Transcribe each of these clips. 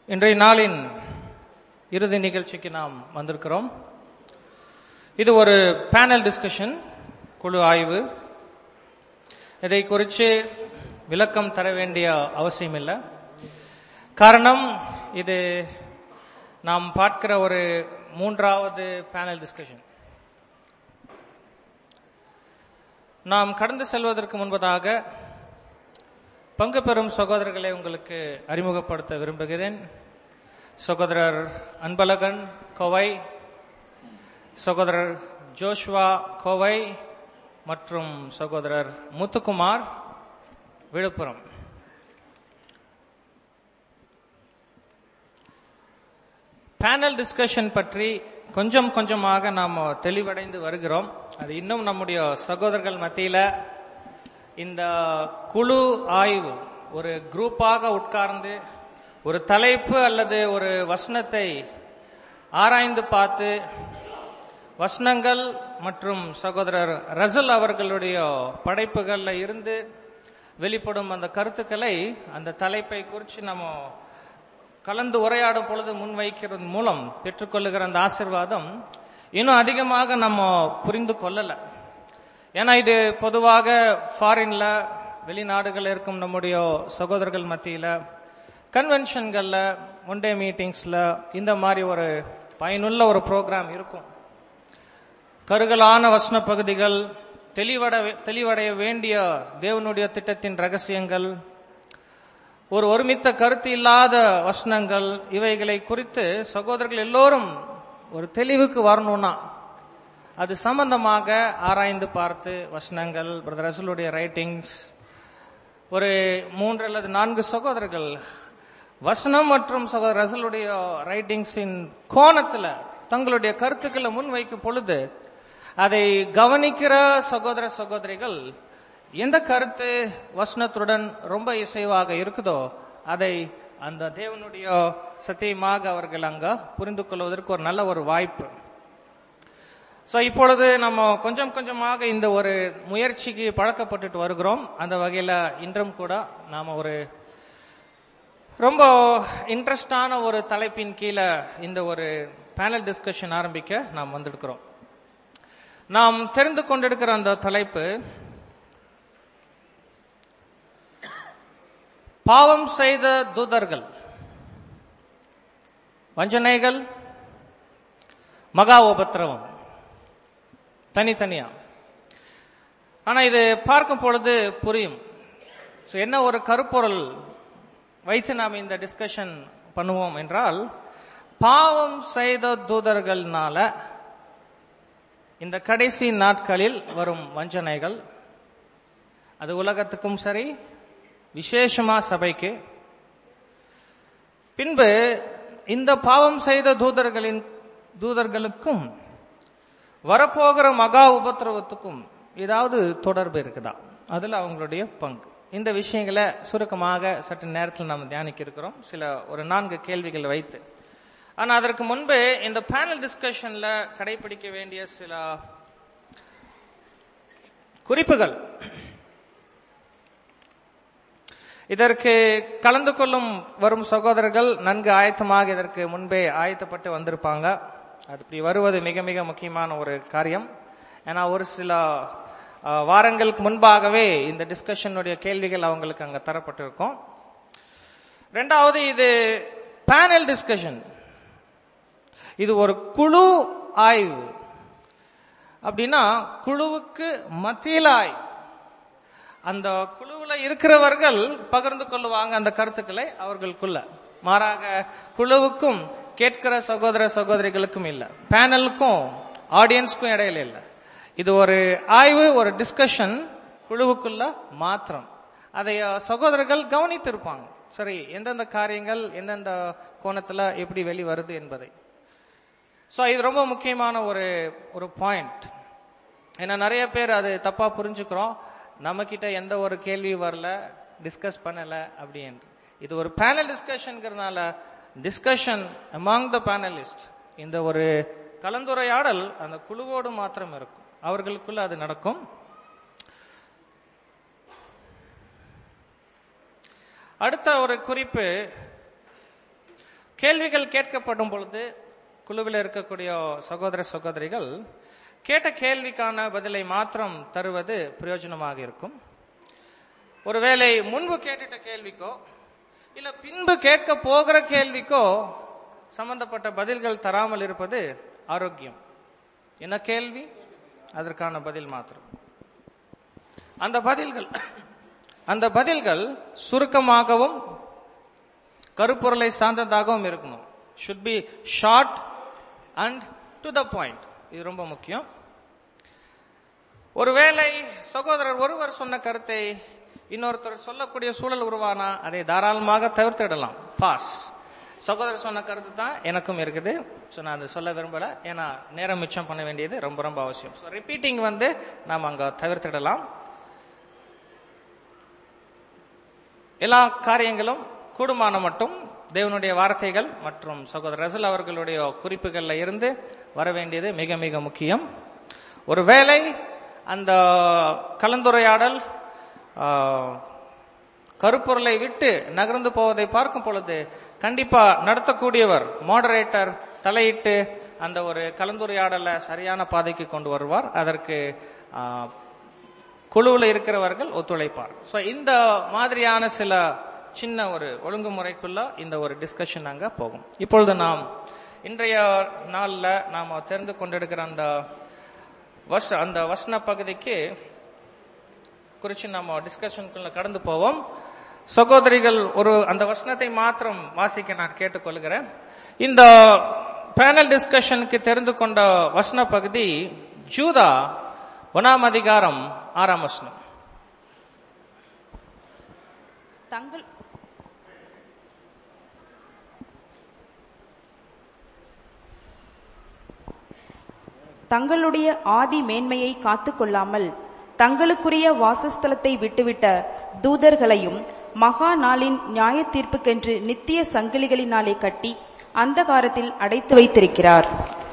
இன்றைய நாளின் இறுதி நிகழ்ச்சிக்கு நாம் வந்திருக்கிறோம் இது ஒரு பேனல் டிஸ்கஷன் குழு ஆய்வு இதை குறித்து விளக்கம் தர வேண்டிய அவசியம் இல்லை காரணம் இது நாம் பார்க்கிற ஒரு மூன்றாவது பேனல் டிஸ்கஷன் நாம் கடந்து செல்வதற்கு முன்பதாக பங்கு பெறும் சகோதரர்களை உங்களுக்கு அறிமுகப்படுத்த விரும்புகிறேன் சகோதரர் அன்பழகன் கோவை சகோதரர் ஜோஷ்வா கோவை மற்றும் சகோதரர் முத்துக்குமார் விழுப்புரம் பேனல் டிஸ்கஷன் பற்றி கொஞ்சம் கொஞ்சமாக நாம் தெளிவடைந்து வருகிறோம் அது இன்னும் நம்முடைய சகோதரர்கள் மத்தியில இந்த குழு ஆய்வு ஒரு குரூப்பாக உட்கார்ந்து ஒரு தலைப்பு அல்லது ஒரு வசனத்தை ஆராய்ந்து பார்த்து வசனங்கள் மற்றும் சகோதரர் ரசல் அவர்களுடைய படைப்புகள்ல இருந்து வெளிப்படும் அந்த கருத்துக்களை அந்த தலைப்பை குறித்து நம்ம கலந்து உரையாடும் பொழுது முன்வைக்கிறது மூலம் பெற்றுக்கொள்ளுகிற அந்த ஆசிர்வாதம் இன்னும் அதிகமாக நம்ம புரிந்து கொள்ளல ஏன்னா இது பொதுவாக ஃபாரின்ல வெளிநாடுகள் இருக்கும் நம்முடைய சகோதரர்கள் மத்தியில கன்வென்ஷன்கள்ல ஒன் டே மீட்டிங்ஸ்ல இந்த மாதிரி ஒரு பயனுள்ள ஒரு ப்ரோக்ராம் இருக்கும் கருகலான வசன பகுதிகள் தெளிவட தெளிவடைய வேண்டிய தேவனுடைய திட்டத்தின் ரகசியங்கள் ஒரு ஒருமித்த கருத்து இல்லாத வசனங்கள் இவைகளை குறித்து சகோதரர்கள் எல்லோரும் ஒரு தெளிவுக்கு வரணும்னா அது சம்பந்தமாக ஆராய்ந்து பார்த்து வசனங்கள் பிரதர் ரசூலுடைய ரைட்டிங்ஸ் ஒரு மூன்று அல்லது நான்கு சகோதரர்கள் வசனம் மற்றும் சகோதரர் ரசலுடைய ரைட்டிங்ஸின் கோணத்துல தங்களுடைய கருத்துக்களை முன்வைக்கும் பொழுது அதை கவனிக்கிற சகோதர சகோதரிகள் எந்த கருத்து வசனத்துடன் ரொம்ப இசைவாக இருக்குதோ அதை அந்த தேவனுடைய சத்தியமாக அவர்கள் அங்க புரிந்து கொள்வதற்கு ஒரு நல்ல ஒரு வாய்ப்பு சோ இப்பொழுது நம்ம கொஞ்சம் கொஞ்சமாக இந்த ஒரு முயற்சிக்கு பழக்கப்பட்டுட்டு வருகிறோம் அந்த வகையில இன்றும் கூட நாம ஒரு ரொம்ப இன்ட்ரெஸ்டான ஒரு தலைப்பின் கீழே இந்த ஒரு பேனல் டிஸ்கஷன் ஆரம்பிக்க நாம் வந்திருக்கிறோம் நாம் தெரிந்து கொண்டிருக்கிற அந்த தலைப்பு பாவம் செய்த தூதர்கள் வஞ்சனைகள் மகா உபத்திரவம் தனித்தனியா ஆனா இது பார்க்கும் பொழுது புரியும் என்ன ஒரு கருப்பொருள் வைத்து நாம் இந்த டிஸ்கஷன் பண்ணுவோம் என்றால் பாவம் செய்த தூதர்கள்னால இந்த கடைசி நாட்களில் வரும் வஞ்சனைகள் அது உலகத்துக்கும் சரி விசேஷமா சபைக்கு பின்பு இந்த பாவம் செய்த தூதர்களின் தூதர்களுக்கும் வரப்போகிற மகா உபத்திரவத்துக்கும் ஏதாவது தொடர்பு இருக்குதா அதுல அவங்களுடைய பங்கு இந்த விஷயங்களை சுருக்கமாக சற்று நேரத்தில் நாம் தியானிக்க இருக்கிறோம் சில ஒரு நான்கு கேள்விகள் வைத்து ஆனா அதற்கு முன்பு இந்த பேனல் டிஸ்கஷன்ல கடைபிடிக்க வேண்டிய சில குறிப்புகள் இதற்கு கலந்து கொள்ளும் வரும் சகோதரர்கள் நன்கு ஆயத்தமாக இதற்கு முன்பே ஆயத்தப்பட்டு வந்திருப்பாங்க அது இப்படி வருவது மிக மிக முக்கியமான ஒரு காரியம் ஏன்னா ஒரு சில வாரங்களுக்கு முன்பாகவே இந்த டிஸ்கஷனுடைய கேள்விகள் அவங்களுக்கு அங்க தரப்பட்டிருக்கும் ரெண்டாவது இது பேனல் டிஸ்கஷன் இது ஒரு குழு ஆய்வு அப்படின்னா குழுவுக்கு மத்தியில் ஆய்வு அந்த குழுவில் இருக்கிறவர்கள் பகிர்ந்து கொள்ளுவாங்க அந்த கருத்துக்களை அவர்களுக்குள்ள மாறாக குழுவுக்கும் கேட்கிற சகோதர சகோதரிகளுக்கும் இல்ல பேனலுக்கும் ஆடியன்ஸ்க்கும் இடையில இல்ல இது ஒரு ஆய்வு ஒரு டிஸ்கஷன் குழுவுக்குள்ள மாத்திரம் அதை சகோதரர்கள் கவனித்திருப்பாங்க சரி எந்தெந்த காரியங்கள் எந்தெந்த கோணத்துல எப்படி வெளி வருது என்பதை ஸோ இது ரொம்ப முக்கியமான ஒரு ஒரு பாயிண்ட் ஏன்னா நிறைய பேர் அது தப்பா புரிஞ்சுக்கிறோம் நம்ம கிட்ட எந்த ஒரு கேள்வி வரல டிஸ்கஸ் பண்ணல அப்படி என்று இது ஒரு பேனல் டிஸ்கஷன்ங்கிறதுனால டிஸ்கஷன் அமாங் த பேனலிஸ்ட் இந்த ஒரு கலந்துரையாடல் அந்த குழுவோடு மாத்திரம் இருக்கும் அவர்களுக்குள்ள அது நடக்கும் அடுத்த ஒரு குறிப்பு கேள்விகள் கேட்கப்படும் பொழுது குழுவில் இருக்கக்கூடிய சகோதர சகோதரிகள் கேட்ட கேள்விக்கான பதிலை மாத்திரம் தருவது பிரயோஜனமாக இருக்கும் ஒருவேளை முன்பு கேட்டுட்ட கேள்விக்கோ இல்ல பின்பு கேட்க போகிற கேள்விக்கோ சம்பந்தப்பட்ட பதில்கள் தராமல் இருப்பது ஆரோக்கியம் என்ன கேள்வி அதற்கான பதில் மாத்திரம் அந்த பதில்கள் அந்த பதில்கள் சுருக்கமாகவும் கருப்பொருளை சார்ந்ததாகவும் இருக்கணும் should be short and to the point இது ரொம்ப முக்கியம் ஒருவேளை சகோதரர் ஒருவர் சொன்ன கருத்தை இன்னொருத்தர் சொல்லக்கூடிய சூழல் உருவானா அதை தாராளமாக தவிர்த்திடலாம் பாஸ் சகோதரர் சொன்ன கருத்து தான் எனக்கும் இருக்குது ஸோ நான் அதை சொல்ல விரும்பல ஏன்னா நேரம் மிச்சம் பண்ண வேண்டியது ரொம்ப ரொம்ப அவசியம் ஸோ ரிப்பீட்டிங் வந்து நாம் அங்க தவிர்த்திடலாம் எல்லா காரியங்களும் கூடுமான மட்டும் தேவனுடைய வார்த்தைகள் மற்றும் சகோதரர் ரசல் அவர்களுடைய குறிப்புகள்ல இருந்து வர வேண்டியது மிக மிக முக்கியம் ஒருவேளை அந்த கலந்துரையாடல் ஆ, கருப்பொருளை விட்டு நகர்ந்து போவதை பார்க்கும் பொழுது கண்டிப்பா நடத்தக்கூடியவர் மாடரேட்டர் தலையிட்டு அந்த ஒரு கலந்துரையாடலை சரியான பாதைக்கு கொண்டு வருவார் அதற்கு ஆ, குழுவில் இருக்கிறவர்கள் ஒத்துழைப்பார் ஸோ இந்த மாதிரியான சில சின்ன ஒரு ஒழுங்குமுறைக்குள்ள இந்த ஒரு டிஸ்கஷன் அங்க போகும் இப்பொழுது நாம் இன்றைய நாள்ல நாம தெரிந்து கொண்டிருக்கிற அந்த வச அந்த வசன பகுதிக்கு குறித்து நம்ம டிஸ்கஷனுக்குள்ள கடந்து போவோம் சகோதரிகள் ஒரு அந்த வசனத்தை மாத்திரம் வாசிக்க நான் கேட்டுக்கொள்கிறேன் இந்த பேனல் டிஸ்கஷனுக்கு தெரிந்து கொண்ட வசன பகுதி ஜூதா ஒனாம் அதிகாரம் ஆறாம் வசனம் தங்கள் தங்களுடைய ஆதி மேன்மையை காத்துக்கொள்ளாமல் தங்களுக்குரிய வாசஸ்தலத்தை விட்டுவிட்ட தூதர்களையும் மகா நாளின் நியாய தீர்ப்புக்கென்று நித்திய சங்கிலிகளினாலே கட்டி அந்தகாரத்தில் அடைத்து வைத்திருக்கிறார்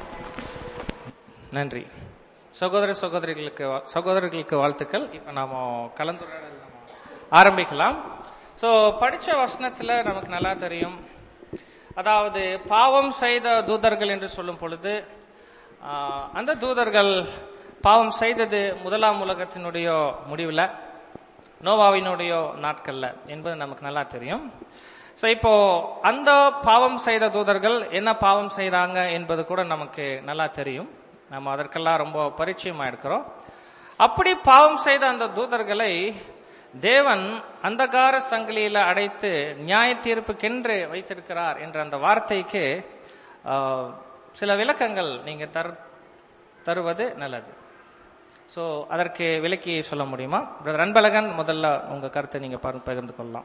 நன்றி சகோதர சகோதரிகளுக்கு வா- சகோதரர்களுக்கு வாழ்த்துக்கள் இப்ப நாம கலந்துரையாடல் நாம ஆரம்பிக்கலாம் சோ படிச்ச வசனத்துல நமக்கு நல்லா தெரியும் அதாவது பாவம் செய்த தூதர்கள் என்று சொல்லும் பொழுது ஆஹ், அந்த தூதர்கள் பாவம் செய்தது முதலாம் உலகத்தினுடைய முடிவுல நோவாவினுடைய நாட்கள்ல என்பது நமக்கு நல்லா தெரியும் சோ இப்போ அந்த பாவம் செய்த தூதர்கள் என்ன பாவம் செய்தாங்க என்பது கூட நமக்கு நல்லா தெரியும் நம்ம அதற்கெல்லாம் ரொம்ப பரிச்சயமா இருக்கிறோம் அப்படி பாவம் செய்த அந்த தூதர்களை தேவன் அந்தகார சங்கிலியில அடைத்து நியாய தீர்ப்புக்கென்று வைத்திருக்கிறார் என்ற அந்த வார்த்தைக்கு ஆஹ், சில விளக்கங்கள் நீங்க தரு தருவது நல்லது சோ அதற்கு விலக்கி சொல்ல முடியுமா பிரதர் அன்பழகன் முதல்ல உங்க கருத்தை நீங்க பகிர்ந்து- பகிர்ந்து கொள்ளலாம்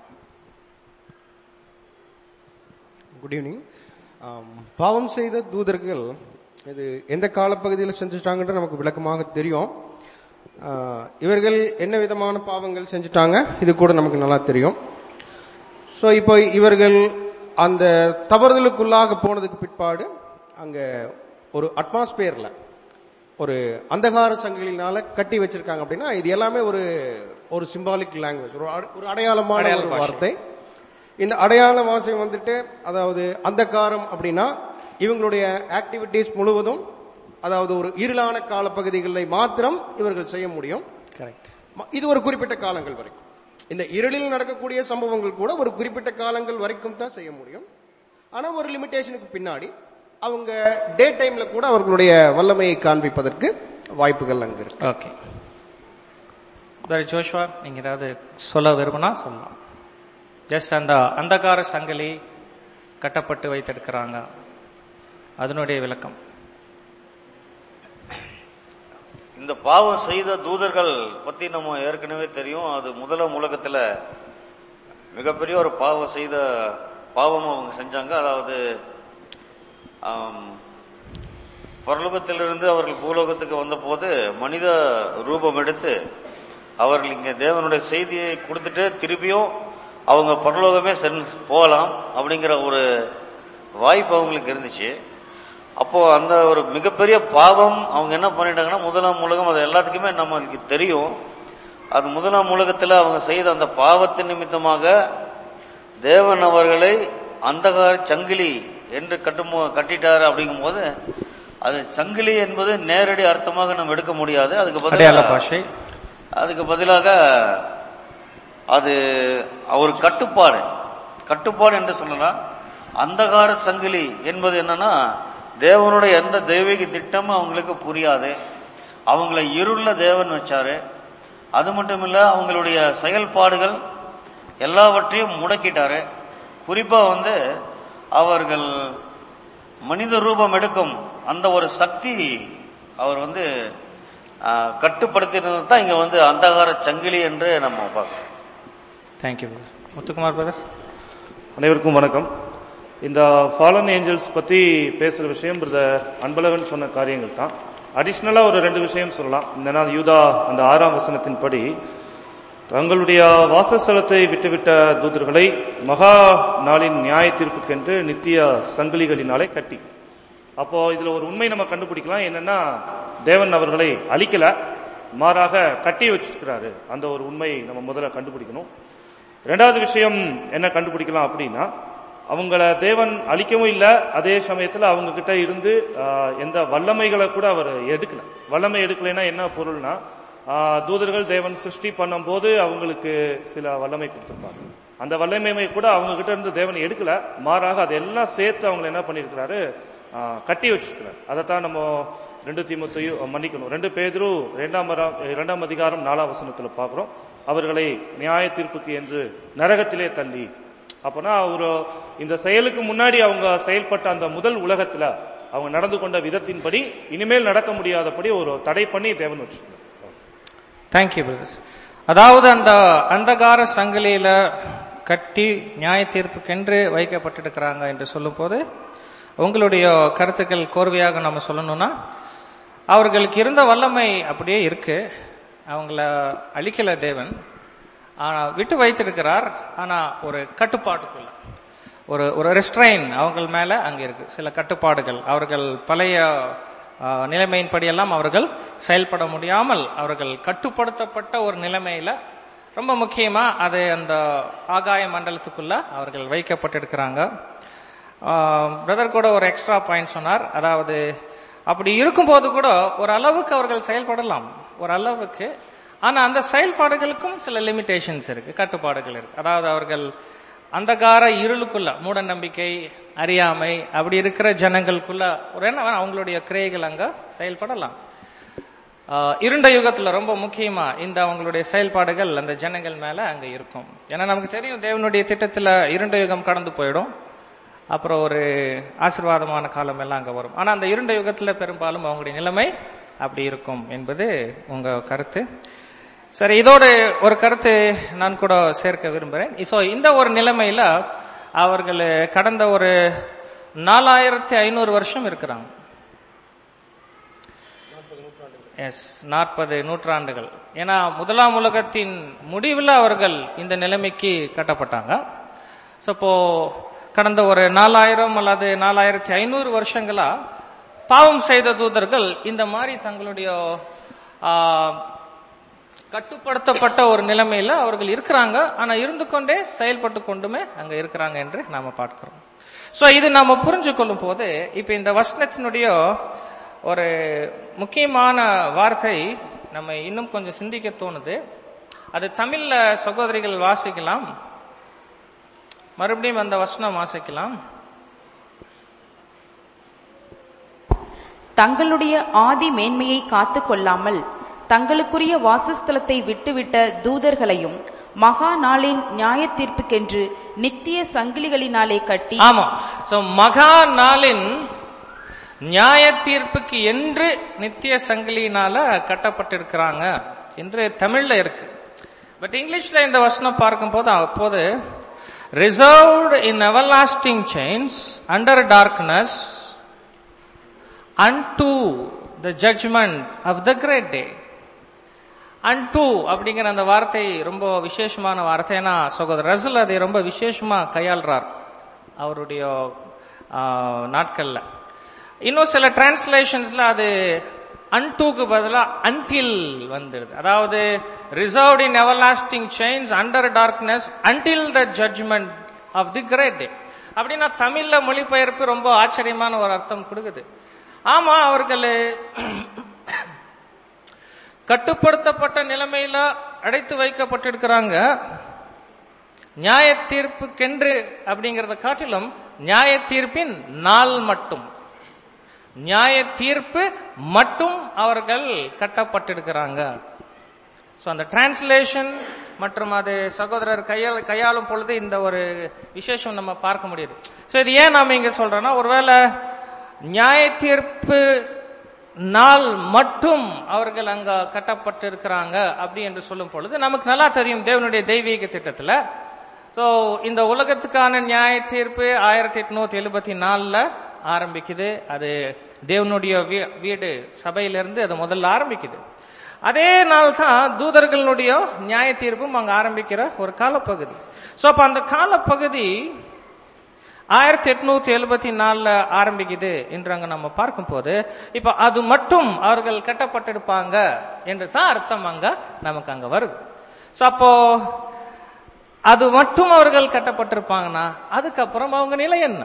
குட் ஈவினிங் பாவம் செய்த தூதர்கள் இது எந்த காலப்பகுதியில் செஞ்சுட்டாங்கன்ற நமக்கு விளக்கமாக தெரியும் ஆஹ், இவர்கள் என்ன விதமான பாவங்கள் செஞ்சுட்டாங்க இது கூட நமக்கு நல்லா தெரியும் ஸோ இப்போ இவர்கள் அந்த தவறுதலுக்குள்ளாக போனதுக்கு பிற்பாடு அங்க ஒரு அட்மாஸ்பியர்ல ஒரு அந்தகார சங்கிலினால கட்டி வச்சிருக்காங்க அப்படின்னா இது எல்லாமே ஒரு ஒரு சிம்பாலிக் லாங்குவேஜ் ஒரு அட- ஒரு அடையாளமான அடையாள ஒரு பாஷை. வார்த்தை இந்த அடையாள வாசகம் வந்துட்டு அதாவது அந்தகாரம் அப்படின்னா இவங்களுடைய ஆக்டிவிட்டீஸ் முழுவதும் அதாவது ஒரு இருளான காலப்பகுதிகளில் மாத்திரம் இவர்கள் செய்ய முடியும் கரெக்ட் ம- இது ஒரு குறிப்பிட்ட காலங்கள் வரைக்கும் இந்த இருளில் நடக்கக்கூடிய சம்பவங்கள் கூட ஒரு குறிப்பிட்ட காலங்கள் வரைக்கும் தான் செய்ய முடியும் ஆனா ஒரு லிமிட்டேஷனுக்கு பின்னாடி அவங்க டே டைம்ல கூட அவர்களுடைய வல்லமையை காண்பிப்பதற்கு வாய்ப்புகள் அங்க இருக்கு ஓகே பிரதர் ஜோஷ்வா நீங்க ஏதாவது சொல்ல விரும்பினா சொல்லலாம் ஜஸ்ட் அந்த அந்தகார சங்கிலி கட்டப்பட்டு வைத்திருக்கிறாங்க அதனுடைய விளக்கம் இந்த பாவம் செய்த தூதர்கள் பத்தி நம்ம ஏற்கனவே தெரியும் அது முதலாம் உலகத்துல மிகப்பெரிய ஒரு பாவம் செய்த பாவம் அவங்க செஞ்சாங்க அதாவது ஆம், பரலோகத்திலிருந்து அவர்கள் பூலோகத்துக்கு வந்தபோது மனித ரூபம் எடுத்து அவர்கள் இங்க தேவனுடைய செய்தியை கொடுத்துட்டு திருப்பியும் அவங்க பரலோகமே சென் போகலாம் அப்படிங்கிற ஒரு வாய்ப்பு அவங்களுக்கு இருந்துச்சு அப்போ அந்த ஒரு மிகப்பெரிய பாவம் அவங்க என்ன பண்ணிட்டாங்கன்னா முதலாம் உலகம் அது எல்லாத்துக்குமே நமக்கு தெரியும் அது முதலாம் உலகத்துல அவங்க செய்த அந்த பாவத்தின் நிமித்தமாக தேவன் அவர்களை அந்தகார சங்கிலி என்று கட்டும் கட்டிட்டாரு அப்படிங்கும்போது அது சங்கிலி என்பது நேரடி அர்த்தமாக நம்ம எடுக்க முடியாது அதுக்கு அடையாள பதிலாக பாஷை அதுக்கு பதிலாக அது ஒரு கட்டுப்பாடு கட்டுப்பாடு என்று சொல்லலாம் அந்தகார சங்கிலி என்பது என்னன்னா தேவனுடைய எந்த தெய்வீக திட்டமும் அவங்களுக்கு புரியாது அவங்கள இருள தேவன் வச்சாரு அது மட்டும் இல்ல அவங்களுடைய செயல்பாடுகள் எல்லாவற்றையும் முடக்கிட்டாரு குறிப்பா வந்து அவர்கள் மனித ரூபம் எடுக்கும் அந்த ஒரு சக்தி அவர் வந்து ஆஹ், கட்டுப்படுத்தினது தான் இங்க வந்து அந்தகார சங்கிலி என்று நம்ம பார்க்கிறோம் தேங்க்யூ முத்துக்குமார் பிரதர் அனைவருக்கும் வணக்கம் இந்த ஃபாலன் ஏஞ்சல்ஸ் பத்தி பேசுற விஷயம் பிரதர் அன்பழகன் சொன்ன காரியங்கள் தான் அடிஷ்னலா ஒரு ரெண்டு விஷயம் சொல்லலாம் இந்த நாள் யூதா அந்த ஆறாம் வசனத்தின்படி தங்களுடைய வாசஸ்தலத்தை விட்டுவிட்ட தூதர்களை மகா நாளின் நியாய தீர்ப்புக்கென்று நித்திய சங்கிலிகளினாலே கட்டி அப்போ இதுல ஒரு உண்மை நம்ம கண்டுபிடிக்கலாம் என்னன்னா தேவன் அவர்களை அழிக்கல மாறாக கட்டி வச்சிருக்கிறாரு அந்த ஒரு உண்மை நம்ம முதல்ல கண்டுபிடிக்கணும் ரெண்டாவது விஷயம் என்ன கண்டுபிடிக்கலாம் அப்படின்னா அவங்கள தேவன் அழிக்கவும் இல்லை அதே சமயத்துல அவங்க கிட்ட இருந்து ஆஹ், எந்த வல்லமைகளை கூட அவர் எடுக்கல வல்லமை எடுக்கலைன்னா என்ன பொருள்னா ஆஹ், தூதர்கள் தேவன் சிருஷ்டி பண்ணும்போது அவங்களுக்கு சில வல்லமை கொடுத்திருப்பாங்க அந்த வல்லமை கூட அவங்க கிட்ட இருந்து தேவன் எடுக்கல மாறாக அதெல்லாம் சேர்த்து அவங்க என்ன பண்ணியிருக்கிறாரு ஆஹ், கட்டி வச்சிருக்கிறார் அதைத்தான் நம்ம ரெண்டு தீமத்தையும் மன்னிக்கணும் ரெண்டு பேதரும் இரண்டாம் வர- இரண்டாம் அதிகாரம் நாலாம் வசனத்துல பார்க்கிறோம் அவர்களை நியாய தீர்ப்புக்கு என்று நரகத்திலே தள்ளி அப்பனா ஒரு இந்த செயலுக்கு முன்னாடி அவங்க செயல்பட்ட அந்த முதல் உலகத்துல அவங்க நடந்து கொண்ட விதத்தின்படி இனிமேல் நடக்க முடியாதபடி ஒரு தடை பண்ணி தேவன் வச்சிருக்கார் தேங்க்யூ பிரதர்ஸ் அதாவது அந்த அந்தகார சங்கிலியில கட்டி நியாய தீர்ப்புக்கென்று வைக்கப்பட்டிருக்கிறாங்க என்று சொல்லும்போது உங்களுடைய கருத்துக்கள் கோர்வையாக நம்ம சொல்லணும்னா அவர்களுக்கு இருந்த வல்லமை அப்படியே இருக்கு அவங்கள அழிக்கல தேவன் ஆனா விட்டு வைத்திருக்கிறார் ஆனா ஒரு கட்டுப்பாட்டுக்குள்ள ஒரு ஒரு ரெஸ்ட்ரைன் அவங்க மேல அங்க இருக்கு சில கட்டுப்பாடுகள் அவர்கள் பழைய ஆ, நிலைமையின்படியெல்லாம் அவர்கள் செயல்பட முடியாமல் அவர்கள் கட்டுப்படுத்தப்பட்ட ஒரு நிலைமையில ரொம்ப முக்கியமா அது அந்த ஆகாய மண்டலத்துக்குள்ள அவர்கள் வைக்கப்பட்டிருக்கிறாங்க பிரதர் கூட ஒரு எக்ஸ்ட்ரா பாயிண்ட் சொன்னார் அதாவது அப்படி இருக்கும்போது கூட ஒரு அளவுக்கு அவர்கள் செயல்படலாம் ஒரு அளவுக்கு ஆனா அந்த செயல்பாடுகளுக்கும் சில லிமிடேஷன்ஸ் இருக்கு கட்டுப்பாடுகள் இருக்கு அதாவது அவர்கள் அந்தகார இருளுக்குள்ள மூட நம்பிக்கை அறியாமை அப்படி இருக்கிற ஜனங்களுக்குள்ள ஒரு என்ன அவங்களுடைய கிரைகள் அங்க செயல்படலாம் ஆஹ் இருண்ட யுகத்துல ரொம்ப முக்கியமா இந்த அவங்களுடைய செயல்பாடுகள் அந்த ஜனங்கள் மேல அங்க இருக்கும் ஏன்னா நமக்கு தெரியும் தேவனுடைய திட்டத்துல இருண்ட யுகம் கடந்து போயிடும் அப்புறம் ஒரு ஆசீர்வாதமான காலம் எல்லாம் அங்க வரும் ஆனா அந்த இருண்ட யுகத்துல பெரும்பாலும் அவங்களுடைய நிலைமை அப்படி இருக்கும் என்பது உங்க கருத்து சரி இதோட ஒரு கருத்து நான் கூட சேர்க்க விரும்புறேன் சோ இந்த ஒரு நிலைமையில அவர்கள் கடந்த ஒரு நாலாயிரத்தி ஐநூறு வருஷம் இருக்கிறாங்க எஸ் நாற்பது நூற்றாண்டுகள் ஏன்னா முதலாம் உலகத்தின் முடிவில் அவர்கள் இந்த நிலைமைக்கு கட்டப்பட்டாங்க ஸோ இப்போ கடந்த ஒரு நாலாயிரம் அல்லது நாலாயிரத்தி ஐநூறு வருஷங்களா பாவம் செய்த தூதர்கள் இந்த மாதிரி தங்களுடைய ஆ, கட்டுப்படுத்தப்பட்ட ஒரு நிலைமையில அவர்கள் இருக்கிறாங்க ஆனா இருந்து கொண்டே செயல்பட்டு கொண்டுமே அங்க இருக்கிறாங்க என்று நாம பார்க்கிறோம் சோ இது நாம புரிஞ்சு கொள்ளும் போது இப்ப இந்த வசனத்தினுடைய ஒரு முக்கியமான வார்த்தை நம்ம இன்னும் கொஞ்சம் சிந்திக்க தோணுது அது தமிழ்ல சகோதரிகள் வாசிக்கலாம் மறுபடியும் அந்த வசனம் வாசிக்கலாம் தங்களுடைய ஆதி மேன்மையை காத்து கொள்ளாமல் தங்களுக்குரிய வாசஸ்தலத்தை விட்டுவிட்ட தூதர்களையும் மகா நாளின் நியாய தீர்ப்புக்கென்று நித்திய சங்கிலிகளினாலே கட்டி ஆமா சோ மகா நாளின் நியாய தீர்ப்புக்கு என்று நித்திய சங்கிலியினால கட்டப்பட்டிருக்கிறாங்க என்று தமிழ்ல இருக்கு பட் இங்கிலீஷ்ல இந்த வசனம் பார்க்கும்போது அப்போது reserved in everlasting chains under darkness unto the judgment of the great day unto அப்படிங்கிற அந்த வார்த்தை ரொம்ப விசேஷமான வார்த்தை ஏன்னா சகோதரர் ரசல் அதை ரொம்ப விசேஷமா கையாள்றார் அவருடைய ஆ, நாட்கள்ல இன்னும் சில டிரான்ஸ்லேஷன்ஸ்ல அது அன்டூக்கு பதிலா அன்டில் வந்துடுது அதாவது reserved in everlasting chains under darkness until the judgment of the great day அப்படின்னா தமிழ்ல மொழிபெயர்ப்பு ரொம்ப ஆச்சரியமான ஒரு அர்த்தம் கொடுக்குது ஆமா அவர்கள் கட்டுப்படுத்தப்பட்ட நிலைமையில அடைத்து வைக்கப்பட்டிருக்கிறாங்க நியாய தீர்ப்புக்கென்று அப்படிங்கறத காட்டிலும் நியாய தீர்ப்பின் நாள் மட்டும் நியாய தீர்ப்பு மட்டும் அவர்கள் கட்டப்பட்டிருக்கிறாங்க ஸோ அந்த டிரான்ஸ்லேஷன் மற்றும் அது சகோதரர் கையால் கையாளும் பொழுது இந்த ஒரு விசேஷம் நம்ம பார்க்க முடியுது ஸோ இது ஏன் நாம இங்க சொல்றோம்னா ஒருவேளை நியாய தீர்ப்பு நாள் மட்டும் அவர்கள் அங்க கட்டப்பட்டிருக்கிறாங்க அப்படி என்று சொல்லும் பொழுது நமக்கு நல்லா தெரியும் தேவனுடைய தெய்வீக திட்டத்துல ஸோ இந்த உலகத்துக்கான நியாய தீர்ப்பு ஆயிரத்தி எட்நூத்தி எழுபத்தி நாலுல ஆரம்பிக்குது அது தேவனுடைய வீ- வீடு சபையிலிருந்து அது முதல்ல ஆரம்பிக்குது அதே நாள் தான் தூதர்களுடைய நியாய தீர்ப்பும் அங்க ஆரம்பிக்கிற ஒரு காலப்பகுதி சோ அப்ப அந்த காலப்பகுதி ஆயிரத்தி எட்நூத்தி எழுபத்தி நாலுல ஆரம்பிக்குது என்று அங்க நம்ம பார்க்கும் போது இப்ப அது மட்டும் அவர்கள் கட்டப்பட்டிருப்பாங்க என்று தான் அர்த்தம் அங்க நமக்கு அங்க வருது சோ அப்போ அது மட்டும் அவர்கள் கட்டப்பட்டிருப்பாங்கன்னா அதுக்கப்புறம் அவங்க நிலை என்ன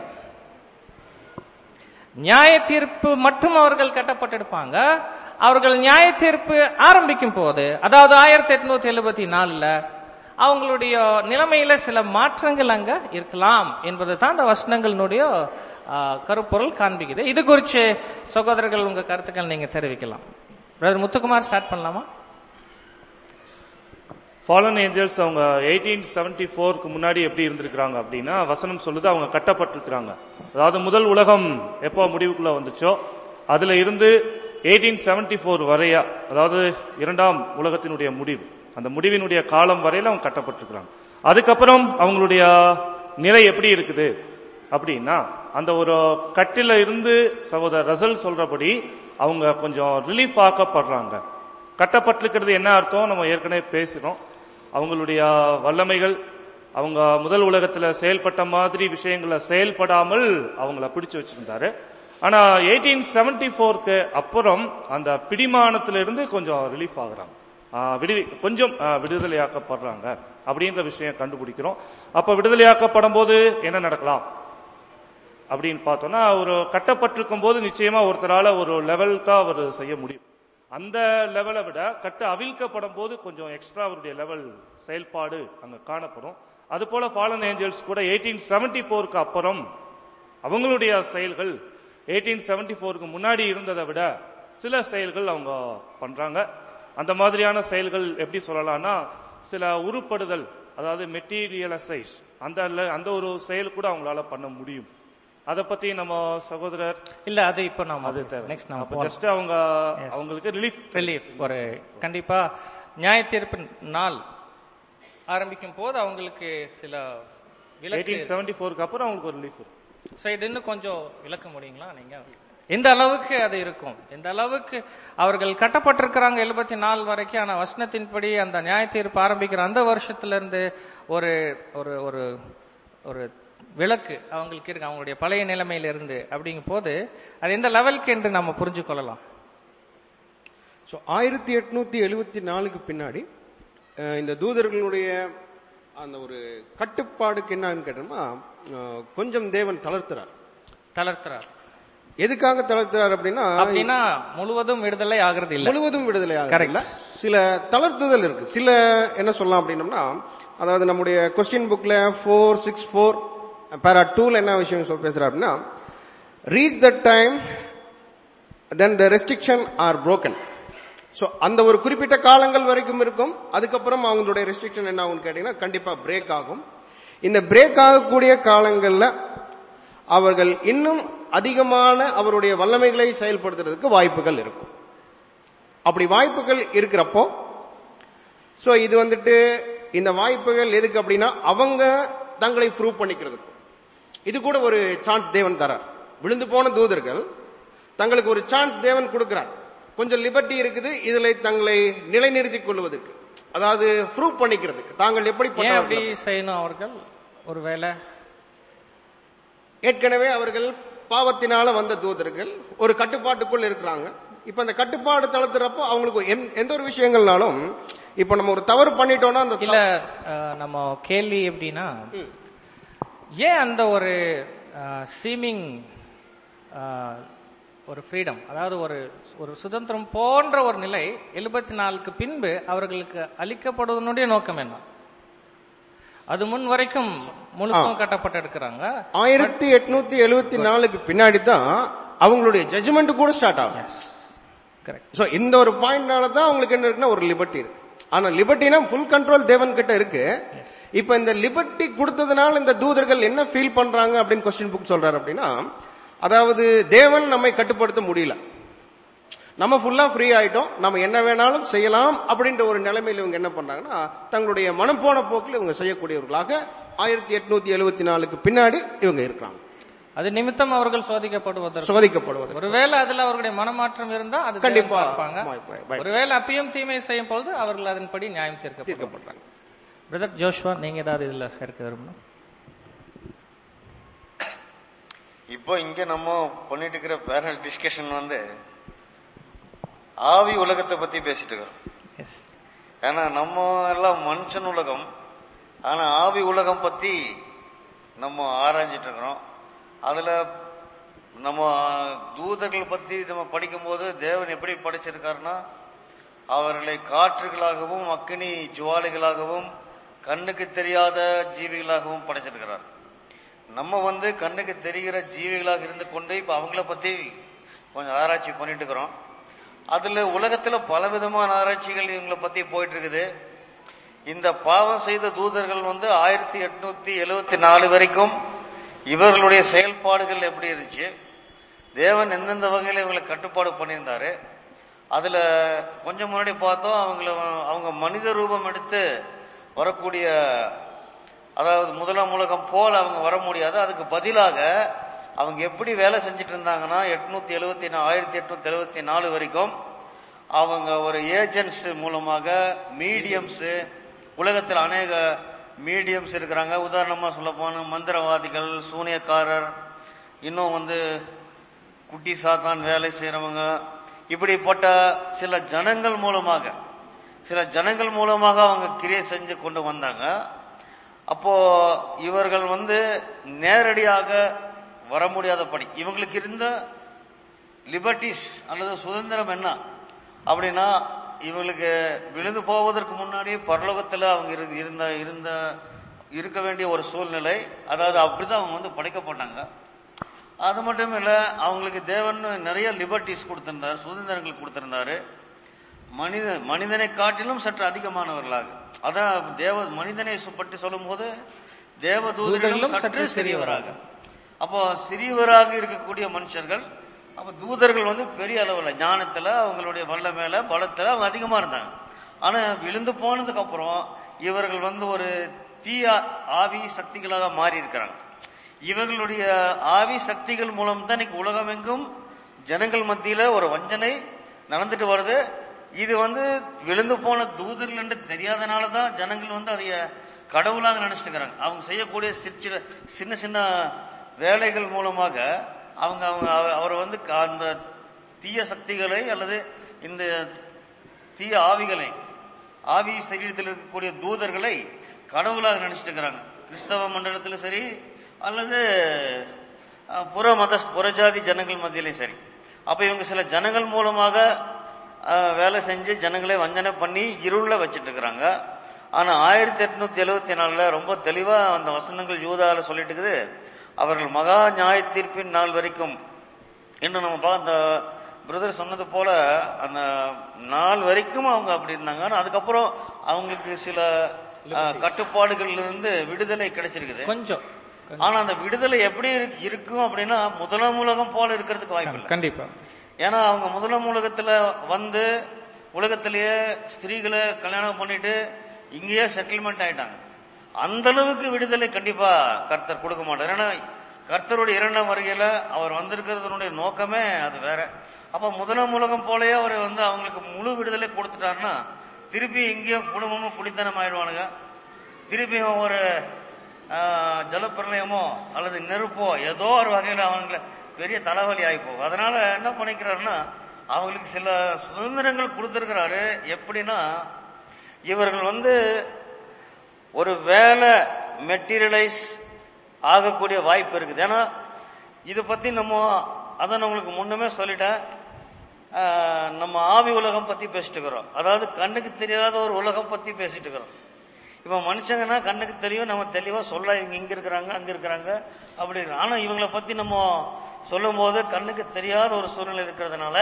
நியாய தீர்ப்பு மட்டும் அவர்கள் கட்டப்பட்டிருப்பாங்க அவர்கள் நியாய தீர்ப்பு ஆரம்பிக்கும் போது அதாவது ஆயிரத்தி எட்நூத்தி எழுபத்தி நாலுல அவங்களுடைய நிலைமையில சில மாற்றங்கள் அங்க இருக்கலாம் என்பது தான் அந்த வசனங்களினுடைய ஆ, கருப்பொருள் காண்பிக்குது இது குறித்து சகோதரர்கள் உங்க கருத்துக்கள் நீங்க தெரிவிக்கலாம் பிரதர் முத்துக்குமார் ஸ்டார்ட் பண்ணலாமா ஃபாலன் ஏஞ்சல்ஸ் அவங்க எயிட்டீன் செவன்டி ஃபோருக்கு முன்னாடி எப்படி இருந்திருக்கிறாங்க அப்படின்னா வசனம் சொல்லுது அவங்க கட்டப்பட்டிருக்கிறாங்க அதாவது முதல் உலகம் எப்போ முடிவுக்குள்ள வந்துச்சோ அதுல இருந்து எயிட்டீன் செவன்டி ஃபோர் வரையா அதாவது இரண்டாம் உலகத்தினுடைய முடிவு அந்த முடிவினுடைய காலம் வரையில அவங்க கட்டப்பட்டிருக்கிறாங்க அதுக்கப்புறம் அவங்களுடைய நிலை எப்படி இருக்குது அப்படின்னா அந்த ஒரு கட்டில இருந்து சகோதரர் ரசல் சொல்றபடி அவங்க கொஞ்சம் ரிலீஃப் ஆக்கப்படுறாங்க கட்டப்பட்டிருக்கிறது என்ன அர்த்தம் நம்ம ஏற்கனவே பேசினோம் அவங்களுடைய வல்லமைகள் அவங்க முதல் உலகத்துல செயல்பட்ட மாதிரி விஷயங்களை செயல்படாமல் அவங்கள பிடிச்சு வச்சிருந்தாரு ஆனா எயிட்டீன் செவன்டி ஃபோருக்கு அப்புறம் அந்த பிடிமானத்திலிருந்து கொஞ்சம் ரிலீஃப் ஆகுறாங்க ஆஹ் விடுவி கொஞ்சம் ஆஹ் விடுதலையாக்கப்படுறாங்க அப்படின்ற விஷயம் கண்டுபிடிக்கிறோம் அப்ப விடுதலையாக்கப்படும் போது என்ன நடக்கலாம் அப்படின்னு பார்த்தோம்னா ஒரு கட்டப்பட்டிருக்கும் போது நிச்சயமா ஒருத்தரால ஒரு லெவல் தான் அவர் செய்ய முடியும் அந்த லெவலை விட கட்டு அவிழ்க்கப்படும் போது கொஞ்சம் எக்ஸ்ட்ரா அவருடைய லெவல் செயல்பாடு அங்க காணப்படும் அது போல ஃபாலன் ஏஞ்சல்ஸ் கூட எயிட்டீன் செவன்டி போருக்கு அப்புறம் அவங்களுடைய செயல்கள் எயிட்டீன் செவன்டி போருக்கு முன்னாடி இருந்ததை விட சில செயல்கள் அவங்க பண்றாங்க அந்த மாதிரியான செயல்கள் எப்படி சொல்லலாம்னா சில உருப்படுதல் அதாவது மெட்டீரியலைசைஸ் அந்த ல- அந்த ஒரு செயல் கூட அவங்களால பண்ண முடியும் அதை பத்தி நம்ம சகோதரர் இல்ல அது இப்போ நாம அது நெக்ஸ்ட் நாம அப்ப ஜஸ்ட் அவங்க அவங்களுக்கு ரிலீஃப் ரிலீஃப் ஒரு கண்டிப்பா நியாய தீர்ப்பு நாள் ஆரம்பிக்கும் போது அவங்களுக்கு சில விலக்கு எயிட்டீன் செவன்டி ஃபோருக்கு அப்புறம் அவங்களுக்கு ஒரு ரிலீஃப் So, இது இன்னும் கொஞ்சம் விளக்க முடியுங்களா நீங்க எந்த அளவுக்கு அது இருக்கும் எந்த அளவுக்கு அவர்கள் கட்டப்பட்டிருக்கிறாங்க எழுபத்தி நாலு வரைக்கும் ஆனா வசனத்தின்படி அந்த நியாய தீர்ப்பு ஆரம்பிக்கிற அந்த வருஷத்துல இருந்து ஒரு ஒரு ஒரு ஒரு விளக்கு அவங்களுக்கு இருக்கு அவங்களுடைய பழைய நிலைமையில இருந்து அப்படிங்கும் போது அது எந்த லெவலுக்கு என்று நம்ம புரிஞ்சு கொள்ளலாம் ஸோ ஆயிரத்தி எட்நூத்தி எழுபத்தி நாலுக்கு பின்னாடி அஹ், இந்த தூதர்களுடைய அந்த ஒரு கட்டுப்பாடுக்கு என்னன்னு கேட்டோம்னா அஹ், கொஞ்சம் தேவன் தளர்த்துறார் தளர்த்துறார் எதுக்காக தளர்த்துறார் அப்படின்னா அப்படின்னா முழுவதும் விடுதலை ஆகிறது இல்ல முழுவதும் விடுதலை ஆகல சில தளர்த்துதல் இருக்கு சில என்ன சொல்லலாம் அப்படின்னம்னா அதாவது நம்முடைய கொஸ்டின் புக்ல ஃபோர் சிக்ஸ் ஃபோர் பேரா டூல என்ன விஷயம் சொல் பேசுறா அப்படின்னா reach the time then the restriction are broken so அந்த ஒரு குறிப்பிட்ட காலங்கள் வரைக்கும் இருக்கும் அதுக்கப்புறம் அவங்களுடைய ரெஸ்ட்ரிக்ஷன் என்ன ஆகும்னு கேட்டீங்கன்னா கண்டிப்பா பிரேக் ஆகும் இந்த பிரேக் ஆகக்கூடிய காலங்கள்ல அவர்கள் இன்னும் அதிகமான அவருடைய வல்லமைகளை செயல்படுத்துறதுக்கு வாய்ப்புகள் இருக்கும் அப்படி வாய்ப்புகள் இருக்கிறப்போ சோ இது வந்துட்டு இந்த வாய்ப்புகள் எதுக்கு அப்படின்னா அவங்க தங்களை ப்ரூவ் பண்ணிக்கிறதுக்கு இது கூட ஒரு சான்ஸ் தேவன் தரார் விழுந்து போன தூதர்கள் தங்களுக்கு ஒரு சான்ஸ் தேவன் கொடுக்கிறார் கொஞ்சம் லிபர்ட்டி இருக்குது இதுல தங்களை நிலைநிறுத்திக் கொள்வதற்கு அதாவது ப்ரூவ் பண்ணிக்கிறதுக்கு தாங்கள் ஏன் அப்படி எப்படிப்பட்டவர்கள் செய்யணும் அவர்கள் ஒருவேளை ஏற்கனவே அவர்கள் பாவத்தினால வந்த தூதர்கள் ஒரு கட்டுப்பாட்டுக்குள் இருக்கிறாங்க இப்ப அந்த கட்டுப்பாடு தளர்த்துறப்போ அவங்களுக்கு எந்த- எந்த ஒரு விஷயங்கள்னாலும் இப்ப நம்ம ஒரு தவறு பண்ணிட்டோம்னா அந்த இல்ல அஹ், நம்ம கேள்வி எப்படின்னா ஏன் அந்த ஒரு சீமிங் ஒரு ஃப்ரீடம் அதாவது ஒரு ஒரு சுதந்திரம் போன்ற ஒரு நிலை எழுபத்தி நாலுக்கு பின்பு அவர்களுக்கு அளிக்கப்படுவதனுடைய நோக்கம் என்ன அது முன் வரைக்கும் முழுசும் கட்டப்பட்டு எடுக்கிறாங்க ஆயிரத்தி எட்நூத்தி எழுபத்தி நாலுக்கு பின்னாடி தான் அவங்களுடைய ஜட்ஜ்மெண்ட் கூட ஸ்டார்ட் ஆகும் கரெக்ட் சோ இந்த ஒரு பாயிண்ட்னால தான் அவங்களுக்கு என்ன இருக்குன்னா ஒரு லிபர்ட்டி இருக்கு ஆனா லிபர்ட்டினா ஃபுல் கண்ட்ரோல் தேவன் கிட்ட இருக்கு இப்ப இந்த லிபர்ட்டி கொடுத்ததுனால இந்த தூதர்கள் என்ன ஃபீல் பண்றாங்க அப்படின்னு கொஸ்டின் புக் சொல்றாரு அப்படின்னா அதாவது தேவன் நம்மை கட்டுப்படுத்த முடியல நம்ம ஃபுல்லா ஃப்ரீ ஆயிட்டோம் நம்ம என்ன வேணாலும் செய்யலாம் அப்படின்ற ஒரு நிலைமையில இவங்க என்ன பண்றாங்கன்னா தங்களுடைய மனம் போன போக்கில் இவங்க செய்யக்கூடியவர்களாக ஆயிரத்தி எட்நூத்தி எழுபத்தி நாலுக்கு பின்னாடி இவங்க இருக்கிறாங்க அது நிமித்தம் அவர்கள் சோதிக்கப்படுவதற்கு சோதிக்கப்படுவது ஒருவேளை அதுல அவர்களுடைய மனமாற்றம் இருந்தா அது கண்டிப்பா. தேவன் பார்ப்பாங்க வாய்- வாய்- வாய். ஒருவேளை அப்பயும் தீமை செய்யும் பொழுது அவர்கள் அதன்படி நியாயம் தீர்க்கப்படுவாங்க தீர்க்கப்படுறாங்க பிரதர் ஜோஷ்வா நீங்க ஏதாவது இதுல சேர்க்க விரும்பணும் இப்போ இங்க நம்ம பண்ணிட்டு இருக்கிற பேரல் டிஸ்கஷன் வந்து ஆவி உலகத்தை பத்தி பேசிட்டு இருக்கிறோம் எஸ் ஏன்னா நம்ம எல்லாம் மனுஷன் உலகம் ஆனா ஆவி உலகம் பத்தி நம்ம ஆராய்ஞ்சிட்டு இருக்கிறோம் அதுல நம்ம தூதர்கள் பத்தி நம்ம படிக்கும்போது தேவன் எப்படி படைச்சிருக்காருன்னா அவர்களை காற்றுகளாகவும் அக்கினி ஜுவாலைகளாகவும் கண்ணுக்கு தெரியாத ஜீவிகளாகவும் படைச்சிருக்கிறார் நம்ம வந்து கண்ணுக்கு தெரிகிற ஜீவிகளாக இருந்து கொண்டு இப்ப அவங்கள பத்தி கொஞ்சம் ஆராய்ச்சி பண்ணிட்டு இருக்கிறோம் அதுல உலகத்துல பலவிதமான ஆராய்ச்சிகள் இவங்கள பத்தி போயிட்டு இருக்குது இந்த பாவம் செய்த தூதர்கள் வந்து ஆயிரத்தி எட்நூத்தி எழுவத்தி நாலு வரைக்கும் இவர்களுடைய செயல்பாடுகள் எப்படி இருந்துச்சு தேவன் எந்தெந்த வகையில இவங்களை கட்டுப்பாடு பண்ணியிருந்தாரு அதுல கொஞ்சம் முன்னாடி பார்த்தோம் அவங்கள அவங்க மனித ரூபம் எடுத்து வரக்கூடிய அதாவது முதலாம் உலகம் போல அவங்க வர முடியாது அதுக்கு பதிலாக அவங்க எப்படி வேலை செஞ்சுட்டு இருந்தாங்கன்னா எட்நூத்தி எழுபத்தி ஆயிரத்தி எட்நூத்தி எழுபத்தி நாலு வரைக்கும் அவங்க ஒரு ஏஜென்ட்ஸ் மூலமாக மீடியம்ஸ் உலகத்தில் அநேக மீடியம்ஸ் இருக்கிறாங்க உதாரணமா சொல்ல போன மந்திரவாதிகள் சூனியக்காரர் இன்னும் வந்து குட்டி சாத்தான் வேலை செய்யறவங்க இப்படிப்பட்ட சில ஜனங்கள் மூலமாக சில ஜனங்கள் மூலமாக அவங்க கிரியை செஞ்சு கொண்டு வந்தாங்க அப்போ இவர்கள் வந்து நேரடியாக வர முடியாதபடி இவங்களுக்கு இருந்த லிபர்ட்டிஸ் அல்லது சுதந்திரம் என்ன அப்படின்னா இவங்களுக்கு விழுந்து போவதற்கு முன்னாடி பரலோகத்துல அவங்க இரு- இருந்த இருந்த இருக்க வேண்டிய ஒரு சூழ்நிலை அதாவது அப்படிதான் அவங்க வந்து படைக்கப்பட்டாங்க அது மட்டும் இல்ல அவங்களுக்கு தேவன் நிறைய லிபர்ட்டிஸ் கொடுத்திருந்தார் சுதந்திரங்கள் கொடுத்திருந்தாரு மனித மனிதனை காட்டிலும் சற்று அதிகமானவர்களாக அதான் தேவ மனிதனை சு- பற்றி சொல்லும்போது தேவ தூதர்களும் சற்று சிறியவராக அப்போ சிறியவராக இருக்கக்கூடிய மனுஷர்கள் அப்ப தூதர்கள் வந்து பெரிய அளவுல ஞானத்துல அவங்களுடைய வல்லமையில பலத்துல அவங்க அதிகமா இருந்தாங்க ஆனா விழுந்து போனதுக்கு அப்புறம் இவர்கள் வந்து ஒரு தீய ஆவி சக்திகளாக மாறி இருக்கிறாங்க இவர்களுடைய ஆவி சக்திகள் மூலம் தான் இன்னைக்கு உலகமெங்கும் ஜனங்கள் மத்தியில ஒரு வஞ்சனை நடந்துட்டு வருது இது வந்து விழுந்து போன தூதர்கள் என்று தெரியாதனால தான் ஜனங்கள் வந்து அதைய கடவுளாக நினைச்சிட்டு இருக்கிறாங்க அவங்க செய்யக்கூடிய சிற்சில சின்ன சின்ன வேலைகள் மூலமாக அவங்க அவங்க அவ- அவர் வந்து க- அந்த தீய சக்திகளை அல்லது இந்த தீய ஆவிகளை ஆவி சரீரத்தில் இருக்கக்கூடிய தூதர்களை கடவுளாக நினைச்சிட்டு இருக்கிறாங்க கிறிஸ்தவ மண்டலத்திலும் சரி அல்லது அஹ், புற மத புறஜாதி ஜனங்கள் மத்தியிலையும் சரி அப்ப இவங்க சில ஜனங்கள் மூலமாக அஹ், வேலை செஞ்சு ஜனங்களை வஞ்சனை பண்ணி இருள வச்சிட்டு இருக்கிறாங்க ஆனா ஆயிரத்தி எட்நூத்தி எழுவத்தி நாலுல ரொம்ப தெளிவா அந்த வசனங்கள் யூதால சொல்லிட்டு இருக்குது அவர்கள் மகா நியாய தீர்ப்பின் நாள் வரைக்கும் இன்னும் நம்ம பா- அந்த பிரதர் சொன்னது போல அந்த நாள் வரைக்கும் அவங்க அப்படி இருந்தாங்க ஆனா அதுக்கப்புறம் அவங்களுக்கு சில அஹ், கட்டுப்பாடுகள்ல இருந்து விடுதலை கிடைச்சிருக்குது கொஞ்சம் ஆனா அந்த விடுதலை எப்படி இருக்கு- இருக்கும் அப்படின்னா முதலாம் உலகம் போல இருக்கிறதுக்கு வாய்ப்பு இல்லை கண்டிப்பா ஏன்னா அவங்க முதலாம் உலகத்துல வந்து உலகத்திலேயே ஸ்திரீகளை கல்யாணம் பண்ணிட்டு இங்கேயே செட்டில்மெண்ட் ஆயிட்டாங்க அந்த அளவுக்கு விடுதலை கண்டிப்பா கர்த்தர் கொடுக்க மாட்டார் ஏன்னா கர்த்தருடைய இரண்டாம் வருகையில அவர் வந்திருக்கிறதுனுடைய நோக்கமே அது வேற அப்ப முதலாம் உலகம் போலயே அவர் வந்து அவங்களுக்கு முழு விடுதலை கொடுத்துட்டாருன்னா திருப்பி இங்கேயே குடும்பமும் குடித்தனம் ஆயிடுவானுங்க திருப்பியும் ஒரு ஆஹ், ஜலப்பிரளயமோ அல்லது நெருப்போ ஏதோ ஒரு வகையில் அவங்கள பெரிய தலைவலி ஆகி போகும் அதனால என்ன பண்ணிக்கிறாருன்னா அவங்களுக்கு சில சுதந்திரங்கள் கொடுத்திருக்கிறாரு எப்படின்னா இவர்கள் வந்து ஒரு வேலை மெட்டீரியலைஸ் ஆகக்கூடிய வாய்ப்பு இருக்குது ஏன்னா இதை பத்தி நம்ம அதை நான் உங்களுக்கு முன்னமே சொல்லிட்டேன் ஆஹ், நம்ம ஆவி உலகம் பத்தி பேசிட்டு இருக்கிறோம் அதாவது கண்ணுக்கு தெரியாத ஒரு உலகம் பத்தி பேசிட்டு இருக்கிறோம் இப்ப மனுஷங்கன்னா கண்ணுக்கு தெரியும் நம்ம தெளிவா சொல்ல இவங்க இங்க இருக்கிறாங்க அங்க இருக்கிறாங்க அப்படி இருக்கு. ஆனா இவங்கள பத்தி நம்ம சொல்லும் போது கண்ணுக்கு தெரியாத ஒரு சூழ்நிலை இருக்கிறதுனால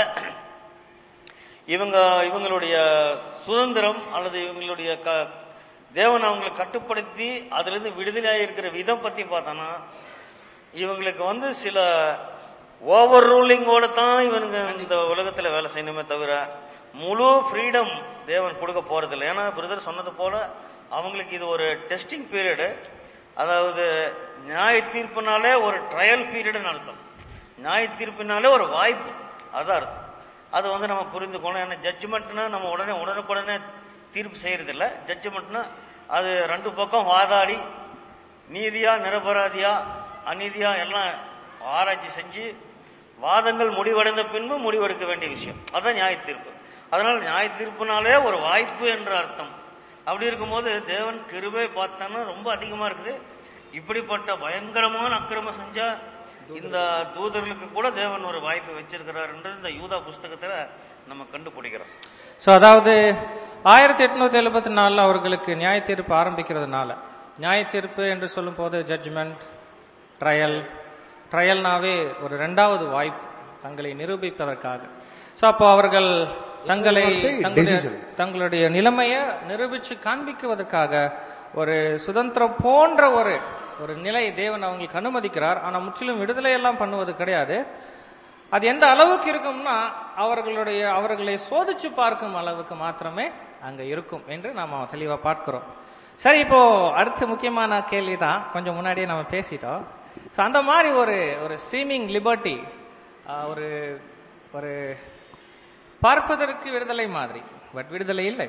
இவங்க இவங்களுடைய சுதந்திரம் அல்லது இவங்களுடைய க தேவன் அவங்களை கட்டுப்படுத்தி அதிலிருந்து விடுதலையாக இருக்கிற விதம் பத்தி பார்த்தோன்னா இவங்களுக்கு வந்து சில ஓவர் ரூலிங்கோட தான் இவனுங்க இந்த உலகத்துல வேலை செய்யணுமே தவிர முழு ஃப்ரீடம் தேவன் கொடுக்க போறதில்லை ஏன்னா பிரதர் சொன்னது போல அவங்களுக்கு இது ஒரு டெஸ்டிங் பீரியடு அதாவது நியாய தீர்ப்புனாலே ஒரு ட்ரையல் பீரியடுன்னு அர்த்தம் நியாய தீர்ப்பினாலே ஒரு வாய்ப்பு அதான் அர்த்தம் அது வந்து நம்ம புரிந்துக்கணும் ஏன்னா ஜட்ஜ்மெண்ட்னா நம்ம உடனே உடனுக்குடனே தீர்ப்பு செய்யறதில்ல ஜட்ஜ்மெண்ட்னா அது ரெண்டு பக்கம் வாதாடி நீதியா நிரபராதியா அநீதியா எல்லாம் ஆராய்ச்சி செஞ்சு வாதங்கள் முடிவடைந்த பின்பு முடிவெடுக்க வேண்டிய விஷயம் அதான் நியாய தீர்ப்பு அதனால நியாய தீர்ப்புனாலே ஒரு வாய்ப்பு என்ற அர்த்தம் அப்படி இருக்கும்போது தேவன் கிருபை பார்த்தோன்னா ரொம்ப அதிகமா இருக்குது இப்படிப்பட்ட பயங்கரமான அக்கிரமம் செஞ்சா இந்த தூதர்களுக்கு கூட தேவன் ஒரு வாய்ப்பு வச்சிருக்கிறாருன்றது இந்த யூதா புஸ்தகத்துல நம்ம கண்டுபிடிக்கிறோம் சோ அதாவது ஆயிரத்தி எட்நூத்தி எழுபத்தி நாலுல அவர்களுக்கு நியாய தீர்ப்பு ஆரம்பிக்கிறதுனால நியாய தீர்ப்பு என்று சொல்லும் போது ஜட்ஜ்மெண்ட் ட்ரையல் ட்ரையல்னாவே ஒரு ரெண்டாவது வாய்ப்பு தங்களை நிரூபிப்பதற்காக சோ அப்போ அவர்கள் தங்களை வார்த்தை தங்களுடைய- decision. தங்களுடைய நிலைமையை நிரூபிச்சு காண்பிக்குவதற்காக ஒரு சுதந்திரம் போன்ற ஒரு ஒரு நிலை தேவன் அவங்களுக்கு அனுமதிக்கிறார் ஆனா முற்றிலும் விடுதலை எல்லாம் பண்ணுவது கிடையாது அது எந்த அளவுக்கு இருக்கும்னா அவர்களுடைய அவர்களை சோதிச்சு பார்க்கும் அளவுக்கு மாத்திரமே அங்க இருக்கும் என்று நாம தெளிவா பார்க்கிறோம் சரி இப்போ அடுத்த முக்கியமான கேள்வி தான் கொஞ்சம் முன்னாடியே நம்ம பேசிட்டோம் So, அந்த மாதிரி ஒரு ஒரு சீமிங் லிபர்ட்டி ஒரு ஒரு பார்ப்பதற்கு விடுதலை மாதிரி பட் விடுதலை இல்லை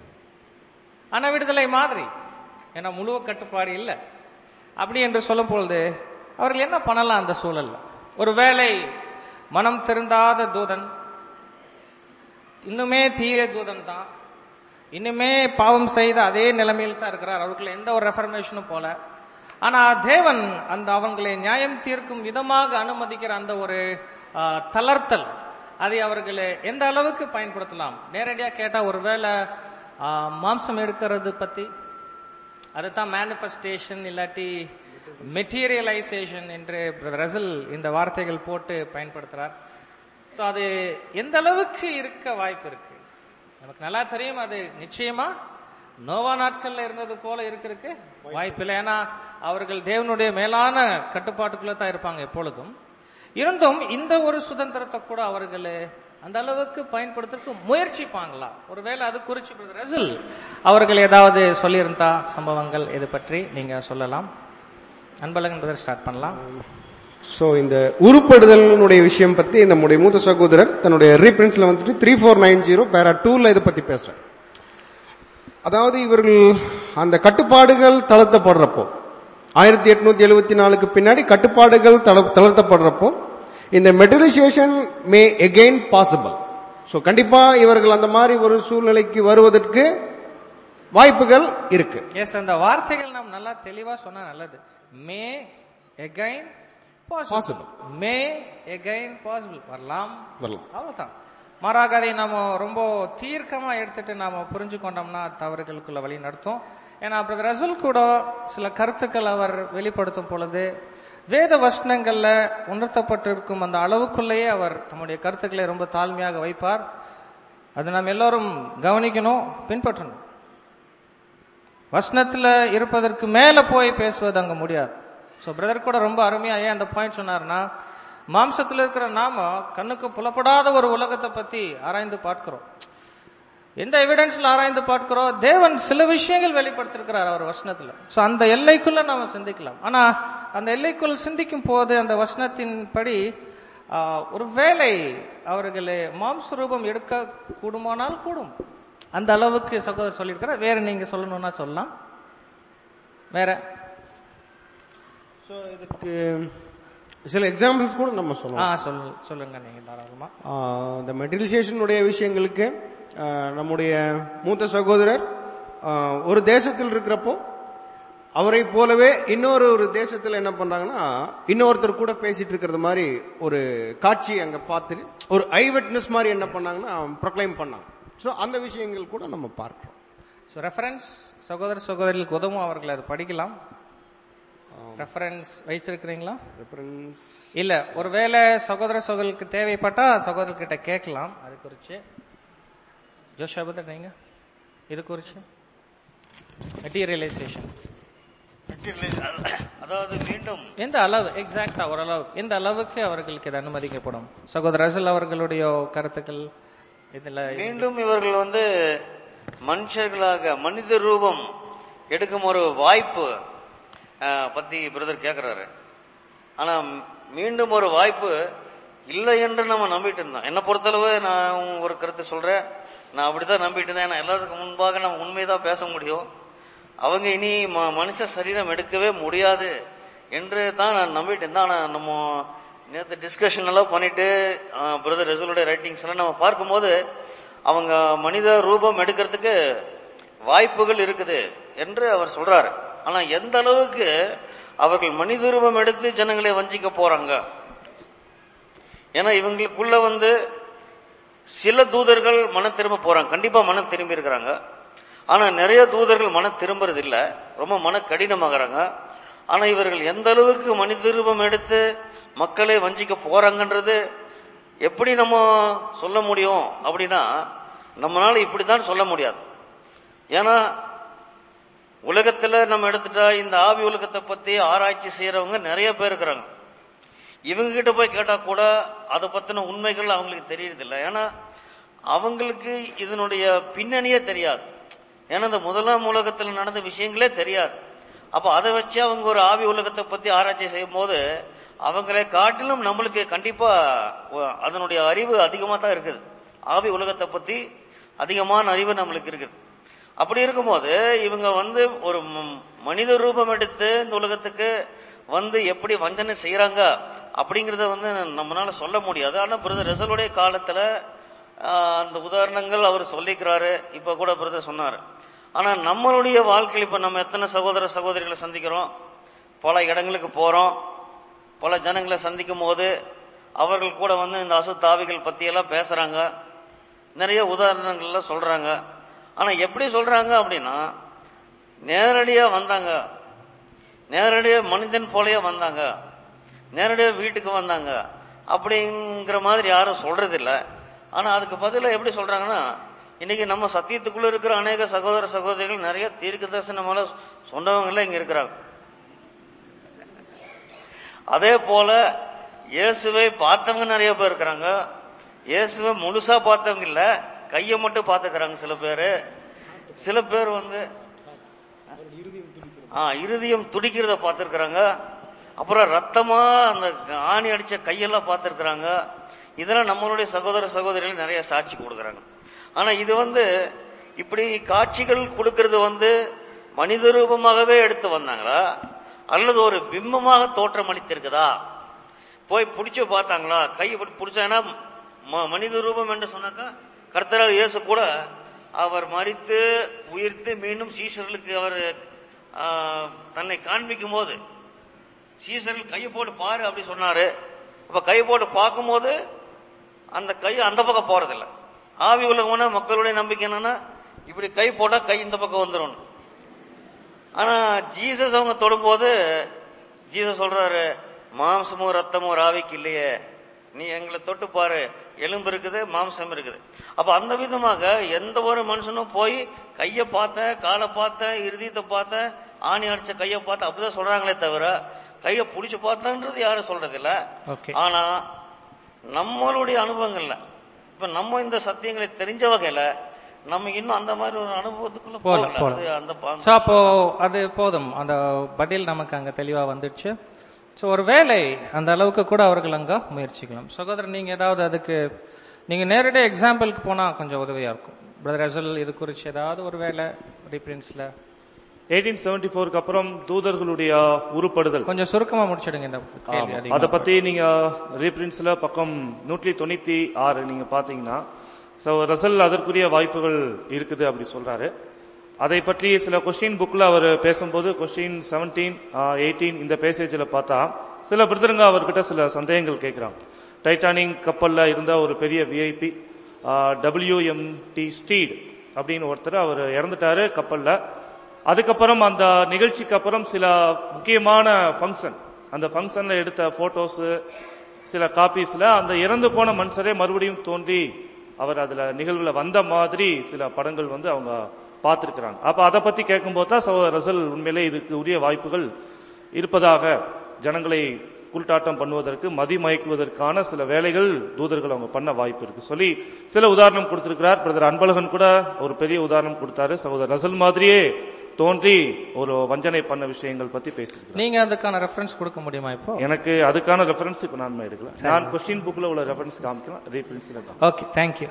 ஆனா விடுதலை மாதிரி ஏன்னா முழு கட்டுப்பாடு இல்லை அப்படி என்று சொல்லும் பொழுது அவர்கள் என்ன பண்ணலாம் அந்த சூழல்ல ஒருவேளை மனம் திருந்தாத தூதன் இன்னுமே தீய தூதன் தான் இன்னுமே பாவம் செய்த அதே நிலைமையில் தான் இருக்கிறார் அவருக்கு எந்த ஒரு ரெஃபர்மேஷனும் போல ஆனா தேவன் அந்த அவங்களை நியாயம் தீர்க்கும் விதமாக அனுமதிக்கிற அந்த ஒரு ஆ, தளர்த்தல் அதை அவர்களை எந்த அளவுக்கு பயன்படுத்தலாம் நேரடியா கேட்டா ஒருவேளை ஆ, மாம்சம் எடுக்கிறது பத்தி அதுதான் மேனிஃபெஸ்டேஷன் இல்லாட்டி மெட்டீரியலைசேஷன் என்று ரசல் இந்த வார்த்தைகள் போட்டு பயன்படுத்துறார் சோ அது எந்த அளவுக்கு இருக்க வாய்ப்பு இருக்கு நமக்கு நல்லா தெரியும் அது நிச்சயமா நோவா நாட்கள்ல இருந்தது போல இருக்கிறதுக்கு வாய்ப்பு இல்லை ஏன்னா அவர்கள் தேவனுடைய மேலான கட்டுப்பாட்டுக்குள்ள தான் இருப்பாங்க எப்பொழுதும் இருந்தும் இந்த ஒரு சுதந்திரத்தை கூட அவர்கள் அந்த அளவுக்கு பயன்படுத்துறதுக்கு முயற்சிப்பாங்களா ஒருவேளை அது குறிச்சு ரசல் அவர்கள் ஏதாவது சொல்லியிருந்தா சம்பவங்கள் இது பற்றி நீங்க சொல்லலாம் அன்பழகன் பிரதர் ஸ்டார்ட் பண்ணலாம் சோ இந்த உருப்படுதலினுடைய விஷயம் பத்தி நம்முடைய மூத்த சகோதரர் தன்னுடைய ரீபிரின்ஸ்ல வந்துட்டு த்ரீ ஃபோர் நைன் ஜீரோ பேரா டூல இதை பத்தி பேசுறேன் அதாவது இவர்கள் அந்த கட்டுப்பாடுகள் தளர்த்தப்படுறப்போ ஆயிரத்தி எட்நூத்தி எழுபத்தி நாலுக்கு பின்னாடி கட்டுப்பாடுகள் தள- தளர்த்தப்படுறப்போ இந்த materialisation may again possible so கண்டிப்பா இவர்கள் அந்த மாதிரி ஒரு சூழ்நிலைக்கு வருவதற்கு வாய்ப்புகள் இருக்கு எஸ் அந்த வார்த்தைகள் நாம் நல்லா தெளிவா சொன்னா நல்லது may again Possible. Possible may again possible வரலாம் வரலாம் அவ்வளவுதான் மாறாக அதை நாம ரொம்ப தீர்க்கமா எடுத்துட்டு நாம புரிஞ்சு கொண்டோம்னா தவறுகளுக்குள்ள வழி நடத்தும் ஏன்னா பிரதர் ரசூல் கூட சில கருத்துக்கள் அவர் வெளிப்படுத்தும் பொழுது வேத வசனங்கள்ல உணர்த்தப்பட்டிருக்கும் அந்த அளவுக்குள்ளேயே அவர் தம்முடைய கருத்துக்களை ரொம்ப தாழ்மையாக வைப்பார் அது நாம் எல்லோரும் கவனிக்கணும் பின்பற்றணும் வசனத்துல இருப்பதற்கு மேல போய் பேசுவது அங்க முடியாது சோ பிரதர் கூட ரொம்ப அருமையா ஏன் அந்த பாயிண்ட் சொன்னார்னா மாம்சத்துல இருக்கிற நாம கண்ணுக்கு புலப்படாத ஒரு உலகத்தை பத்தி ஆராய்ந்து பார்க்கிறோம் எந்த எவிடன்ஸ்ல ஆராய்ந்து பார்க்கிறோம் தேவன் சில விஷயங்கள் வெளிப்படுத்திருக்கிறார் அவர் வசனத்துல சோ அந்த எல்லைக்குள்ள நாம சிந்திக்கலாம் ஆனா அந்த எல்லைக்குள் சிந்திக்கும் போது அந்த வசனத்தின் படி ஒரு வேளை அவர்களே மாம்ச ரூபம் எடுக்க கூடுமானால் கூடும் அந்த அளவுக்கு சகோதரர் சொல்லியிருக்கிறார் வேற நீங்க சொல்லணும்னா சொல்லலாம் வேற சோ இதுக்கு சில எக்ஸாம்பிள்ஸ் கூட நம்ம ஆ சொல்லலாம் சொல் சொல்லுங்க நீங்க தாராளமா ஆஹ் இந்த மெட்டீரியலைசேஷனுடைய விஷயங்களுக்கு ஆஹ் நம்முடைய மூத்த சகோதரர் ஆஹ் ஒரு தேசத்தில் இருக்கிறப்போ அவரை போலவே இன்னொரு ஒரு தேசத்துல என்ன பண்றாங்கன்னா இன்னொருத்தர் கூட பேசிட்டு இருக்கிறது மாதிரி ஒரு காட்சி அங்க பார்த்து ஒரு ஐ விட்னஸ் மாதிரி என்ன பண்ணாங்கன்னா ப்ரொக்ளைம் பண்ணாங்க சோ அந்த விஷயங்கள் கூட நம்ம பார்க்கிறோம் ஸோ ரெஃபரன்ஸ் சகோதர சகோதரிகளுக்கு உதவும் அவர்கள் அதை படிக்கலாம் ரெஃபரன்ஸ் வைச்சிருக்கிறீங்களா ரெஃபரன்ஸ் இல்ல ஒருவேளை சகோதர சகோதரருக்கு தேவைப்பட்டா சகோதரர்கிட்ட கேட்கலாம் அது குறிச்சு ஜோஷாபத நீங்க இது குறிச்சு மெட்டீரியலைசேஷன் அதாவது மீண்டும் எந்த அளவு எக்ஸாக்டா ஓரளவு எந்த அளவுக்கு அவர்களுக்கு இது அனுமதிக்கப்படும் சகோதரர் ரசல் அவர்களுடைய கருத்துக்கள் இதுல மீண்டும் இவர்கள் வந்து மனுஷர்களாக மனித ரூபம் எடுக்கும் ஒரு வாய்ப்பு அஹ், பத்தி பிரதர் கேக்குறாரு ஆனா மீண்டும் ஒரு வாய்ப்பு இல்லை என்று நம்ம நம்பிட்டு இருந்தோம் என்னை பொறுத்தளவு நான் ஒரு கருத்து சொல்றேன் நான் அப்படித்தான் நம்பிட்டு இருந்தேன் ஏன்னா எல்லாத்துக்கும் முன்பாக நம்ம உண்மைதான் பேச முடியும் அவங்க இனி ம- மனுஷ சரீரம் எடுக்கவே முடியாது என்று தான் நான் நம்பிட்டு இருந்தேன் ஆனா நம்ம நேற்று டிஸ்கஷன் எல்லாம் பண்ணிட்டு பிரதர் ரெசலுடைய ரைட்டிங்ஸ் எல்லாம் நம்ம பார்க்கும்போது அவங்க மனித ரூபம் எடுக்கிறதுக்கு வாய்ப்புகள் இருக்குது என்று அவர் சொல்றாரு ஆனா எந்த அளவுக்கு அவர்கள் மனித ரூபம் எடுத்து ஜனங்களை வஞ்சிக்க போறாங்க ஏன்னா இவங்களுக்குள்ள வந்து சில தூதர்கள் மன திரும்ப போறாங்க கண்டிப்பா மனம் திரும்பி இருக்கிறாங்க ஆனா நிறைய தூதர்கள் மன திரும்புறது இல்ல ரொம்ப மன கடினமாகறாங்க ஆனா இவர்கள் எந்த அளவுக்கு மனித ரூபம் எடுத்து மக்களை வஞ்சிக்க போறாங்கன்றது எப்படி நம்ம சொல்ல முடியும் அப்படின்னா நம்மளால இப்படித்தான் சொல்ல முடியாது ஏன்னா உலகத்துல நம்ம எடுத்துட்டா இந்த ஆவி உலகத்தை பத்தி ஆராய்ச்சி செய்யறவங்க நிறைய பேர் இருக்கிறாங்க இவங்க கிட்ட போய் கேட்டா கூட அதை பத்தின உண்மைகள் அவங்களுக்கு தெரியறதில்ல ஏன்னா அவங்களுக்கு இதனுடைய பின்னணியே தெரியாது ஏன்னா இந்த முதலாம் உலகத்தில் நடந்த விஷயங்களே தெரியாது அப்ப அதை வச்சு அவங்க ஒரு ஆவி உலகத்தை பத்தி ஆராய்ச்சி செய்யும் போது அவங்களை காட்டிலும் நம்மளுக்கு கண்டிப்பா ஒ- அதனுடைய அறிவு அதிகமா தான் இருக்குது ஆவி உலகத்தை பத்தி அதிகமான அறிவு நம்மளுக்கு இருக்குது அப்படி இருக்கும்போது இவங்க வந்து ஒரு ம- மனித ரூபம் எடுத்து இந்த உலகத்துக்கு வந்து எப்படி வஞ்சனை செய்யறாங்க அப்படிங்கறத வந்து நம்மளால சொல்ல முடியாது ஆனா பிரதர் ரெசலுடைய காலத்துல ஆஹ், அந்த உதாரணங்கள் அவர் சொல்லிக்கிறாரு இப்ப கூட பிரதர் சொன்னாரு ஆனா நம்மளுடைய வாழ்க்கையில் இப்ப நம்ம எத்தனை சகோதர சகோதரிகளை சந்திக்கிறோம் பல இடங்களுக்கு போறோம் பல ஜனங்களை சந்திக்கும் போது அவர்கள் கூட வந்து இந்த அசுத்தாவிகள் பத்தி எல்லாம் பேசுறாங்க நிறைய உதாரணங்கள்லாம் சொல்றாங்க ஆனா எப்படி சொல்றாங்க அப்படின்னா நேரடியா வந்தாங்க நேரடியா மனிதன் போலயே வந்தாங்க நேரடியா வீட்டுக்கு வந்தாங்க அப்படிங்கிற மாதிரி யாரும் சொல்றது இல்ல ஆனா அதுக்கு பதிலா எப்படி சொல்றாங்கன்னா இன்னைக்கு நம்ம சத்தியத்துக்குள்ள இருக்கிற அநேக சகோதர சகோதரிகள் நிறைய தீர்க்க தரிசனமான சொன்னவங்க இங்க இருக்கிறாங்க அதே போல இயேசுவை பார்த்தவங்க நிறைய பேர் இருக்கிறாங்க இயேசுவை முழுசா பார்த்தவங்க இல்ல கையை மட்டும் பார்த்துக்கிறாங்க சில பேர் சில பேர் வந்து ஆ இருதயம் துடிக்கிறத பார்த்திருக்கிறாங்க அப்புறம் ரத்தமா அந்த ஆணி அடிச்ச கையெல்லாம் பார்த்திருக்கிறாங்க இதெல்லாம் நம்மளுடைய சகோதர சகோதரிகள் நிறைய சாட்சி கொடுக்கறாங்க ஆனா இது வந்து இப்படி காட்சிகள் கொடுக்கிறது வந்து மனித ரூபமாகவே எடுத்து வந்தாங்களா அல்லது ஒரு பிம்பமாக தோற்றம் அளித்திருக்குதா போய் பிடிச்சு பார்த்தாங்களா கை பிடிச்சாங்கன்னா ம- மனித ரூபம் என்று சொன்னாக்கா கர்த்தராக இயேசு கூட அவர் மறித்து உயிர்த்து மீண்டும் சீசர்களுக்கு அவர் ஆ, தன்னை காண்பிக்கும் போது சீசர்கள் கையை போட்டு பாரு அப்படி சொன்னாரு அப்ப கை போட்டு பார்க்கும்போது அந்த கை அந்த பக்கம் போறதில்ல ஆவி உலகம்னா மக்களுடைய நம்பிக்கை என்னன்னா இப்படி கை போட்டா கை இந்த பக்கம் வந்துடும் ஆனா ஜீசஸ் அவங்க தொடும்போது ஜீசஸ் சொல்றாரு மாம்சமும் ரத்தமும் ராவிக்கு இல்லையே நீ எங்களை தொட்டு பாரு எலும்பு இருக்குது மாம்சம் இருக்குது அப்ப அந்த விதமாக எந்த ஒரு மனுஷனும் போய் கைய பார்த்த காலை பார்த்த இருதயத்தை பார்த்த ஆணி அடிச்ச கைய பார்த்த அப்படிதான் சொல்றாங்களே தவிர கைய புடிச்சு பார்த்தன்றது யாரும் சொல்றது இல்ல ஓகே ஆனா நம்மளுடைய அனுபவங்கள்ல இப்ப நம்ம இந்த சத்தியங்களை தெரிஞ்ச வகையில நம்ம இன்னும் அந்த மாதிரி ஒரு அனுபவத்துக்குள்ள போகலாம், போகல போகலாம். அது அந்த பா- ஸோ அப்போ அது போதும் அந்த பதில் நமக்கு அங்க தெளிவா வந்துடுச்சு ஸோ ஒரு வேலை அந்த அளவுக்கு கூட அவர்கள் அங்க முயற்சிக்கலாம் சகோதரர் நீங்க ஏதாவது அதுக்கு நீங்க நேரடியாக எக்ஸாம்பிளுக்கு போனா கொஞ்சம் உதவியா இருக்கும் பிரதர் அசல் இது குறிச்சு ஏதாவது ஒரு வேலை ரீப்ரின்ஸ்ல எயிட்டீன் செவன்டி ஃபோருக்கு அப்புறம் தூதர்களுடைய உருப்படுதல் கொஞ்சம் சுருக்கமா முடிச்சிடுங்க இந்த கேள்வி ஆமா. அதிகமா. அத பத்தி நீங்க ரீப்ரின்ஸ்ல பக்கம் நூற்றி தொண்ணூத்தி ஆறு நீங்க பாத்தீங்கன்னா சோ ரசல் அதற்குரிய வாய்ப்புகள் இருக்குது அப்படி சொல்றாரு அதை பற்றி சில கொஸ்டின் புக்ல அவர் பேசும்போது கொஸ்டின் செவன்டீன் எயிட்டீன் இந்த பேசேஜில் பார்த்தா சில பிரதருங்க அவர்கிட்ட சில சந்தேகங்கள் கேட்குறாங்க டைட்டானிக் கப்பல்ல இருந்த ஒரு பெரிய விஐபி டபிள்யூஎம்டி ஸ்டீட் அப்படின்னு ஒருத்தர் அவர் இறந்துட்டாரு கப்பல்ல அதுக்கப்புறம் அந்த நிகழ்ச்சிக்கு அப்புறம் சில முக்கியமான ஃபங்க்ஷன் அந்த ஃபங்க்ஷன்ல எடுத்த போட்டோஸ் சில காப்பீஸ்ல அந்த இறந்து போன மனுஷரே மறுபடியும் தோன்றி அவர் அதுல நிகழ்வுல வந்த மாதிரி சில படங்கள் வந்து அவங்க பார்த்திருக்கிறாங்க அப்ப அதை பத்தி கேட்கும்போது தான் சகோதரர் ரசல் உண்மையிலே இதுக்கு உரிய வாய்ப்புகள் இருப்பதாக ஜனங்களை குருட்டாட்டம் பண்ணுவதற்கு மதி மயக்குவதற்கான சில வேலைகள் தூதர்கள் அவங்க பண்ண வாய்ப்பு இருக்கு சொல்லி சில உதாரணம் கொடுத்திருக்கிறார் பிரதர் அன்பழகன் கூட ஒரு பெரிய உதாரணம் கொடுத்தாரு சகோதரர் ரசல் மாதிரியே தோன்றி ஒரு வஞ்சனை பண்ண விஷயங்கள் பத்தி பேசியிருக்கிறார் நீங்க அதுக்கான ரெஃபரன்ஸ் கொடுக்க முடியுமா இப்போ எனக்கு அதுக்கான ரெஃபரன்ஸ் இப்ப நான் எடுக்கல நான் கொஸ்டின் புக்ல உள்ள ரெஃபரன்ஸ் காமிக்கலாம் ரீபிரின்ஸ்ல தான் ஓகே தேங்க்யூ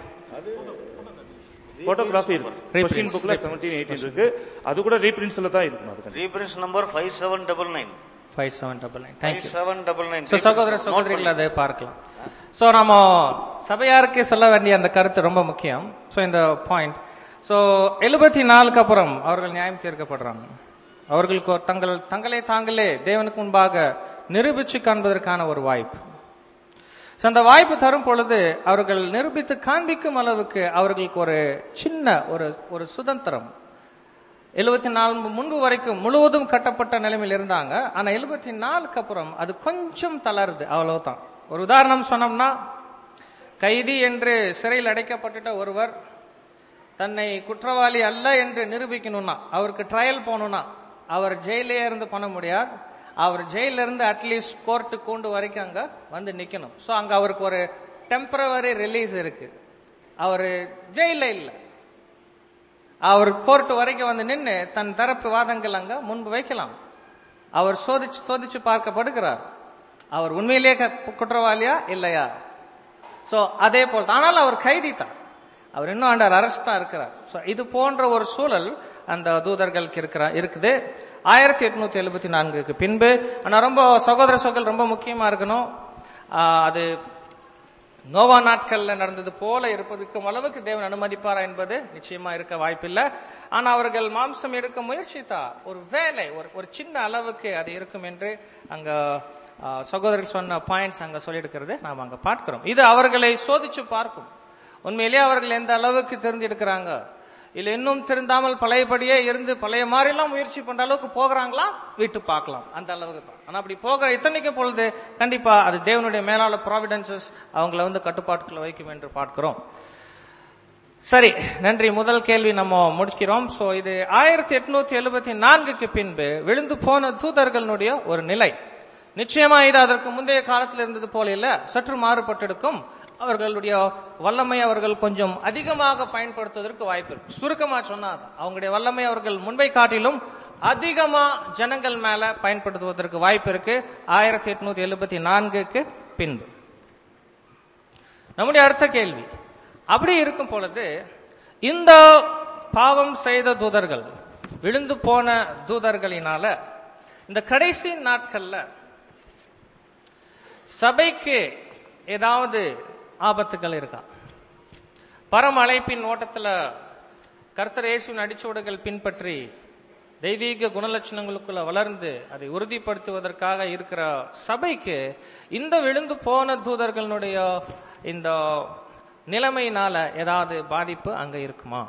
போட்டோகிராஃபி இருக்கு கொஸ்டின் புக்ல செவன்டீன் எயிட்டீன் இருக்கு அது கூட ரீபிரின்ஸ்ல தான் இருக்கும் அதுக்கு reprints number five seven double nine five seven double nine five thank you seven double nine so சகோதர சகோதரிகள் அதை பார்க்கலாம் ஸோ நம்ம சபையாருக்கு சொல்ல வேண்டிய அந்த கருத்து ரொம்ப முக்கியம் ஸோ இந்த பாயிண்ட் ஸோ எழுபத்தி நாலுக்கு அப்புறம் அவர்கள் நியாயம் தீர்க்கப்படுறாங்க அவர்களுக்கு ஒரு தங்கள் தங்களை தாங்களே தேவனுக்கு முன்பாக நிரூபிச்சு காண்பதற்கான ஒரு வாய்ப்பு ஸோ அந்த வாய்ப்பு தரும் பொழுது அவர்கள் நிரூபித்து காண்பிக்கும் அளவுக்கு அவர்களுக்கு ஒரு சின்ன ஒரு ஒரு சுதந்திரம் எழுபத்தி நாலு முன்பு வரைக்கும் முழுவதும் கட்டப்பட்ட நிலைமையில் இருந்தாங்க ஆனா எழுபத்தி நாலுக்கு அப்புறம் அது கொஞ்சம் தளருது அவ்வளவுதான் ஒரு உதாரணம் சொன்னோம்னா கைதி என்று சிறையில் அடைக்கப்பட்டுட்ட ஒருவர் தன்னை குற்றவாளி அல்ல என்று நிரூபிக்கணும்னா அவருக்கு ட்ரையல் போகணும்னா அவர் ஜெயிலே இருந்து பண்ண முடியாது அவர் ஜெயில இருந்து அட்லீஸ்ட் கோர்ட்டு கூண்டு வரைக்கும் அங்க வந்து நிக்கணும் சோ அங்க அவருக்கு ஒரு டெம்பரவரி ரிலீஸ் இருக்கு அவர் ஜெயில இல்லை அவர் கோர்ட் வரைக்கும் வந்து நின்று தன் தரப்பு வாதங்கள் அங்க முன்பு வைக்கலாம் அவர் சோதிச்சு சோதிச்சு பார்க்கப்படுகிறார் அவர் உண்மையிலேயே க- குற்றவாளியா இல்லையா சோ அதே போல் ஆனால் அவர் கைதி தான் அவர் இன்னும் அண்டர் அரஸ்ட் தான் இருக்கிறார் சோ இது போன்ற ஒரு சூழல் அந்த தூதர்களுக்கு இருக்கிற இருக்குது ஆயிரத்தி எட்நூத்தி எழுபத்தி நான்குக்கு பின்பு ஆனா ரொம்ப சகோதர சகோதரர்கள் ரொம்ப முக்கியமா இருக்கணும் ஆஹ் அது நோவா நாட்கள்ல நடந்தது போல இருப்பதற்கும் அளவுக்கு தேவன் அனுமதிப்பாரா என்பது நிச்சயமா இருக்க வாய்ப்பில்லை ஆனா அவர்கள் மாம்சம் எடுக்க முயற்சித்தா ஒரு வேலை ஒரு ஒரு சின்ன அளவுக்கு அது இருக்கும் என்று அங்க ஆ, சகோதரர் சொன்ன பாயிண்ட்ஸ் அங்க சொல்லியிருக்கிறது நாம் அங்க பார்க்கிறோம் இது அவர்களை சோதிச்சு பார்க்கும் உண்மையிலேயே அவர்கள் எந்த அளவுக்கு தெரிஞ்செடுக்கிறாங்க இல்ல இன்னும் திருந்தாமல் பழையபடியே இருந்து பழைய மாதிரிலாம் முயற்சி பண்ற அளவுக்கு போகிறாங்களா விட்டு பார்க்கலாம் அந்த அளவுக்கு தான் ஆனா அப்படி போகிற இத்தனைக்கு பொழுது கண்டிப்பா அது தேவனுடைய மேலாள ப்ராவிடன்சஸ் அவங்கள வந்து கட்டுப்பாட்டுக்குள்ள வைக்கும் என்று பார்க்கிறோம் சரி நன்றி முதல் கேள்வி நம்ம முடிக்கிறோம் சோ இது ஆயிரத்தி எட்நூத்தி எழுபத்தி நான்குக்கு பின்பு விழுந்து போன தூதர்களுடைய ஒரு நிலை நிச்சயமா இது அதற்கு முந்தைய காலத்தில் இருந்தது போல இல்ல சற்று மாறுபட்டிருக்கும் அவர்களுடைய வல்லமை அவர்கள் கொஞ்சம் அதிகமாக பயன்படுத்துவதற்கு வாய்ப்பு இருக்கு சுருக்கமா சொன்னா அது. அவங்களுடைய வல்லமை அவர்கள் முன்பை காட்டிலும் அதிகமா ஜனங்கள் மேல பயன்படுத்துவதற்கு வாய்ப்பு இருக்கு ஆயிரத்தி எட்நூத்தி எழுபத்தி நான்குக்கு பின்பு நம்முடைய அடுத்த கேள்வி அப்படி இருக்கும் பொழுது இந்த பாவம் செய்த தூதர்கள் விழுந்து போன தூதர்களினால இந்த கடைசி நாட்கள்ல சபைக்கு ஏதாவது ஆபத்துகள் இருக்கா பரம் அழைப்பின் ஓட்டத்துல கர்த்தர் இயேசுவின் அடிச்சுவடுகள் பின்பற்றி தெய்வீக குணலட்சணங்களுக்குள்ள வளர்ந்து அதை உறுதிப்படுத்துவதற்காக இருக்கிற சபைக்கு இந்த விழுந்து போன தூதர்களுடைய இந்த நிலைமையினால ஏதாவது பாதிப்பு அங்க இருக்குமா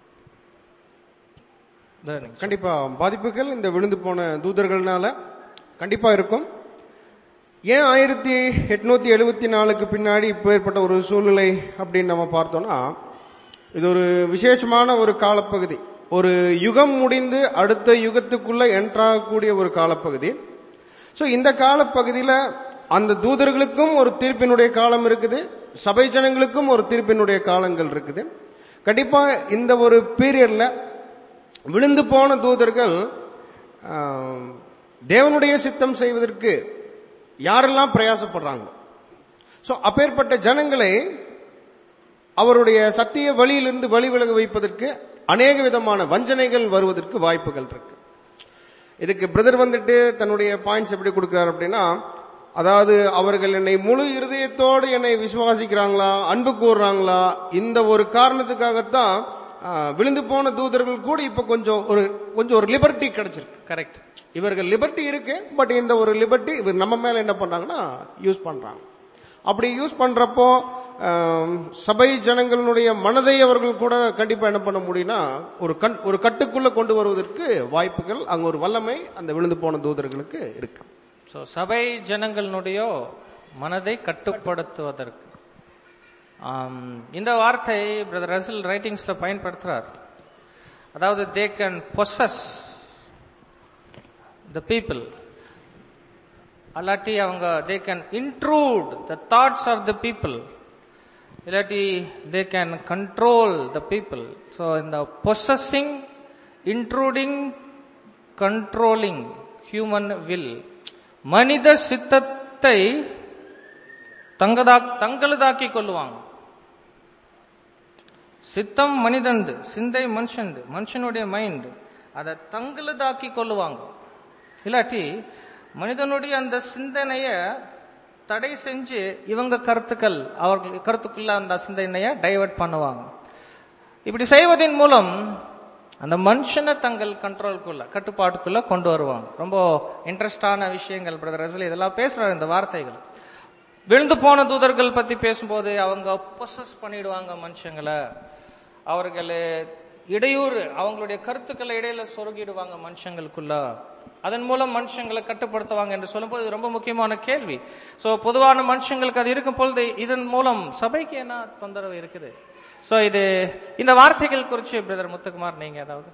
தரணி. கண்டிப்பா பாதிப்புகள் இந்த விழுந்து போன தூதர்கள்னால கண்டிப்பா இருக்கும் ஏன் ஆயிரத்தி எட்நூத்தி எழுபத்தி நாலுக்கு பின்னாடி இப்போ ஏற்பட்ட ஒரு சூழ்நிலை அப்படின்னு நம்ம பார்த்தோம்னா இது ஒரு விசேஷமான ஒரு காலப்பகுதி ஒரு யுகம் முடிந்து அடுத்த யுகத்துக்குள்ள என்ட்ராகக்கூடிய ஒரு காலப்பகுதி சோ இந்த காலப்பகுதியில அந்த தூதர்களுக்கும் ஒரு தீர்ப்பினுடைய காலம் இருக்குது சபை ஜனங்களுக்கும் ஒரு தீர்ப்பினுடைய காலங்கள் இருக்குது கண்டிப்பா இந்த ஒரு பீரியட்ல விழுந்து போன தூதர்கள் ஆம், தேவனுடைய சித்தம் செய்வதற்கு யாரெல்லாம் பிரயாசப்படுறாங்க சோ அப்பேற்பட்ட ஜனங்களை அவருடைய சத்திய வழியிலிருந்து வழி விலக வைப்பதற்கு அநேக விதமான வஞ்சனைகள் வருவதற்கு வாய்ப்புகள் இருக்கு இதுக்கு பிரதர் வந்துட்டு தன்னுடைய பாயிண்ட்ஸ் எப்படி கொடுக்கிறார் அப்படின்னா அதாவது அவர்கள் என்னை முழு இருதயத்தோடு என்னை விசுவாசிக்கிறாங்களா அன்பு கூறுறாங்களா இந்த ஒரு காரணத்துக்காகத்தான் ஆ, விழுந்து போன தூதர்கள் கூட இப்ப கொஞ்சம் ஒரு கொஞ்சம் ஒரு லிபர்ட்டி கிடைச்சிருக்கு கரெக்ட் இவர்கள் லிபர்ட்டி இருக்கு பட் இந்த ஒரு லிபர்ட்டி இவர் நம்ம மேல என்ன பண்றாங்கன்னா யூஸ் பண்றாங்க அப்படி யூஸ் பண்றப்போ ஆம், சபை ஜனங்களுடைய மனதை அவர்கள் கூட கண்டிப்பா என்ன பண்ண முடியும்னா ஒரு கண் ஒரு கட்டுக்குள்ள கொண்டு வருவதற்கு வாய்ப்புகள் அங்க ஒரு வல்லமை அந்த விழுந்து போன தூதர்களுக்கு இருக்கு ஸோ சபை ஜனங்களுடைய மனதை கட்டுப்படுத்துவதற்கு ஆம், இந்த வார்த்தை பிரதர் ரசல் ரைட்டிங்ஸ்ல பயன்படுத்துறார் அதாவது they can possess the people அல்லாட்டி அவங்க they can intrude the thoughts of the people இல்லாட்டி they can control the people so இந்த possessing intruding controlling human will மனித சித்தத்தை தங்கதா தங்களதாக்கி கொள்ளுவாங்க சித்தம் மனிதண்டு சிந்தை மனுஷண்டு மனுஷனுடைய மைண்ட் அதை தங்களதாக்கி கொள்ளுவாங்க இல்லாட்டி மனிதனுடைய அந்த சிந்தனைய தடை செஞ்சு இவங்க கருத்துக்கள் அவர்கள் கருத்துக்குள்ள அந்த சிந்தனைய டைவர்ட் பண்ணுவாங்க இப்படி செய்வதன் மூலம் அந்த மனுஷனை தங்கள் கண்ட்ரோலுக்குள்ள கட்டுப்பாட்டுக்குள்ள கொண்டு வருவாங்க ரொம்ப இன்ட்ரெஸ்டான விஷயங்கள் பிரதர் ரசல் இதெல்லாம் பேசுறாரு இந்த வார்த்தைகள் விழுந்து போன தூதர்கள் பத்தி பேசும்போது அவங்க பொசஸ் பண்ணிடுவாங்க மனுஷங்களை அவர்கள் இடையூறு அவங்களுடைய கருத்துக்களை இடையில சொருகிடுவாங்க மனுஷங்களுக்குள்ள அதன் மூலம் மனுஷங்களை கட்டுப்படுத்துவாங்க என்று சொல்லும்போது இது ரொம்ப முக்கியமான கேள்வி சோ பொதுவான மனுஷங்களுக்கு அது இருக்கும் பொழுது இதன் மூலம் சபைக்கு என்ன தொந்தரவு இருக்குது சோ இது இந்த வார்த்தைகள் குறித்து பிரதர் முத்துக்குமார் நீங்க ஏதாவது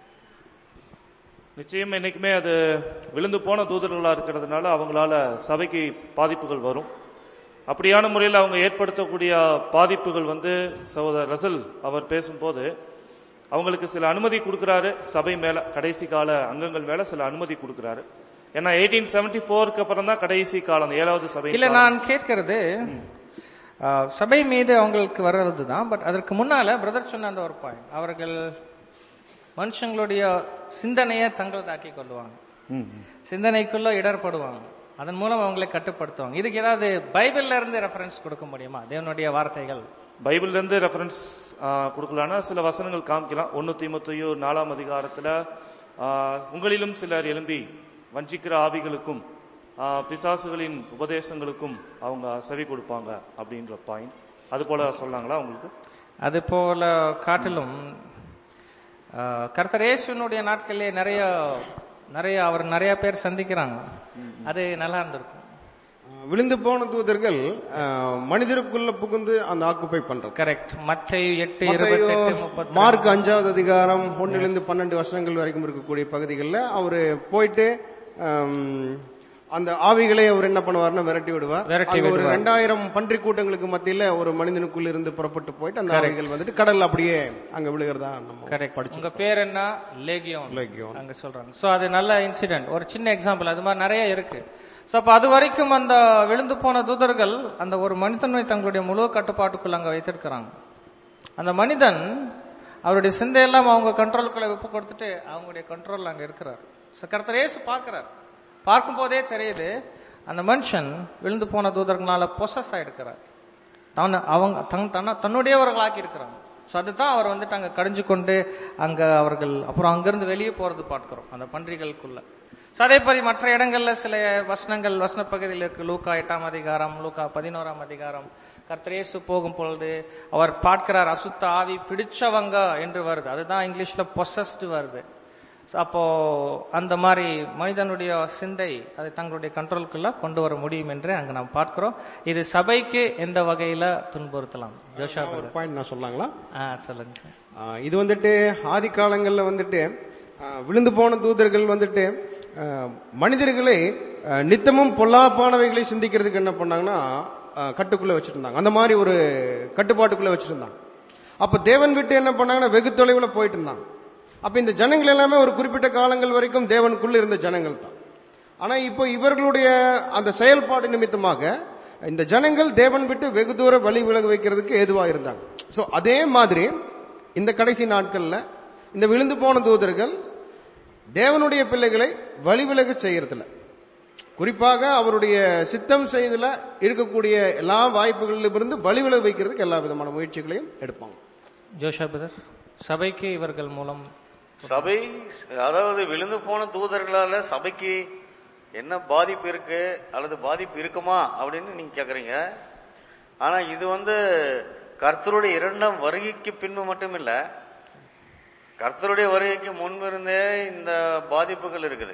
நிச்சயம் என்னைக்குமே அது விழுந்து போன தூதர்களா இருக்கிறதுனால அவங்களால சபைக்கு பாதிப்புகள் வரும் அப்படியான முறையில் அவங்க ஏற்படுத்தக்கூடிய பாதிப்புகள் வந்து சகோதரர் ரசல் அவர் பேசும்போது அவங்களுக்கு சில அனுமதி கொடுக்கிறாரு சபை மேல கடைசி கால அங்கங்கள் மேல சில அனுமதி கொடுக்கிறாரு ஏன்னா எயிட்டீன் செவன்டி ஃபோருக்கு அப்புறம் தான் கடைசி காலம் அந்த ஏழாவது சபை இல்ல நான் கேட்கிறது ஆஹ், சபை மீது அவங்களுக்கு வர்றது தான் பட் அதற்கு முன்னால பிரதர் சொன்ன அந்த ஒரு பாயிண்ட் அவர்கள் மனுஷங்களுடைய சிந்தனையை தங்களதாக்கி கொள்வாங்க ம், ம். சிந்தனைக்குள்ள இடர்படுவாங்க அதன் மூலம் அவங்களை கட்டுப்படுத்துவாங்க இதுக்கு ஏதாவது பைபிள்ல இருந்து ரெஃபரன்ஸ் கொடுக்க முடியுமா தேவனுடைய வார்த்தைகள் பைபிள்ல இருந்து ரெஃபரன்ஸ் கொடுக்கலாம்னா சில வசனங்கள் காமிக்கலாம் ஒன்னு தீமத்தையோ நாலாம் அதிகாரத்துல ஆ, உங்களிலும் சிலர் எழும்பி வஞ்சிக்கிற ஆவிகளுக்கும் ஆ, பிசாசுகளின் உபதேசங்களுக்கும் அவங்க செவி கொடுப்பாங்க அப்படின்ற பாயிண்ட் அது போல சொல்லாங்களா உங்களுக்கு அது போல காட்டிலும் ஆஹ், கர்த்தர் இயேசுவினுடைய நாட்களிலே நிறைய நிறைய அவர் நிறைய பேர் சந்திக்கிறாங்க அது நல்லா இருந்திருக்கும் ஆ, விழுந்து போன தூதர்கள் ஆ, மனிதருக்குள்ள புகுந்து அந்த ஆக்குப்பை பண்றது கரெக்ட் மத்தை எட்டு மத்தேயு, இருபத்தெட்டு முப்பத்தி மார்க் அஞ்சாவது அதிகாரம் ஒன்னிலிருந்து பன்னெண்டு வசனங்கள் வரைக்கும் இருக்கக்கூடிய பகுதிகளில் அவரு போயிட்டு ஆம், அந்த ஆவிகளை அவர் என்ன பண்ணுவார்னா விரட்டி விடுவார் விரட்டி அங்க ஒரு விடுவார். ரெண்டாயிரம் பன்றி கூட்டங்களுக்கு மத்தியில ஒரு மனிதனுக்குள்ள இருந்து புறப்பட்டு போயிட்டு அந்த ஆவிகள் வந்துட்டு கடல்ல அப்படியே அங்க விழுகிறதா நம்ம கரெக்ட் உங்க பேர் என்ன லேகியோன் லேகியோன். அங்க சொல்றாங்க சோ அது நல்ல இன்சிடென்ட் ஒரு சின்ன எக்ஸாம்பிள் அது மாதிரி நிறைய இருக்கு சோ அப்ப அது வரைக்கும் அந்த விழுந்து போன தூதர்கள் அந்த ஒரு மனிதனை தங்களுடைய முழு கட்டுப்பாட்டுக்குள்ள அங்க வைத்திருக்கிறாங்க அந்த மனிதன் அவருடைய சிந்தையெல்லாம் அவங்க கண்ட்ரோலுக்குள்ள விப்பு கொடுத்துட்டு அவங்களுடைய கண்ட்ரோல் அங்க இருக்கிறார் So, கர்த்தர் இயேசு பார்க்கிறார் பார்க்கும் போதே தெரியுது அந்த மனுஷன் விழுந்து போன தூதர்களால பொசஸ் ஆயிடுக்கிறார் தான் அவங்க தன் தன்ன தன்னுடையவர்களாக்கி இருக்கிறாங்க ஸோ அதுதான் அவர் வந்துட்டு அங்க கடிஞ்சு கொண்டு அங்க அவர்கள் அப்புறம் அங்கிருந்து வெளியே போறது பார்க்கிறோம் அந்த பன்றிகளுக்குள்ள ஸோ அதே மாதிரி மற்ற இடங்கள்ல சில வசனங்கள் வசன பகுதியில் இருக்கு லூக்கா எட்டாம் அதிகாரம் லூக்கா பதினோராம் அதிகாரம் கர்த்தரேசு போகும் பொழுது அவர் பார்க்கிறார் அசுத்த ஆவி பிடிச்சவங்க என்று வருது அதுதான் இங்கிலீஷ்ல பொசஸ்டு வருது So, அப்போ அந்த மாதிரி மனிதனுடைய சிந்தை அதை தங்களுடைய கண்ட்ரோலுக்குள்ள கொண்டு வர முடியும் என்று அங்க நாம் பார்க்கிறோம் இது சபைக்கு எந்த வகையில துன்புறுத்தலாம் ஜோஷா ஒரு பாயிண்ட் நான் சொல்லாங்களா ஆ சொல்லுங்க ஆ, இது வந்துட்டு ஆதி காலங்கள்ல வந்துட்டு ஆ, விழுந்து போன தூதர்கள் வந்துட்டு ஆ, மனிதர்களை ஆ, நித்தமும் பொல்லாப்பானவைகளை சிந்திக்கிறதுக்கு என்ன பண்ணாங்கன்னா ஆ, கட்டுக்குள்ள வச்சிருந்தாங்க அந்த மாதிரி ஒரு கட்டுப்பாட்டுக்குள்ள வச்சிருந்தாங்க அப்ப தேவன் விட்டு என்ன பண்ணாங்கன்னா வெகு தொலைவுல போயிட்டு இருந்தாங்க அப்ப இந்த ஜனங்கள் எல்லாமே ஒரு குறிப்பிட்ட காலங்கள் வரைக்கும் தேவனுக்குள்ள இருந்த ஜனங்கள் தான் ஆனா இப்போ இவர்களுடைய அந்த செயல்பாடு நிமித்தமாக இந்த ஜனங்கள் தேவன் விட்டு வெகு தூர வழி விலக வைக்கிறதுக்கு ஏதுவா இருந்தாங்க சோ அதே மாதிரி இந்த கடைசி நாட்கள்ல இந்த விழுந்து போன தூதர்கள் தேவனுடைய பிள்ளைகளை வழி விலக செய்யறதில்ல குறிப்பாக அவருடைய சித்தம் செய்தல இருக்கக்கூடிய எல்லா வாய்ப்புகளிலிருந்து வழி விலக வைக்கிறதுக்கு எல்லா விதமான முயற்சிகளையும் எடுப்பாங்க ஜோஷா பிரதர் சபைக்கு இவர்கள் மூலம் சபை அதாவது விழுந்து போன தூதர்களால சபைக்கு என்ன பாதிப்பு இருக்கு அல்லது பாதிப்பு இருக்குமா அப்படின்னு நீங்க கேக்குறீங்க ஆனா இது வந்து கர்த்தருடைய இரண்டாம் வருகைக்கு பின்பு மட்டும் இல்ல கர்த்தருடைய வருகைக்கு முன்பு இருந்தே இந்த பாதிப்புகள் இருக்குது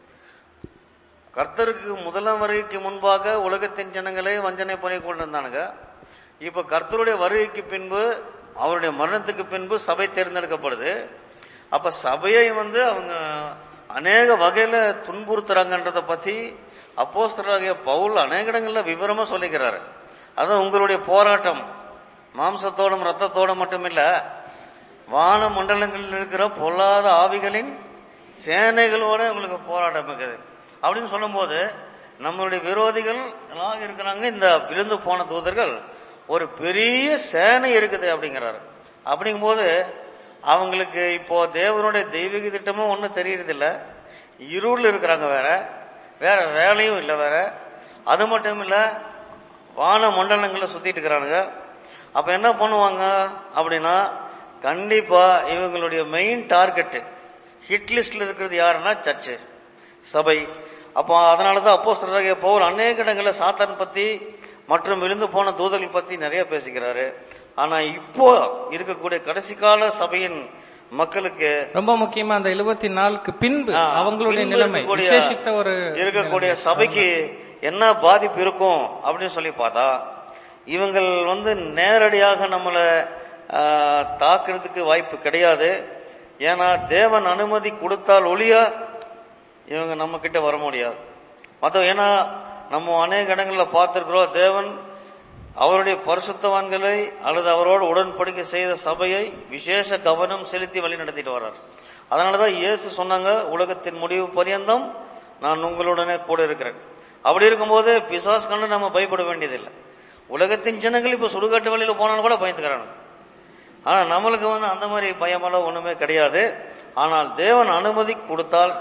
கர்த்தருக்கு முதலாம் வருகைக்கு முன்பாக உலகத்தின் ஜனங்களை வஞ்சனை பண்ணி கொண்டிருந்தானுங்க இப்ப கர்த்தருடைய வருகைக்கு பின்பு அவருடைய மரணத்துக்கு பின்பு சபை தேர்ந்தெடுக்கப்படுது அப்ப சபையை வந்து அவங்க அநேக வகையில துன்புறுத்துறாங்கன்றத பத்தி அப்போஸ்தலராகிய பவுல் அநேக இடங்கள்ல விவரமா சொல்லிக்கிறாரு அதான் உங்களுடைய போராட்டம் மாம்சத்தோடும் ரத்தத்தோடும் மட்டுமில்ல வான மண்டலங்களில் இருக்கிற பொல்லாத ஆவிகளின் சேனைகளோட உங்களுக்கு போராட்டம் இருக்குது அப்படின்னு சொல்லும்போது நம்மளுடைய விரோதிகள் எல்லாம் இருக்கிறாங்க இந்த விழுந்து போன தூதர்கள் ஒரு பெரிய சேனை இருக்குது அப்படிங்கிறாரு அப்படிங்கும்போது அவங்களுக்கு இப்போ தேவனுடைய தெய்வீக திட்டமும் ஒன்றும் தெரியறதில்ல இருள் இருக்கிறாங்க வேற வேற வேலையும் இல்லை வேற அது மட்டும் இல்ல வான மண்டலங்களில் சுத்திட்டு இருக்கிறானுங்க அப்ப என்ன பண்ணுவாங்க அப்படின்னா கண்டிப்பா இவங்களுடைய மெயின் டார்கெட் ஹிட் லிஸ்ட்ல இருக்கிறது யாருன்னா சர்ச்சு சபை அப்போ அதனாலதான் அப்போ சொல்றாங்க பவுல் அநேக இடங்களில் சாத்தான் பத்தி மற்றும் விழுந்து போன தூதர்கள் பத்தி நிறைய பேசிக்கிறாரு ஆனா இப்போ இருக்கக்கூடிய கடைசி கால சபையின் மக்களுக்கு ரொம்ப முக்கியமா அந்த எழுபத்தி நாலுக்கு பின்பு ஆ, அவங்களுடைய பின்பு நிலைமை இருக்கக்கூடிய- விசேஷித்த ஒரு இருக்கக்கூடிய சபைக்கு என்ன பாதிப்பு இருக்கும் அப்படின்னு சொல்லி பார்த்தா இவங்கள் வந்து நேரடியாக நம்மளை ஆ, தாக்குறதுக்கு வாய்ப்பு கிடையாது ஏன்னா தேவன் அனுமதி கொடுத்தால் ஒழிய இவங்க நம்ம கிட்ட வர முடியாது மற்ற ஏன்னா நம்ம அநேக இடங்கள்ல பார்த்திருக்கிறோம் தேவன் அவருடைய பரிசுத்தவான்களை அல்லது அவரோடு உடன்படிக்கை செய்த சபையை விசேஷ கவனம் செலுத்தி வழி நடத்திட்டு வர்றார் அதனாலதான் இயேசு சொன்னாங்க உலகத்தின் முடிவு பரியந்தம் நான் உங்களுடனே கூட இருக்கிறேன் அப்படி இருக்கும்போது பிசாஸ் கண்டு நம்ம பயப்பட வேண்டியதில்லை உலகத்தின் ஜனங்கள் இப்ப சுடுகாட்டு வழியில போனாலும் கூட பயந்துக்கிறாங்க ஆனா நம்மளுக்கு வந்து அந்த மாதிரி பயமெல்லாம் ஒண்ணுமே கிடையாது ஆனால் தேவன் அனுமதி கொடுத்தால்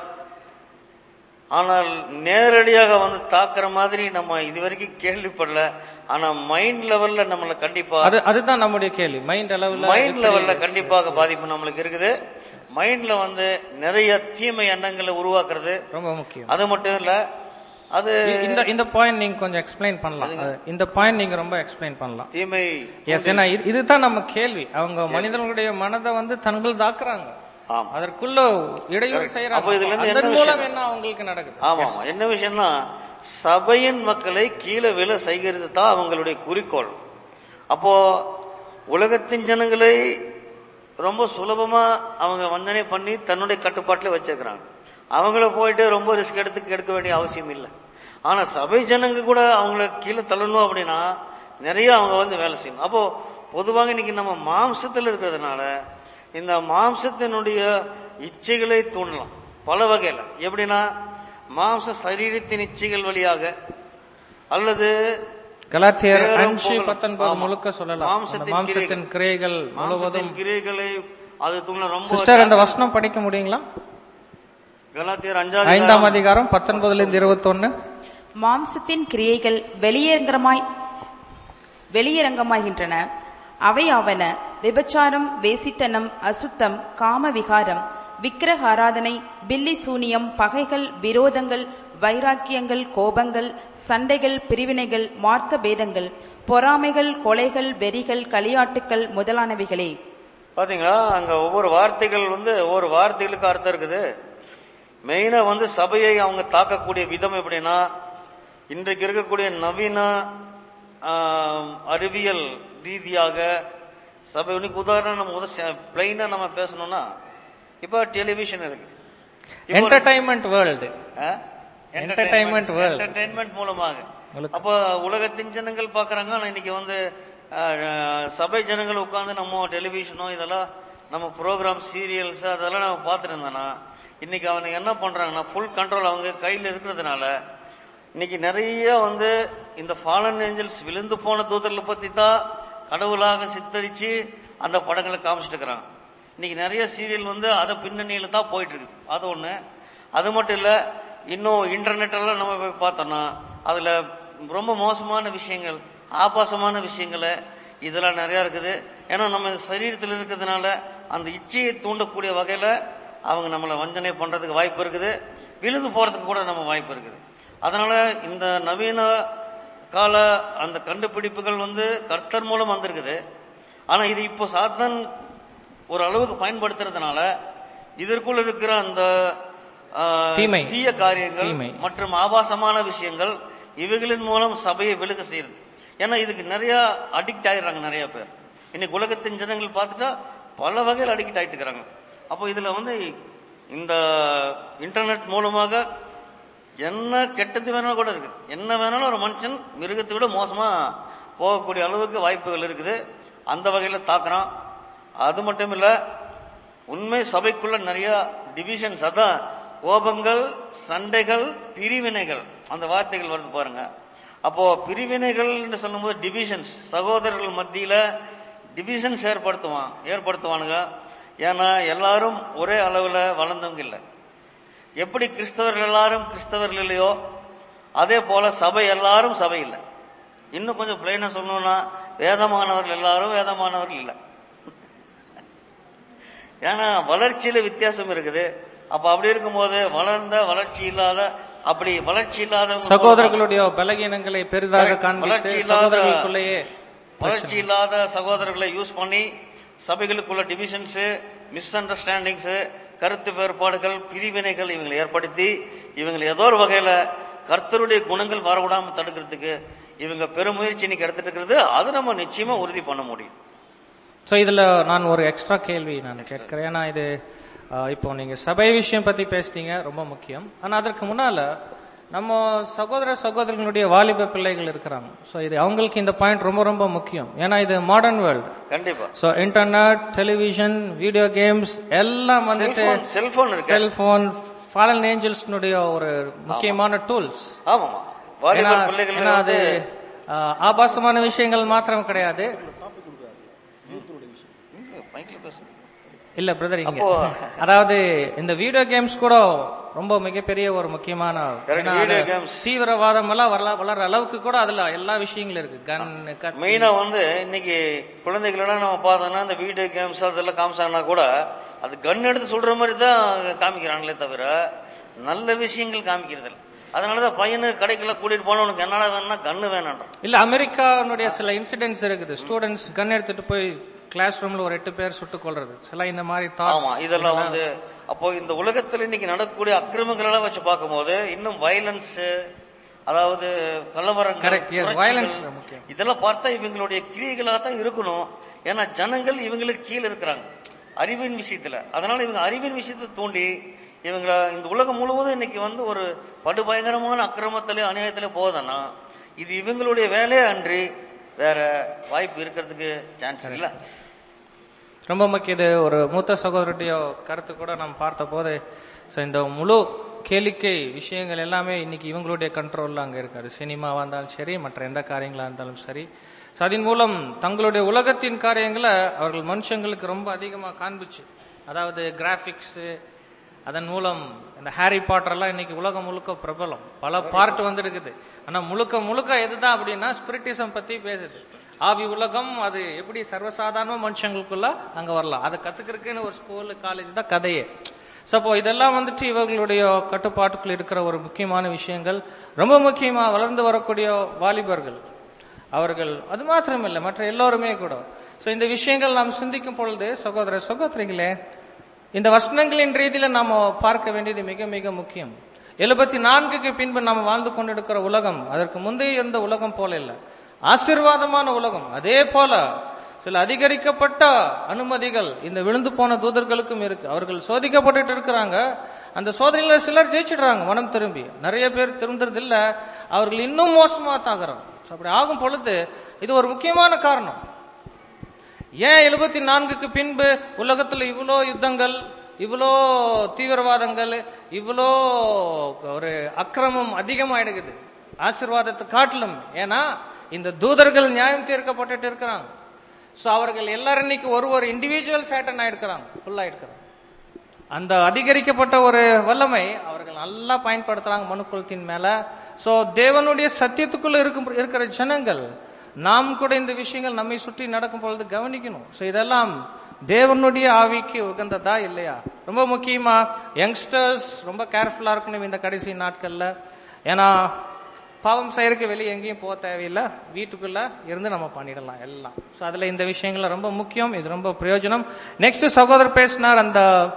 ஆனால் நேரடியாக வந்து தாக்குற மாதிரி நம்ம இதுவரைக்கும் கேள்விப்படல ஆனா மைண்ட் லெவல்ல நம்மள கண்டிப்பா அது அதுதான் நம்முடைய கேள்வி மைண்ட் அளவுல மைண்ட் எப்படி- லெவல்ல கண்டிப்பாக பாதிப்பு நம்மளுக்கு இருக்குது மைண்ட்ல வந்து நிறைய தீமை எண்ணங்களை உருவாக்குறது ரொம்ப முக்கியம் அது மட்டும் இல்ல அது இ- இந்த இந்த பாயிண்ட் நீங்க கொஞ்சம் எக்ஸ்பிளைன் பண்ணலாம் அது- இந்த பாயிண்ட் நீங்க ரொம்ப எக்ஸ்பிளைன் பண்ணலாம் தீமை எஸ் ஏன்னா இது- இதுதான் நம்ம கேள்வி அவங்க மனிதர்களுடைய மனதை வந்து தங்கள் தாக்குறாங்க ஆமா அதற்குள்ள இடையூறு செய்யறாங்க அப்ப இதுல இருந்து என்ன அதன் மூலம் விஷயம்? என்ன அவங்களுக்கு நடக்குது ஆமா ஆமா என்ன விஷயம்னா சபையின் மக்களை கீழே விழ செய்கிறது தான் அவங்களுடைய குறிக்கோள் அப்போ உலகத்தின் ஜனங்களை ரொம்ப சுலபமா அவங்க வஞ்சனை பண்ணி தன்னுடைய கட்டுப்பாட்டில் வச்சிருக்கிறாங்க அவங்கள போயிட்டு ரொம்ப ரிஸ்க் எடுத்து கெடுக்க வேண்டிய அவசியம் இல்லை ஆனா சபை ஜனங்க கூட அவங்கள கீழே தள்ளணும் அப்படின்னா நிறைய அவங்க வந்து வேலை செய்யணும் அப்போ பொதுவாக இன்னைக்கு நம்ம மாம்சத்தில் இருக்கிறதுனால இந்த மாம்சத்தினுடைய இச்சைகளை தூண்டலாம் பல வகையில எப்படின்னா மாம்ச சரீரத்தின் இச்சைகள் வழியாக அல்லது கலாத்தியர் நேரம் அஞ்சு போகலாம். பத்தொன்பது ஆமா. முழுக்க சொல்லலாம் மாம்சத்தின் அந்த மாம்சத்தின் கிரைகள் முழுவதும் மாம்சத்தின் கிரியைகளை அது தூண்ட ரொம்ப சிஸ்டர் அந்த வசனம் படிக்க முடியுங்களா கலாத்தியர் அஞ்சாவது ஐந்தாம் அதிகாரம் பத்தொன்பதுல இருந்து இருபத்தொன்னு மாம்சத்தின் கிரியைகள் வெளியரங்கமாய் வெளியரங்கமாகின்றன அவை ஆவன விபச்சாரம் வேசித்தனம் அசுத்தம் காம விகாரம் விக்கிரக ஆராதனை பில்லி சூனியம் பகைகள் விரோதங்கள் வைராக்கியங்கள் கோபங்கள் சண்டைகள் பிரிவினைகள் மார்க்க பேதங்கள் பொறாமைகள் கொலைகள் வெறிகள் களியாட்டுக்கள் முதலானவைகளே பாத்தீங்களா அங்க ஒவ்வொரு வார்த்தைகள் வந்து ஒவ்வொரு வார்த்தைகளுக்கு அர்த்தம் இருக்குது மெயினா வந்து சபையை அவங்க தாக்கக்கூடிய விதம் எப்படின்னா இன்றைக்கு இருக்கக்கூடிய நவீன ஆம், அறிவியல் ரீதியாக சபை உனக்கு உதாரணம் நம்ம உத பிளைனா நம்ம பேசணும்னா இப்ப டெலிவிஷன் இருக்கு இப்போ ஒரு- என்டர்டைன்மெண்ட் வேர்ல்டு ஆ? Entertainment world. Entertainment மூலமாக உங்களுக்கு- அப்போ உலகத்தின் ஜனங்கள் பாக்குறாங்க ஆனா இன்னைக்கு வந்து ஆ, சபை ஜனங்கள் உட்கார்ந்து நம்ம டெலிவிஷனோ இதெல்லாம் நம்ம ப்ரோக்ராம் சீரியல்ஸ் அதெல்லாம் நம்ம பார்த்துட்டு இருந்தோம்னா இன்னைக்கு அவனுக்கு என்ன பண்றாங்கன்னா ஃபுல் கண்ட்ரோல் அவங்க கையில் இருக்கிறதுனால இன்னைக்கு நிறைய வந்து இந்த ஃபாலன் ஏஞ்சல்ஸ் விழுந்து போன தூதர்களை பத்தி தான் கடவுளாக சித்தரிச்சு அந்த படங்களை காமிச்சிட்டு இருக்கிறாங்க இன்னைக்கு நிறைய சீரியல் வந்து அதை பின்னணியில தான் போயிட்டு இருக்கு அது ஒண்ணு அது மட்டும் இல்ல இன்னும் இன்டர்நெட் எல்லாம் நம்ம போய் பார்த்தோம்னா அதுல ரொம்ப மோசமான விஷயங்கள் ஆபாசமான விஷயங்களை இதெல்லாம் நிறைய இருக்குது ஏன்னா நம்ம இந்த சரீரத்தில் இருக்கிறதுனால அந்த இச்சையை தூண்டக்கூடிய வகையில அவங்க நம்மளை வஞ்சனை பண்றதுக்கு வாய்ப்பு இருக்குது விழுந்து போறதுக்கு கூட நம்ம வாய்ப்பு இருக்குது அதனால இந்த நவீன கால அந்த கண்டுபிடிப்புகள் வந்து கர்த்தர் மூலம் வந்திருக்குது ஆனா இது இப்போ சாத்தான் ஒரு அளவுக்கு பயன்படுத்துறதுனால இதற்குள் இருக்கிற அந்த ஆ, தீமை. தீய காரியங்கள் தீமை. மற்றும் ஆபாசமான விஷயங்கள் இவைகளின் மூலம் சபையை விலக செய்யுது ஏன்னா இதுக்கு நிறைய அடிக்ட் ஆயிடுறாங்க நிறைய பேர் இன்னைக்கு உலகத்தின் ஜனங்கள் பார்த்துட்டா பல வகையில் அடிக்ட் ஆயிட்டு இருக்கிறாங்க அப்போ இதுல வந்து இந்த இன்டர்நெட் மூலமாக என்ன கெட்டது வேணாலும் கூட இருக்குது என்ன வேணாலும் ஒரு மனுஷன் மிருகத்தை விட மோசமா போகக்கூடிய அளவுக்கு வாய்ப்புகள் இருக்குது அந்த வகையில தாக்குறான் அது மட்டும் இல்ல உண்மை சபைக்குள்ள நிறைய டிவிஷன்ஸ் அதான் கோபங்கள் சண்டைகள் பிரிவினைகள் அந்த வார்த்தைகள் வருது பாருங்க அப்போ பிரிவினைகள் சொல்லும்போது டிவிஷன்ஸ் சகோதரர்கள் மத்தியில டிவிஷன்ஸ் ஏற்படுத்துவான் ஏற்படுத்துவானுங்க ஏன்னா எல்லாரும் ஒரே அளவுல வளர்ந்தவங்க இல்லை எப்படி கிறிஸ்தவர்கள் எல்லாரும் கிறிஸ்தவர்கள் இல்லையோ அதே போல சபை எல்லாரும் சபை இல்லை இன்னும் கொஞ்சம் பிளைனா சொல்லணும்னா வேதமானவர்கள் எல்லாரும் வேதமானவர்கள் இல்லை ஏன்னா வளர்ச்சியில வித்தியாசம் இருக்குது அப்ப அப்படி இருக்கும்போது வளர்ந்த வளர்ச்சி இல்லாத அப்படி வளர்ச்சி இல்லாதவங்க சகோதரர்களுடைய பலகீனங்களை பெரிதாக வளர்ச்சி காண்பித்து இல்லாத- சகோதரர்களுக்குள்ளேயே வளர்ச்சி இல்லாத சகோதரர்களை யூஸ் பண்ணி சபைகளுக்குள்ள டிவிஷன்ஸ் மிஸ் அண்டர்ஸ்டாண்டிங்ஸ் கருத்து வேறுபாடுகள் பிரிவினைகள் இவங்களை ஏற்படுத்தி இவங்களை ஏதோ ஒரு வகையில கர்த்தருடைய குணங்கள் வரவிடாம தடுக்கிறதுக்கு இவங்க பெருமுயற்சி இன்னைக்கு எடுத்துட்டு இருக்கிறது அது நம்ம நிச்சயமா உறுதி பண்ண முடியும் சோ இதுல நான் ஒரு எக்ஸ்ட்ரா கேள்வி நான் கேட்கிறேன் ஏன்னா இது அஹ், இப்போ நீங்க சபை விஷயம் பத்தி பேசிட்டீங்க ரொம்ப முக்கியம் ஆனா அதற்கு முன்னால நம்ம சகோதர சகோதரர்களுடைய வாலிப பிள்ளைகள் இருக்கிறாங்க சோ இது அவங்களுக்கு இந்த பாயிண்ட் ரொம்ப ரொம்ப முக்கியம் ஏன்னா இது மாடர்ன் வேர்ல்டு கண்டிப்பா so internet television video games எல்லாம் வந்துட்டு செல்போன் செல்போன் இருக்கு செல்போன் ஃபாலன் ஏஞ்சல்ஸ்னுடைய ஒரு முக்கியமான டூல்ஸ் ஆமாமா ஏன்னா வாலிபர் பிள்ளைகள் ஏன்னா அது வந்து அஹ், ஆபாசமான விஷயங்கள் மாத்திரம் கிடையாது மைக்ல பேசு. இல்ல பிரதர் இங்க அப்போ- அதாவது இந்த வீடியோ கேம்ஸ் கூட ரொம்ப மிகப்பெரிய ஒரு முக்கியமான Correct, ஏன்னா video அது games. தீவிரவாதம் எல்லாம் வளர வளர அளவுக்கு கூட அதுல எல்லா விஷயங்களும் இருக்கு கன் கத்தி மெயினா வந்து இன்னைக்கு குழந்தைகள் எல்லாம் நம்ம பார்த்தோம்னா இந்த வீடியோ கேம்ஸ் அதெல்லாம் காமிச்சாங்கன்னா கூட அது கன் எடுத்து சொல்ற மாதிரி தான் காமிக்கிறாங்களே தவிர நல்ல விஷயங்கள் காமிக்கிறது இல்லை அதனாலதான் பையனு கடைக்குள்ள கூட்டிட்டு போன உனக்கு என்னடா வேணும்னா கன்னு வேணான்றான் இல்ல அமெரிக்காவுடைய சில இன்சிடென்ட்ஸ் இருக்குது ஸ்டூடெண்ட்ஸ் கன் எடுத்துட்டு போய் கிளாஸ் ரூம்ல ஒரு எட்டு பேர் சுட்டுக் கொள்றது சில இந்த மாதிரி thoughts ஆமா இதெல்லாம் வந்து அப்போ இந்த உலகத்துல இன்னைக்கு நடக்கக்கூடிய அக்கிரமங்கள் எல்லாம் வச்சு பார்க்கும்போது இன்னும் வயலன்ஸ் அதாவது கலவரங்கள் Correct, yes, புரட்சிகள், violence முக்கியம். இதெல்லாம் பார்த்தா இவங்களுடைய கிரியைகளாக தான் இருக்கணும் ஏன்னா ஜனங்கள் இவங்களுக்கு கீழே இருக்கிறாங்க அறிவின் விஷயத்துல அதனால இவங்க அறிவின் விஷயத்தை தூண்டி இவங்க இந்த உலகம் முழுவதும் இன்னைக்கு வந்து ஒரு படுபயங்கரமான அக்கிரமத்திலே அநியாயத்திலே போகுதுன்னா இது இவங்களுடைய வேலையே அன்றி வேற வாய்ப்பு இருக்கிறதுக்கு சான்ஸ் இல்ல ரொம்ப முக்கியம் இது ஒரு மூத்த சகோதரருடைய கருத்து கூட நாம் பார்த்த போது so இந்த முழு கேளிக்கை விஷயங்கள் எல்லாமே இன்னைக்கு இவங்களுடைய கண்ட்ரோல்ல அங்க இருக்காது சினிமாவா இருந்தாலும் சரி மற்ற எந்த காரியங்களா இருந்தாலும் சரி So அதன் மூலம் தங்களுடைய உலகத்தின் காரியங்களை அவர்கள் மனுஷங்களுக்கு ரொம்ப அதிகமா காண்பிச்சு அதாவது கிராபிக்ஸ் அதன் மூலம் இந்த ஹாரி பாட்டர் எல்லாம் இன்னைக்கு உலகம் முழுக்க பிரபலம் பல பார்ட் வந்திருக்குது ஆனா முழுக்க முழுக்க எதுதான் அப்படின்னா ஸ்பிரிட்டிசம் பத்தி பேசுது ஆவி உலகம் அது எப்படி சர்வசாதாரண மனுஷங்களுக்குள்ள அங்க வரலாம் அதை கத்துக்கிறதுக்குன்னு ஒரு ஸ்கூல் காலேஜ் தான் கதையே So, அப்போ இதெல்லாம் வந்துட்டு இவர்களுடைய கட்டுப்பாட்டுக்குள் இருக்கிற ஒரு முக்கியமான விஷயங்கள் ரொம்ப முக்கியமா வளர்ந்து வரக்கூடிய வாலிபர்கள் அவர்கள் அது மாத்திரம் இல்லை மற்ற எல்லோருமே கூட சோ இந்த விஷயங்கள் நாம் சிந்திக்கும் பொழுது சகோதர சகோதரிகளே இந்த வசனங்களின் ரீதியில நாம பார்க்க வேண்டியது மிக மிக முக்கியம் எழுபத்தி நான்குக்கு பின்பு நாம் வாழ்ந்து கொண்டிருக்கிற உலகம் அதற்கு முந்தைய இருந்த உலகம் போல இல்லை ஆசீர்வாதமான உலகம் அதே போல சில அதிகரிக்கப்பட்ட அனுமதிகள் இந்த விழுந்து போன தூதர்களுக்கும் இருக்கு அவர்கள் சோதிக்கப்பட்டுட்டு இருக்கிறாங்க அந்த சோதனையில சிலர் ஜெயிச்சிடுறாங்க மனம் திரும்பி நிறைய பேர் திருந்துறது இல்ல அவர்கள் இன்னும் மோசமா தாக்குறாங்க So, அப்படி ஆகும் பொழுது இது ஒரு முக்கியமான காரணம் ஏன் எழுபத்தி நான்குக்கு பின்பு உலகத்துல இவ்வளோ யுத்தங்கள் இவ்வளோ தீவிரவாதங்கள் இவ்வளோ ஒரு அக்கிரமம் அதிகமாயிடுகுது ஆசீர்வாதத்தை காட்டிலும் ஏன்னா இந்த தூதர்கள் நியாயம் தீர்க்கப்பட்டுட்டு இருக்கிறாங்க சோ அவர்கள் எல்லாரும் இன்னைக்கு ஒரு ஒரு இண்டிவிஜுவல் சேட்டன் ஆயிருக்கிறாங்க ஃபுல் ஆயிருக்கிறாங்க அந்த அதிகரிக்கப்பட்ட ஒரு வல்லமை அவர்கள் நல்லா பயன்படுத்துறாங்க மனுக்குலத்தின் மேல சோ தேவனுடைய சத்தியத்துக்குள்ள இருக்கும் இருக்கிற ஜனங்கள் நாம் கூட இந்த விஷயங்கள் நம்மை சுற்றி நடக்கும் பொழுது கவனிக்கணும் சோ இதெல்லாம் தேவனுடைய ஆவிக்கு உகந்ததா இல்லையா ரொம்ப முக்கியமா யங்ஸ்டர்ஸ் ரொம்ப கேர்ஃபுல்லா இருக்கணும் இந்த கடைசி நாட்கள்ல ஏன்னா பாவம் செய்யறதுக்கு வெளியே எங்கேயும் போக தேவையில்லை வீட்டுக்குள்ள இருந்து நம்ம பண்ணிடலாம் எல்லாம் சோ அதுல இந்த விஷயங்கள் ரொம்ப முக்கியம் இது ரொம்ப பிரயோஜனம் நெக்ஸ்ட் சகோதரர் பேசினார் அந்த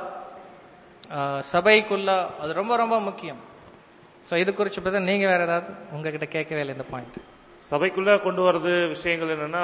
ஆஹ், சபைக்குள்ள அது ரொம்ப ரொம்ப முக்கியம் சோ இது குறிச்சு பத்தி நீங்க வேற ஏதாவது உங்ககிட்ட கேட்கவே இல்லை இந்த பாயிண்ட் சபைக்குள்ள கொண்டு வர்றது விஷயங்கள் என்னன்னா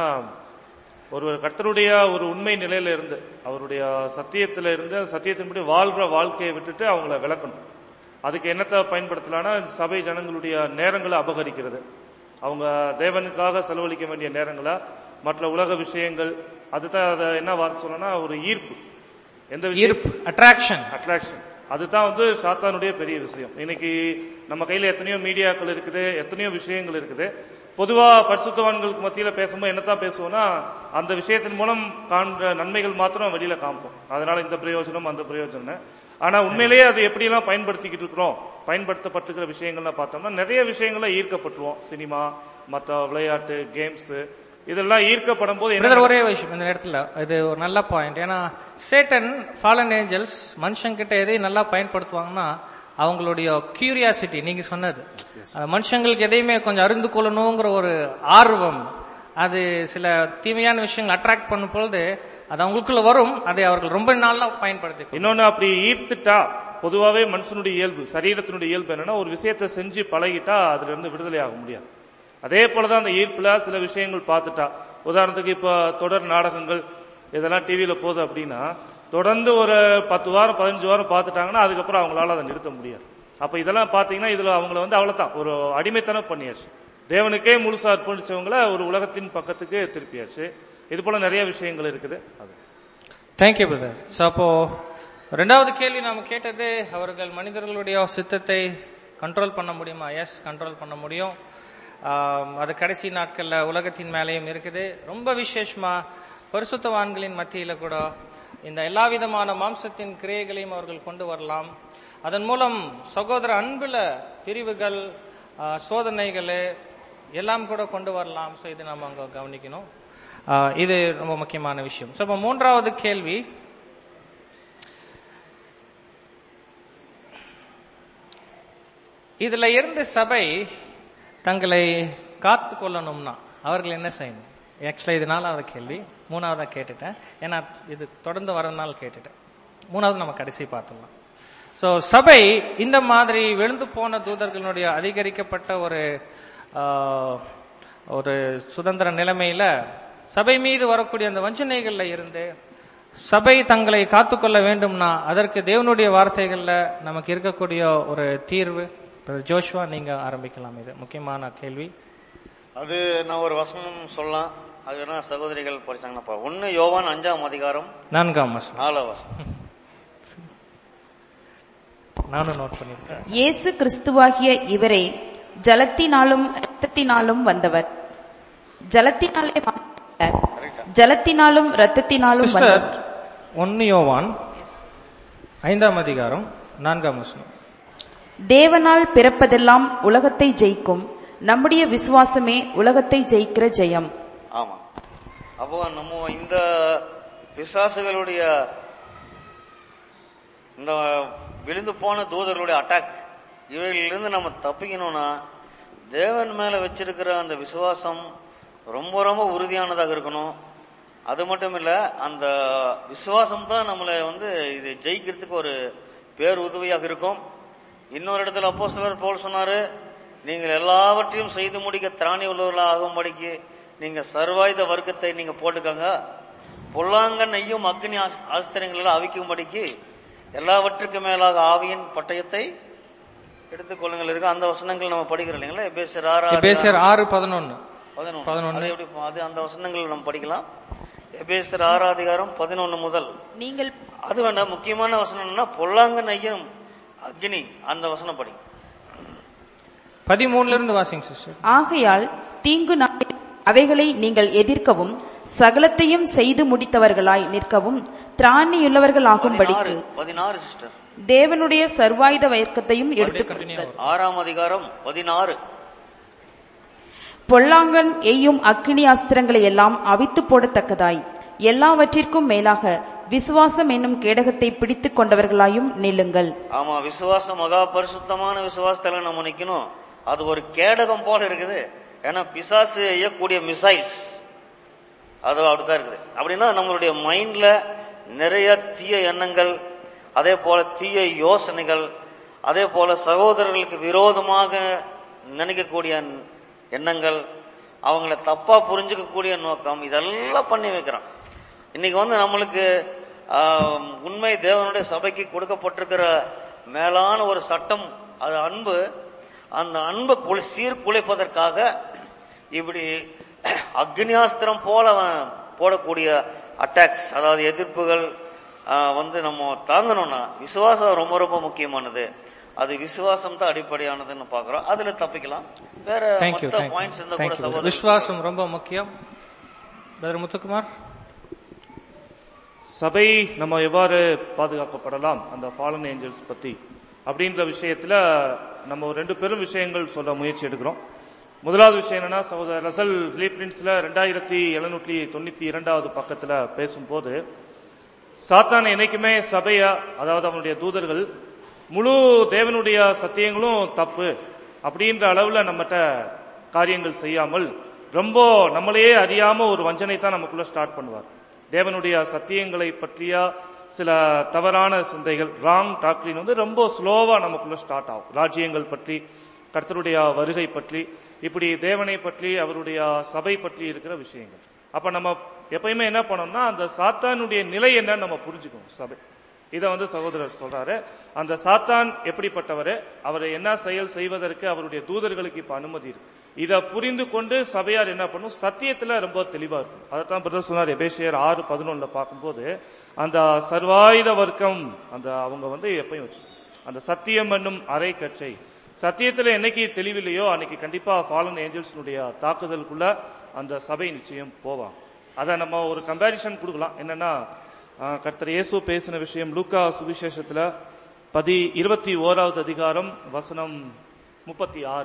ஒருவர் கர்த்தருடைய ஒரு உண்மை நிலையில இருந்து அவருடைய சத்தியத்துல இருந்து அந்த சத்தியத்தின்படி வாழ்ற வாழ்க்கையை விட்டுட்டு அவங்கள விளக்கணும் அதுக்கு என்னத்தை பயன்படுத்தலாம்னா சபை ஜனங்களுடைய நேரங்களை அபகரிக்கிறது அவங்க தேவனுக்காக செலவழிக்க வேண்டிய நேரங்களை மற்ற உலக விஷயங்கள் அதுதான் அதை என்ன வார்த்தை சொல்லணும்னா ஒரு ஈர்ப்பு எந்த விஷயம் ஈர்ப்பு அட்ராக்ஷன் அட்ராக்ஷன் அதுதான் வந்து சாத்தானுடைய பெரிய விஷயம் இன்னைக்கு நம்ம கையில எத்தனையோ மீடியாக்கள் இருக்குது எத்தனையோ விஷயங்கள் இருக்குது பொதுவா பரிசுத்தவான்களுக்கு மத்தியில பேசும்போது என்னத்தான் பேசுவோம்னா அந்த விஷயத்தின் மூலம் காண்ற நன்மைகள் மாத்திரம் வெளியில காமிப்போம் அதனால இந்த பிரயோஜனம் அந்த பிரயோஜனம் ஆனா உண்மையிலேயே அது எப்படியெல்லாம் பயன்படுத்திக்கிட்டு இருக்கிறோம் பயன்படுத்தப்பட்டிருக்கிற விஷயங்கள்லாம் பார்த்தோம்னா நிறைய விஷயங்கள்ல ஈர்க்கப்பட்டுருவோம் சினிமா மத்த விளையாட்டு கேம்ஸ் இதெல்லாம் ஈர்க்கப்படும் போது என்ன பிரதர் ஒரே விஷயம் இந்த இடத்துல இது ஒரு நல்ல பாயிண்ட் ஏன்னா சேட்டன் ஃபாலன் ஏஞ்சல்ஸ் மனுஷங்கிட்ட எதை நல்லா பயன்படுத்துவாங்கன்னா அவங்களுடைய கியூரியாசிட்டி நீங்க சொன்னது அது மனுஷங்களுக்கு எதையுமே கொஞ்சம் அறிந்து கொள்ளணுங்கிற ஒரு ஆர்வம் அது சில தீமையான விஷயங்கள் அட்ராக்ட் பண்ணும் பொழுது அது அவங்களுக்குள்ள வரும் அதை அவர்கள் ரொம்ப நாளா பயன்படுத்தி இன்னொன்னு அப்படி ஈர்த்துட்டா பொதுவாவே மனுஷனுடைய இயல்பு சரீரத்தினுடைய இயல்பு என்னன்னா ஒரு விஷயத்தை செஞ்சு பழகிட்டா அதுல இருந்து விடுதலை ஆக முடியாது அதே போலதான் அந்த ஈர்ப்புல சில விஷயங்கள் பார்த்துட்டா உதாரணத்துக்கு இப்ப தொடர் நாடகங்கள் இதெல்லாம் டிவியில போகுது அப்படின்னா தொடர்ந்து ஒரு பத்து வாரம் பதினஞ்சு வாரம் பார்த்துட்டாங்கன்னா அதுக்கப்புறம் அவங்களால அதை நிறுத்த முடியாது அப்ப இதெல்லாம் பாத்தீங்கன்னா இதுல அவங்கள வந்து அவ்வளவுதான் ஒரு அடிமைத்தனம் பண்ணியாச்சு தேவனுக்கே முழுசா அர்ப்பணிச்சவங்கள ஒரு உலகத்தின் பக்கத்துக்கு திருப்பியாச்சு இது போல நிறைய விஷயங்கள் இருக்குது அது தேங்க்யூ பிரதர் ஸோ அப்போ ரெண்டாவது கேள்வி நாம கேட்டது அவர்கள் மனிதர்களுடைய சித்தத்தை கண்ட்ரோல் பண்ண முடியுமா எஸ் கண்ட்ரோல் பண்ண முடியும் ஆம், அது கடைசி நாட்கள்ல உலகத்தின் மேலேயும் இருக்குது ரொம்ப விசேஷமா பரிசுத்தவான்களின் மத்தியில கூட இந்த எல்லா விதமான மாம்சத்தின் கிரியைகளையும் அவர்கள் கொண்டு வரலாம் அதன் மூலம் சகோதர அன்புல பிரிவுகள் ஆ, சோதனைகள் எல்லாம் கூட கொண்டு வரலாம் ஸோ இது நம்ம அங்க கவனிக்கணும் ஆ, இது ரொம்ப முக்கியமான விஷயம் ஸோ இப்போ மூன்றாவது கேள்வி இதுல இருந்து சபை தங்களை காத்து கொள்ளணும்னா அவர்கள் என்ன செய்யணும் ஆக்சுவலா இது நாலாவது கேள்வி மூணாவதா கேட்டுட்டேன் ஏன்னா இது தொடர்ந்து வரதுனால கேட்டுட்டேன் மூணாவது நம்ம கடைசி பார்த்துடலாம் சோ சபை இந்த மாதிரி விழுந்து போன தூதர்களுடைய அதிகரிக்கப்பட்ட ஒரு ஆஹ், ஒரு சுதந்திர நிலைமையில சபை மீது வரக்கூடிய அந்த வஞ்சனைகள்ல இருந்து சபை தங்களை காத்துக்கொள்ள வேண்டும்னா அதற்கு தேவனுடைய வார்த்தைகள்ல நமக்கு இருக்கக்கூடிய ஒரு தீர்வு Brother ஜோஷ்வா நீங்க ஆரம்பிக்கலாம் இது முக்கியமான கேள்வி அது நான் ஒரு வசனம் சொல்லலாம் அது வேணா சகோதரிகள் படிச்சாங்கன்னா ஒன்னு யோவான் அஞ்சாம் அதிகாரம் நான்காம் வசனம் நாலாம் வசனம் நானும் நோட் பண்ணிருக்கேன் இயேசு கிறிஸ்துவாகிய இவரே ஜலத்தினாலும் இரத்தத்தினாலும் வந்தவர் ஜலத்தினாலே மாத்திரமல்ல, ஜலத்தினாலும் இரத்தத்தினாலும் சிஸ்டர் வந்தவர் ஒன்னு யோவான் ஐந்தாம் அதிகாரம் நான்காம் வசனம் தேவனால் பிறப்பதெல்லாம் உலகத்தை ஜெயிக்கும் நம்முடைய விசுவாசமே உலகத்தை ஜெயிக்கிற ஜெயம் ஆமா அப்போ நம்ம இந்த பிசாசுகளுடைய இந்த விழுந்து போன தூதர்களுடைய அட்டாக் இவைகளிலிருந்து நம்ம தப்பிக்கணும்னா தேவன் மேல வச்சிருக்கிற அந்த விசுவாசம் ரொம்ப ரொம்ப உறுதியானதாக இருக்கணும் அது மட்டும் இல்ல அந்த விசுவாசம் தான் நம்மளை வந்து இது ஜெயிக்கிறதுக்கு ஒரு பேர் உதவியாக இருக்கும் இன்னொரு இடத்துல அப்போ சிலர் போல் சொன்னாரு நீங்கள் எல்லாவற்றையும் செய்து முடிக்க திராணி உள்ளவர்களாக ஆகும்படிக்கு நீங்க சர்வாயுத வர்க்கத்தை நீங்க போட்டுக்கோங்க பொல்லாங்க நெய்யும் அக்னி ஆஸ்- ஆஸ்திரங்களில் அவிக்கும்படிக்கு எல்லாவற்றுக்கு மேலாக ஆவியின் பட்டயத்தை எடுத்துக்கொள்ளுங்கள் இருக்கு அந்த வசனங்கள் நம்ம படிக்கிறோம் இல்லைங்களா எபேசியர் ஆறாவது எபேசியர் ஆறு பதினொன்னு பதினொன்று பதினொன்னு. அது எப்படி அது அந்த வசனங்கள் நம்ம படிக்கலாம் எபேசியர் ஆறாம் அதிகாரம் பதினொன்னு முதல் நீங்கள் அது வேண்டாம் முக்கியமான வசனம் என்னன்னா பொல்லாங்க நெய்யும் அக்னி அந்த வசனம் படி பதிமூணுல இருந்து வாசிங்க சிஸ்டர் ஆகையால் தீங்கு நாளில் அவைகளை நீங்கள் எதிர்க்கவும் சகலத்தையும் செய்து முடித்தவர்களாய் நிற்கவும் திராணியுள்ளவர்களாகும்படிக்கு பதினாறு பதினாறு சிஸ்டர் தேவனுடைய சர்வாயுத வர்க்கத்தையும் எடுத்துக் continue கொள்ளுங்கள் ஆறாம் அதிகாரம் பதினாறு பொல்லாங்கன் எய்யும் அக்கினி அஸ்திரங்களை எல்லாம் அவித்து போடத்தக்கதாய் எல்லாவற்றிற்கும் மேலாக விசுவாசம் என்னும் கேடகத்தை பிடித்துக் கொண்டவர்களாயும் நில்லுங்கள் ஆமா விசுவாசம் மகா பரிசுத்தமான விசுவாசத்துல நம்ம நிக்கணும் அது ஒரு கேடகம் போல இருக்குது ஏன்னா பிசாசு எய்யக்கூடிய மிசைல்ஸ் அது அப்படித்தான் இருக்குது அப்படின்னா நம்மளுடைய மைண்ட்ல நிறைய தீய எண்ணங்கள் அதே போல தீய யோசனைகள் அதே போல சகோதரர்களுக்கு விரோதமாக நினைக்கக்கூடிய எண்ணங்கள் அவங்கள தப்பா புரிஞ்சுக்கக்கூடிய நோக்கம் இதெல்லாம் பண்ணி வைக்கிறான் இன்னைக்கு வந்து நம்மளுக்கு ஆம், உண்மை தேவனுடைய சபைக்கு கொடுக்கப்பட்டிருக்கிற மேலான ஒரு சட்டம் அது அன்பு அந்த அன்பை குளி- சீர்குலைப்பதற்காக இப்படி அக்னியாஸ்திரம் போல அவன் போடக்கூடிய அட்டாக்ஸ் அதாவது எதிர்ப்புகள் ஆ, வந்து நம்ம தாங்கணும்னா விசுவாசம் ரொம்ப ரொம்ப முக்கியமானது அது விசுவாசம் தான் அடிப்படையானதுன்னு பாக்குறோம் அதுல தப்பிக்கலாம் வேற தேங்க்யூ மத்த பாயிண்ட்ஸ் இருந்தா கூட தேங்க்யூ சகோதரர் விஸ்வாசம் ரொம்ப முக்கியம் பிரதர் முத்துக்குமார் சபை நம்ம எவ்வாறு பாதுகாக்கப்படலாம் அந்த ஃபாலன் ஏஞ்சல்ஸ் பத்தி அப்படின்ற விஷயத்துல நம்ம ஒரு ரெண்டு பெரும் விஷயங்கள் சொல்ல முயற்சி எடுக்கிறோம் முதலாவது விஷயம் என்னன்னா சகோதரர் ரசல் பிலிப்பின்ஸ்ல ரெண்டாயிரத்தி எழுநூற்றி தொண்ணூத்தி இரண்டாவது பக்கத்துல பேசும்போது சாத்தான் என்னைக்குமே சபையா அதாவது அவனுடைய தூதர்கள் முழு தேவனுடைய சத்தியங்களும் தப்பு அப்படின்ற அளவுல நம்மகிட்ட காரியங்கள் செய்யாமல் ரொம்ப நம்மளையே அறியாம ஒரு வஞ்சனை தான் நமக்குள்ள ஸ்டார்ட் பண்ணுவார் தேவனுடைய சத்தியங்களை பற்றிய சில தவறான சிந்தைகள் ராங் டாக்லின் வந்து ரொம்ப ஸ்லோவா நமக்குள்ள ஸ்டார்ட் ஆகும் ராஜ்யங்கள் பற்றி கர்த்தருடைய வருகை பற்றி இப்படி தேவனை பற்றி அவருடைய சபை பற்றி இருக்கிற விஷயங்கள் அப்ப நம்ம எப்பயுமே என்ன பண்ணோம்னா அந்த சாத்தானுடைய நிலை என்னன்னு நம்ம புரிஞ்சுக்கணும் சபை இதை வந்து சகோதரர் சொல்றாரு அந்த சாத்தான் எப்படிப்பட்டவர் அவரை என்ன செயல் செய்வதற்கு அவருடைய தூதர்களுக்கு இப்ப அனுமதி இருக்கு இதை புரிந்து கொண்டு சபையார் என்ன பண்ணும் சத்தியத்துல ரொம்ப தெளிவா இருக்கும் அதைத்தான் பிரதர் சொன்னார் எபேசியர் ஆறு பதினொன்னுல பார்க்கும்போது அந்த சர்வாயுத வர்க்கம் அந்த அவங்க வந்து எப்பயும் வச்சு அந்த சத்தியம் என்னும் அரை கச்சை சத்தியத்துல என்னைக்கு தெளிவில்லையோ அன்னைக்கு கண்டிப்பா ஃபாலன் ஏஞ்சல்ஸ்னுடைய தாக்குதலுக்குள்ள அந்த சபை நிச்சயம் போவாங்க அதை நம்ம ஒரு கம்பாரிசன் கொடுக்கலாம் என்னன்னா ஆஹ், கர்த்தர் இயேசு பேசின விஷயம் லூக்கா சுவிசேஷத்துல பதி இருபத்தி ஓராவது அதிகாரம் வசனம் முப்பத்தி ஆறு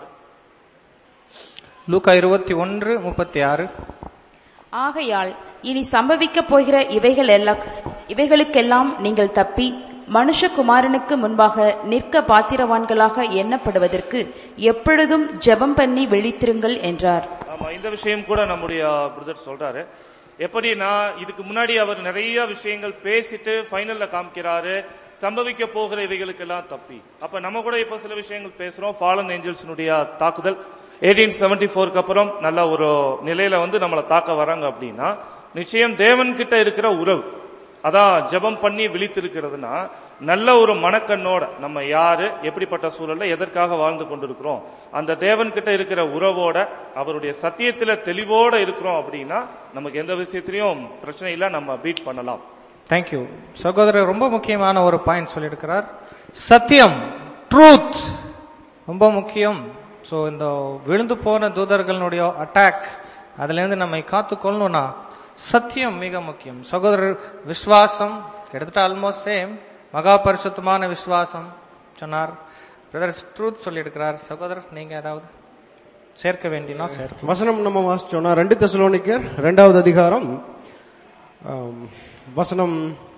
லூக்கா இருபத்தி ஒன்று முப்பத்தி ஆறு ஆகையால் இனி சம்பவிக்கப் போகிற இவைகள் எல்லாம் இவைகளுக்கெல்லாம் நீங்கள் தப்பி மனுஷகுமாரனுக்கு முன்பாக நிற்க பாத்திரவான்களாக எண்ணப்படுவதற்கு எப்பொழுதும் ஜெபம் பண்ணி விழித்திருங்கள் என்றார் ஆமா இந்த விஷயம் கூட நம்முடைய பிரதர் சொல்றாரு எப்படின்னா இதுக்கு முன்னாடி அவர் நிறைய விஷயங்கள் பேசிட்டு ஃபைனல்ல காமிக்கிறாரு சம்பவிக்க போகிற இவைகளுக்கெல்லாம் தப்பி அப்ப நம்ம கூட இப்ப சில விஷயங்கள் பேசுறோம் ஃபாலன் ஏஞ்சல்ஸினுடைய தாக்குதல் எயிட்டீன் செவன்டி ஃபோருக்கு அப்புறம் நல்ல ஒரு நிலையில வந்து நம்மளை தாக்க வராங்க அப்படின்னா நிச்சயம் தேவன் கிட்ட இருக்கிற உறவு அதான் ஜெபம் பண்ணி விழித்திருக்கிறதுனா நல்ல ஒரு மனக்கண்ணோட நம்ம யாரு எப்படிப்பட்ட சூழல்ல எதற்காக வாழ்ந்து கொண்டிருக்கிறோம் அந்த தேவன் கிட்ட இருக்கிற உறவோட அவருடைய சத்தியத்துல தெளிவோட இருக்கிறோம் அப்படின்னா நமக்கு எந்த விஷயத்திலையும் பிரச்சனை இல்ல நம்ம பீட் பண்ணலாம் தேங்க்யூ சகோதரர் ரொம்ப முக்கியமான ஒரு பாயிண்ட் சொல்லியிருக்கிறார் சத்தியம் ட்ரூத் ரொம்ப முக்கியம் ஸோ இந்த விழுந்து போன தூதர்களுடைய அட்டாக் அதுலேருந்து நம்மை காத்துக்கொள்ளணும்னா சத்தியம் மிக முக்கியம் சகோதரர் விஸ்வாசம் கிட்டத்தட்ட ஆல்மோஸ்ட் சேம் மகா பரிசுத்தமான விசுவாசம் சொன்னார் பிரதர் ட்ரூத் சொல்லியிருக்கிறார் சகோதரர் நீங்க ஏதாவது சேர்க்க வேண்டினா சேர்க்க வசனம் நம்ம வாசிச்சோம்னா ரெண்டு தெசலோனிக்கர் ரெண்டாவது அதிகாரம் ஆம், வசனம்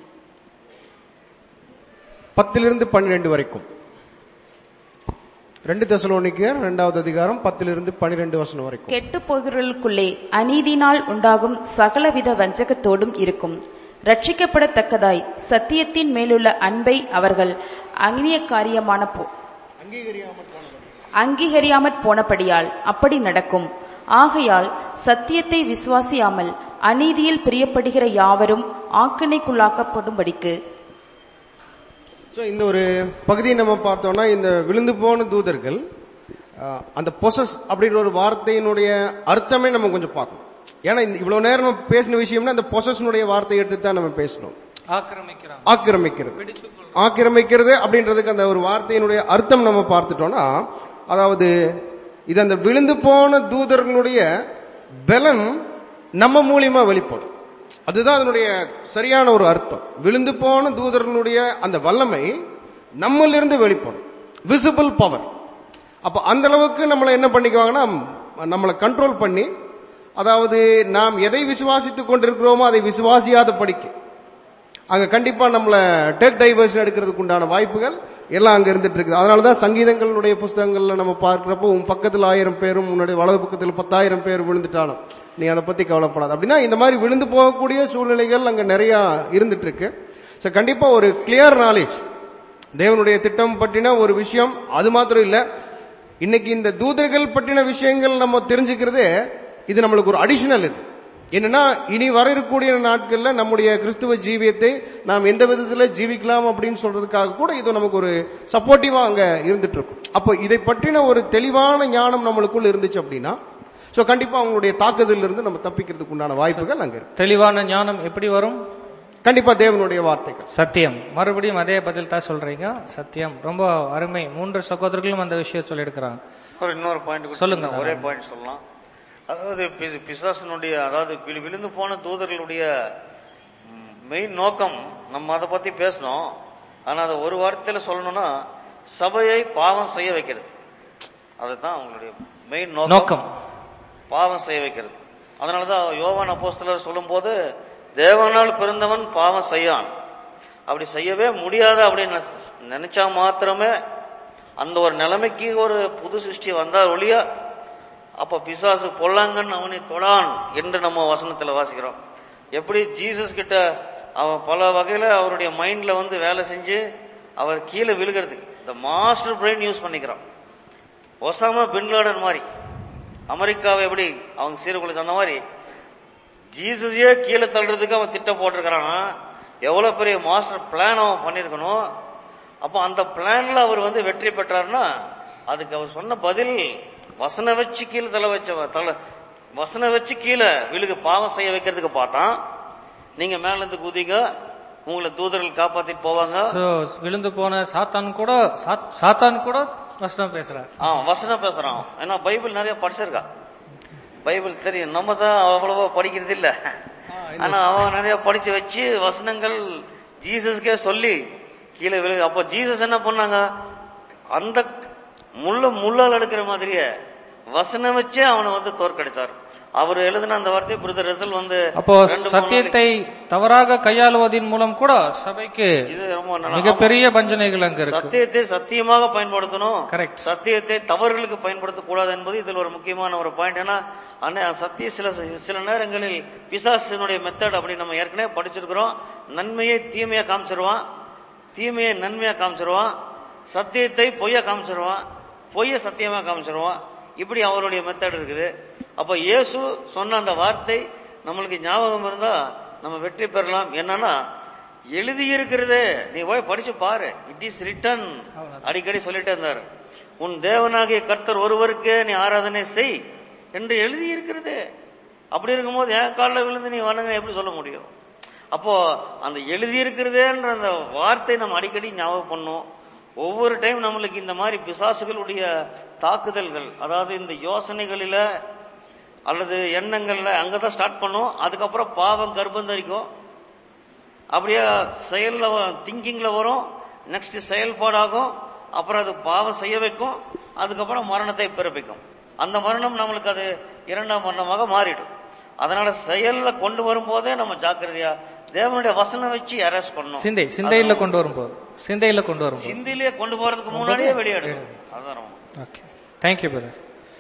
பத்திலிருந்து பன்னிரெண்டு வரைக்கும் ரெண்டு தெசலோனிக்கர் ரெண்டாவது அதிகாரம் பத்திலிருந்து பன்னிரெண்டு வசனம் வரைக்கும் கெட்டுப் போகிறவர்களுக்குள்ளே அநீதினால் உண்டாகும் சகலவித வஞ்சகத்தோடும் இருக்கும் ரட்சிக்கப்படத்தக்கதாய் சத்தியத்தின் மேலுள்ள அன்பை அவர்கள் அந்நிய காரியமான போ- அங்கீகரியாமற் போனபடியால் அப்படி நடக்கும் ஆகையால் சத்தியத்தை விசுவாசியாமல் அநீதியில் பிரியப்படுகிற யாவரும் ஆக்கினைக்குள்ளாக்கப்படும்படிக்கு சோ இந்த ஒரு பகுதியை நம்ம பார்த்தோம்னா இந்த விழுந்து போன தூதர்கள் அஹ், அந்த பொசஸ் அப்படின்ற ஒரு வார்த்தையினுடைய அர்த்தமே நம்ம கொஞ்சம் பார்க்கணும் ஏன்னா இந்த இவ்வளவு நேரம் நம்ம பேசின விஷயம்னா அந்த பொசஸ்னுடைய வார்த்தையை எடுத்து தான் நம்ம பேசணும் ஆக்கிரமிக்கிறாங்க ஆக்கிரமிக்கிறது ஆக்கிரமிக்கிறது அப்படின்றதுக்கு அந்த ஒரு வார்த்தையினுடைய அர்த்தம் நம்ம பார்த்துட்டோம்னா அதாவது இது அந்த விழுந்து போன தூதர்களுடைய பலன் நம்ம மூலியமா வெளிப்படும் அதுதான் அதனுடைய சரியான ஒரு அர்த்தம் விழுந்து போன தூதர்களுடைய அந்த வல்லமை நம்மளிருந்து வெளிப்படும் விசிபிள் பவர் அப்ப அந்த அளவுக்கு நம்மளை என்ன பண்ணிக்குவாங்கன்னா நம்மளை கண்ட்ரோல் பண்ணி அதாவது நாம் எதை விசுவாசித்துக் கொண்டிருக்கிறோமோ அதை விசுவாசியாத படிக்க அங்க கண்டிப்பா நம்மள டேக் டைவர்ஷன் எடுக்கிறதுக்கு உண்டான வாய்ப்புகள் எல்லாம் அங்க இருந்துட்டு இருக்குது அதனாலதான் சங்கீதங்களுடைய புஸ்தகங்கள்ல நம்ம பார்க்கிறப்போ உன் பக்கத்தில் ஆயிரம் பேரும் உன்னுடைய வலது பக்கத்தில் பத்தாயிரம் பேர் விழுந்துட்டாலும் நீ அதை பத்தி கவலைப்படாத அப்படின்னா இந்த மாதிரி விழுந்து போகக்கூடிய சூழ்நிலைகள் அங்க நிறைய இருந்துட்டு இருக்கு சோ கண்டிப்பா ஒரு கிளியர் நாலேஜ் தேவனுடைய திட்டம் பற்றின ஒரு விஷயம் அது மாத்திரம் இல்ல இன்னைக்கு இந்த தூதர்கள் பற்றின விஷயங்கள் நம்ம தெரிஞ்சுக்கிறது இது நம்மளுக்கு ஒரு அடிஷனல் இது என்னன்னா இனி வர இருக்கக்கூடிய நாட்கள்ல நம்முடைய கிறிஸ்துவ ஜீவியத்தை நாம் எந்த விதத்துல ஜீவிக்கலாம் அப்படின்னு சொல்றதுக்காக கூட இது நமக்கு ஒரு சப்போர்ட்டிவா அங்க இருந்துட்டு இருக்கும் அப்போ இதை பற்றின ஒரு தெளிவான ஞானம் நம்மளுக்குள்ள இருந்துச்சு அப்படின்னா சோ கண்டிப்பா அவங்களுடைய தாக்குதலில் இருந்து நம்ம தப்பிக்கிறதுக்கு உண்டான வாய்ப்புகள் அங்க இருக்கு தெளிவான ஞானம் எப்படி வரும் கண்டிப்பா தேவனுடைய வார்த்தைகள் சத்தியம் மறுபடியும் அதே பதில் தான் சொல்றீங்க சத்தியம் ரொம்ப அருமை மூன்று சகோதரர்களும் அந்த விஷயம் சொல்லியிருக்கிறாங்க ஒரு இன்னொரு பாயிண்ட் சொல்லுங்க. ஒரே பாயிண்ட் சொல்லலாம் அதாவது பி- பிசாசனுடைய அதாவது விழு- விழுந்து போன தூதர்களுடைய மெயின் நோக்கம் நம்ம அதை பத்தி பேசணும் ஆனா அதை ஒரு வார்த்தையில சொல்லணும்னா சபையை பாவம் செய்ய வைக்கிறது அதுதான் அவங்களுடைய மெயின் நோக்கம் நோக்கம் பாவம் செய்ய வைக்கிறது அதனாலதான் யோவான் அப்போஸ்தலர் சொல்லும்போது தேவனால் பிறந்தவன் பாவம் செய்யான் அப்படி செய்யவே முடியாது அப்படின்னு நினைச்சா மாத்திரமே அந்த ஒரு நிலைமைக்கு ஒரு புது சிருஷ்டி வந்தால் ஒழியா அப்ப பிசாசு பொல்லாங்கன் அவனை தொடான் என்று நம்ம வசனத்துல வாசிக்கிறோம் எப்படி ஜீசஸ் கிட்ட அவன் பல வகையில அவருடைய மைண்ட்ல வந்து வேலை செஞ்சு அவர் கீழே விழுகிறதுக்கு இந்த மாஸ்டர் பிரெயின் யூஸ் பண்ணிக்கிறான் ஒசாமா பின்லாடன் மாதிரி அமெரிக்காவை எப்படி அவங்க சீர்குலை சொன்ன மாதிரி ஜீசஸையே கீழே தள்ளுறதுக்கு அவன் திட்டம் போட்டிருக்கிறானா எவ்வளவு பெரிய மாஸ்டர் பிளான் அவன் பண்ணிருக்கணும் அப்போ அந்த பிளான்ல அவர் வந்து வெற்றி பெற்றாருன்னா அதுக்கு அவர் சொன்ன பதில் வசன வச்சு கீழே தலை வச்ச தலை வசன வச்சு கீழே விழுகு பாவம் செய்ய வைக்கிறதுக்கு பார்த்தான் நீங்க மேல இருந்து குதிங்க உங்களை தூதர்கள் காப்பாத்திட்டு போவாங்க So, விழுந்து போன சாத்தான் கூட சாத்- சாத்தான் கூட வசனம் பேசுறார் ஆ வசனம் பேசுறான் ஏன்னா பைபிள் நிறைய படிச்சிருக்கா பைபிள் தெரியும் நம்ம தான் அவ்வளவா படிக்கிறது இல்ல ஆனா அவன் நிறைய படிச்சு வச்சு வசனங்கள் ஜீசஸ்க்கே சொல்லி கீழே விழு அப்போ ஜீசஸ் என்ன பண்ணாங்க அந்த முள்ள முள்ளால் எடுக்கிற மாதிரியே வசனம் வச்சே அவனை வந்து தோற்கடிச்சார் அவர் எழுதின அந்த வார்த்தை பிரதர் ரிசல் வந்து அப்போ ரெண்டு மூணு சத்தியத்தை தவறாக கையாளுவதின் மூலம் கூட சபைக்கு நாளைக்கு- இது ரொம்ப நல்லா- மிகப்பெரிய பஞ்சனைகள் அங்க இருக்கு சத்தியத்தை சத்தியமாக பயன்படுத்தணும் Correct. சத்தியத்தை தவறுகளுக்கு பயன்படுத்தக்கூடாது என்பது இதில் ஒரு முக்கியமான ஒரு பாயிண்ட் ஏன்னா அன்னை சத்திய சில சில நேரங்களில் பிசாசினுடைய மெத்தட் அப்படி நம்ம ஏற்கனவே படிச்சிருக்கிறோம் நன்மையை தீமையா காமிச்சிருவான் தீமையை நன்மையா காமிச்சிருவான் சத்தியத்தை பொய்யா காமிச்சிருவான் பொய்ய சத்தியமா காமிச்சிருவான் இப்படி அவருடைய மெத்தட் இருக்குது அப்ப இயேசு சொன்ன அந்த வார்த்தை நம்மளுக்கு ஞாபகம் இருந்தா நம்ம வெற்றி பெறலாம் என்னன்னா எழுதியிருக்கிறதே நீ போய் படிச்சு பாரு இட் இஸ் ரிட்டன் அடிக்கடி சொல்லிட்டே இருந்தாரு உன் தேவனாகிய கர்த்தர் ஒருவருக்கே நீ ஆராதனை செய் என்று எழுதியிருக்கிறதே அப்படி இருக்கும்போது என் காலில் விழுந்து நீ வணங்க எப்படி சொல்ல முடியும் அப்போ அந்த எழுதியிருக்கிறதேன்ற அந்த வார்த்தை நம்ம அடிக்கடி ஞாபகம் பண்ணோம் ஒவ்வொரு டைம் நம்மளுக்கு இந்த மாதிரி பிசாசுகளுடைய தாக்குதல்கள் அதாவது இந்த யோசனைகளில அல்லது எண்ணங்கள்ல அங்கதான் ஸ்டார்ட் பண்ணும் அதுக்கப்புறம் பாவம் கர்ப்பம் தரிக்கும் அப்படியே செயல்ல திங்கிங்ல வரும் நெக்ஸ்ட் செயல்பாடாகும் அப்புறம் அது பாவம் செய்ய வைக்கும் அதுக்கப்புறம் மரணத்தை பிறப்பிக்கும் அந்த மரணம் நம்மளுக்கு அது இரண்டாம் மரணமாக மாறிடும் அதனால செயல்ல கொண்டு வரும்போதே நம்ம ஜாக்கிரதையா தேவனுடைய வசனம் வச்சு அரெஸ்ட் பண்ணணும் சிந்தை சிந்தையில கொண்டு வரும்போது சிந்தையில கொண்டு வரும்போது சிந்திலேயே கொண்டு போறதுக்கு முன்னாடியே வெளியிடணும் அதான் ரொம்ப ஓகே தேங்க்யூ பிரதர்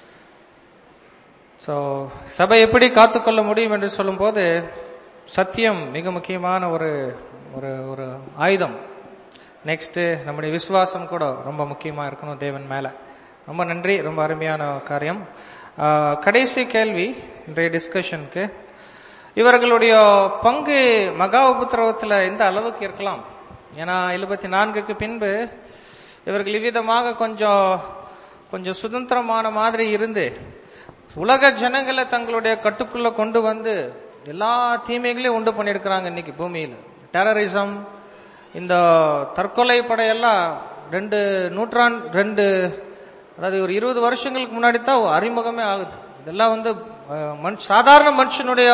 ஸோ சபை எப்படி காத்துக்கொள்ள முடியும் என்று சொல்லும்போது சத்தியம் மிக முக்கியமான ஒரு ஒரு ஒரு ஆயுதம் நெக்ஸ்ட் நம்முடைய விசுவாசம் கூட ரொம்ப முக்கியமா இருக்கணும் தேவன் மேல ரொம்ப நன்றி ரொம்ப அருமையான காரியம் ஆஹ், கடைசி கேள்வி இன்றைய டிஸ்கஷனுக்கு இவர்களுடைய பங்கு மகா உபத்திரவத்துல எந்த அளவுக்கு இருக்கலாம் ஏன்னா எழுபத்தி நான்குக்கு பின்பு இவர்கள் இவ்விதமாக கொஞ்சம் கொஞ்சம் சுதந்திரமான மாதிரி இருந்து உலக ஜனங்களை தங்களுடைய கட்டுக்குள்ள கொண்டு வந்து எல்லா தீமைகளையும் உண்டு பண்ணியிருக்கிறாங்க இன்னைக்கு பூமியில டெரரிசம் இந்த தற்கொலை படையெல்லாம் ரெண்டு நூற்றாண்டு ரெண்டு அதாவது ஒரு இருபது வருஷங்களுக்கு முன்னாடி தான் அறிமுகமே ஆகுது இதெல்லாம் வந்து அஹ், மனுஷ சாதாரண மனுஷனுடைய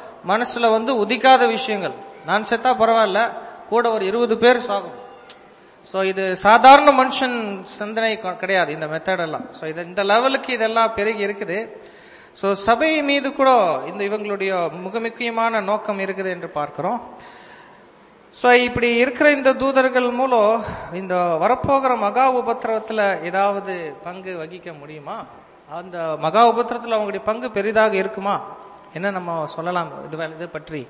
மனசுல வந்து உதிக்காத விஷயங்கள் நான் செத்தா பரவாயில்ல கூட ஒரு இருபது பேர் சாகும் சோ இது சாதாரண மனுஷன் சிந்தனை கொ- கிடையாது இந்த மெத்தட் எல்லாம் சோ இது இந்த லெவலுக்கு இதெல்லாம் பெருகி இருக்குது சோ சபை மீது கூட இந்த இவங்களுடைய மிக முக்கியமான நோக்கம் இருக்குது என்று பார்க்கிறோம் சோ இப்படி இருக்கிற இந்த தூதர்கள் மூலம் இந்த வரப்போகிற மகா உபத்திரவத்துல ஏதாவது பங்கு வகிக்க முடியுமா அந்த மகா உபத்திரத்துல அவங்களுடைய பங்கு பெரிதாக இருக்குமா என்ன நம்ம சொல்லலாம் இது வே- இது பற்றி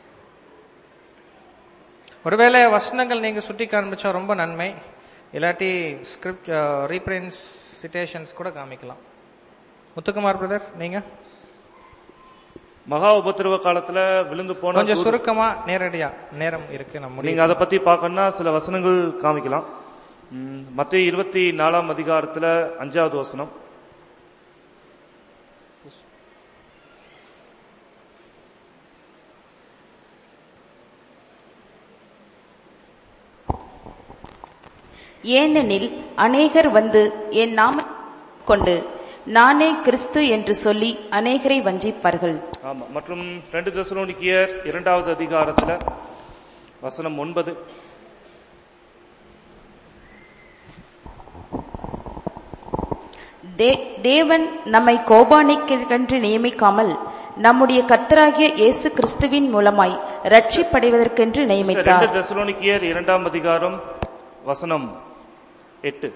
ஒருவேளை வசனங்கள் நீங்க சுட்டி காண்பிச்சா ரொம்ப நன்மை இல்லாட்டி ஸ்கிரிப்ட் ரீப்ரின்ஸ் சிட்டேஷன்ஸ் கூட காமிக்கலாம் முத்துக்குமார் பிரதர் நீங்க மகா உபத்திரவ காலத்துல விழுந்து போன கொஞ்சம் தூதர்- சுருக்கமா நேரடியா நேரம் இருக்கு நம்ம நீங்க அதை பத்தி பார்க்கணும்னா சில வசனங்கள் காமிக்கலாம் ம், மத்திய இருபத்தி நாலாம் அதிகாரத்துல அஞ்சாவது வசனம் ஏனெனில் அநேகர் வந்து என் நாம கொண்டு நானே கிறிஸ்து என்று சொல்லி அநேகரை வஞ்சிப்பார்கள் ஆமா மற்றும் ரெண்டு தெசலோனிக்கியர் இரண்டாவது அதிகாரத்துல வசனம் ஒன்பது தே- தேவன் நம்மை கோபானிக்கென்று நியமிக்காமல் நம்முடைய கர்த்தராகிய இயேசு கிறிஸ்துவின் மூலமாய் ரட்சிப்படைவதற்கென்று ரெண்டு நியமித்தார் தெசலோனிக்கியர் இரண்டாம் அதிகாரம் வசனம் எட்டு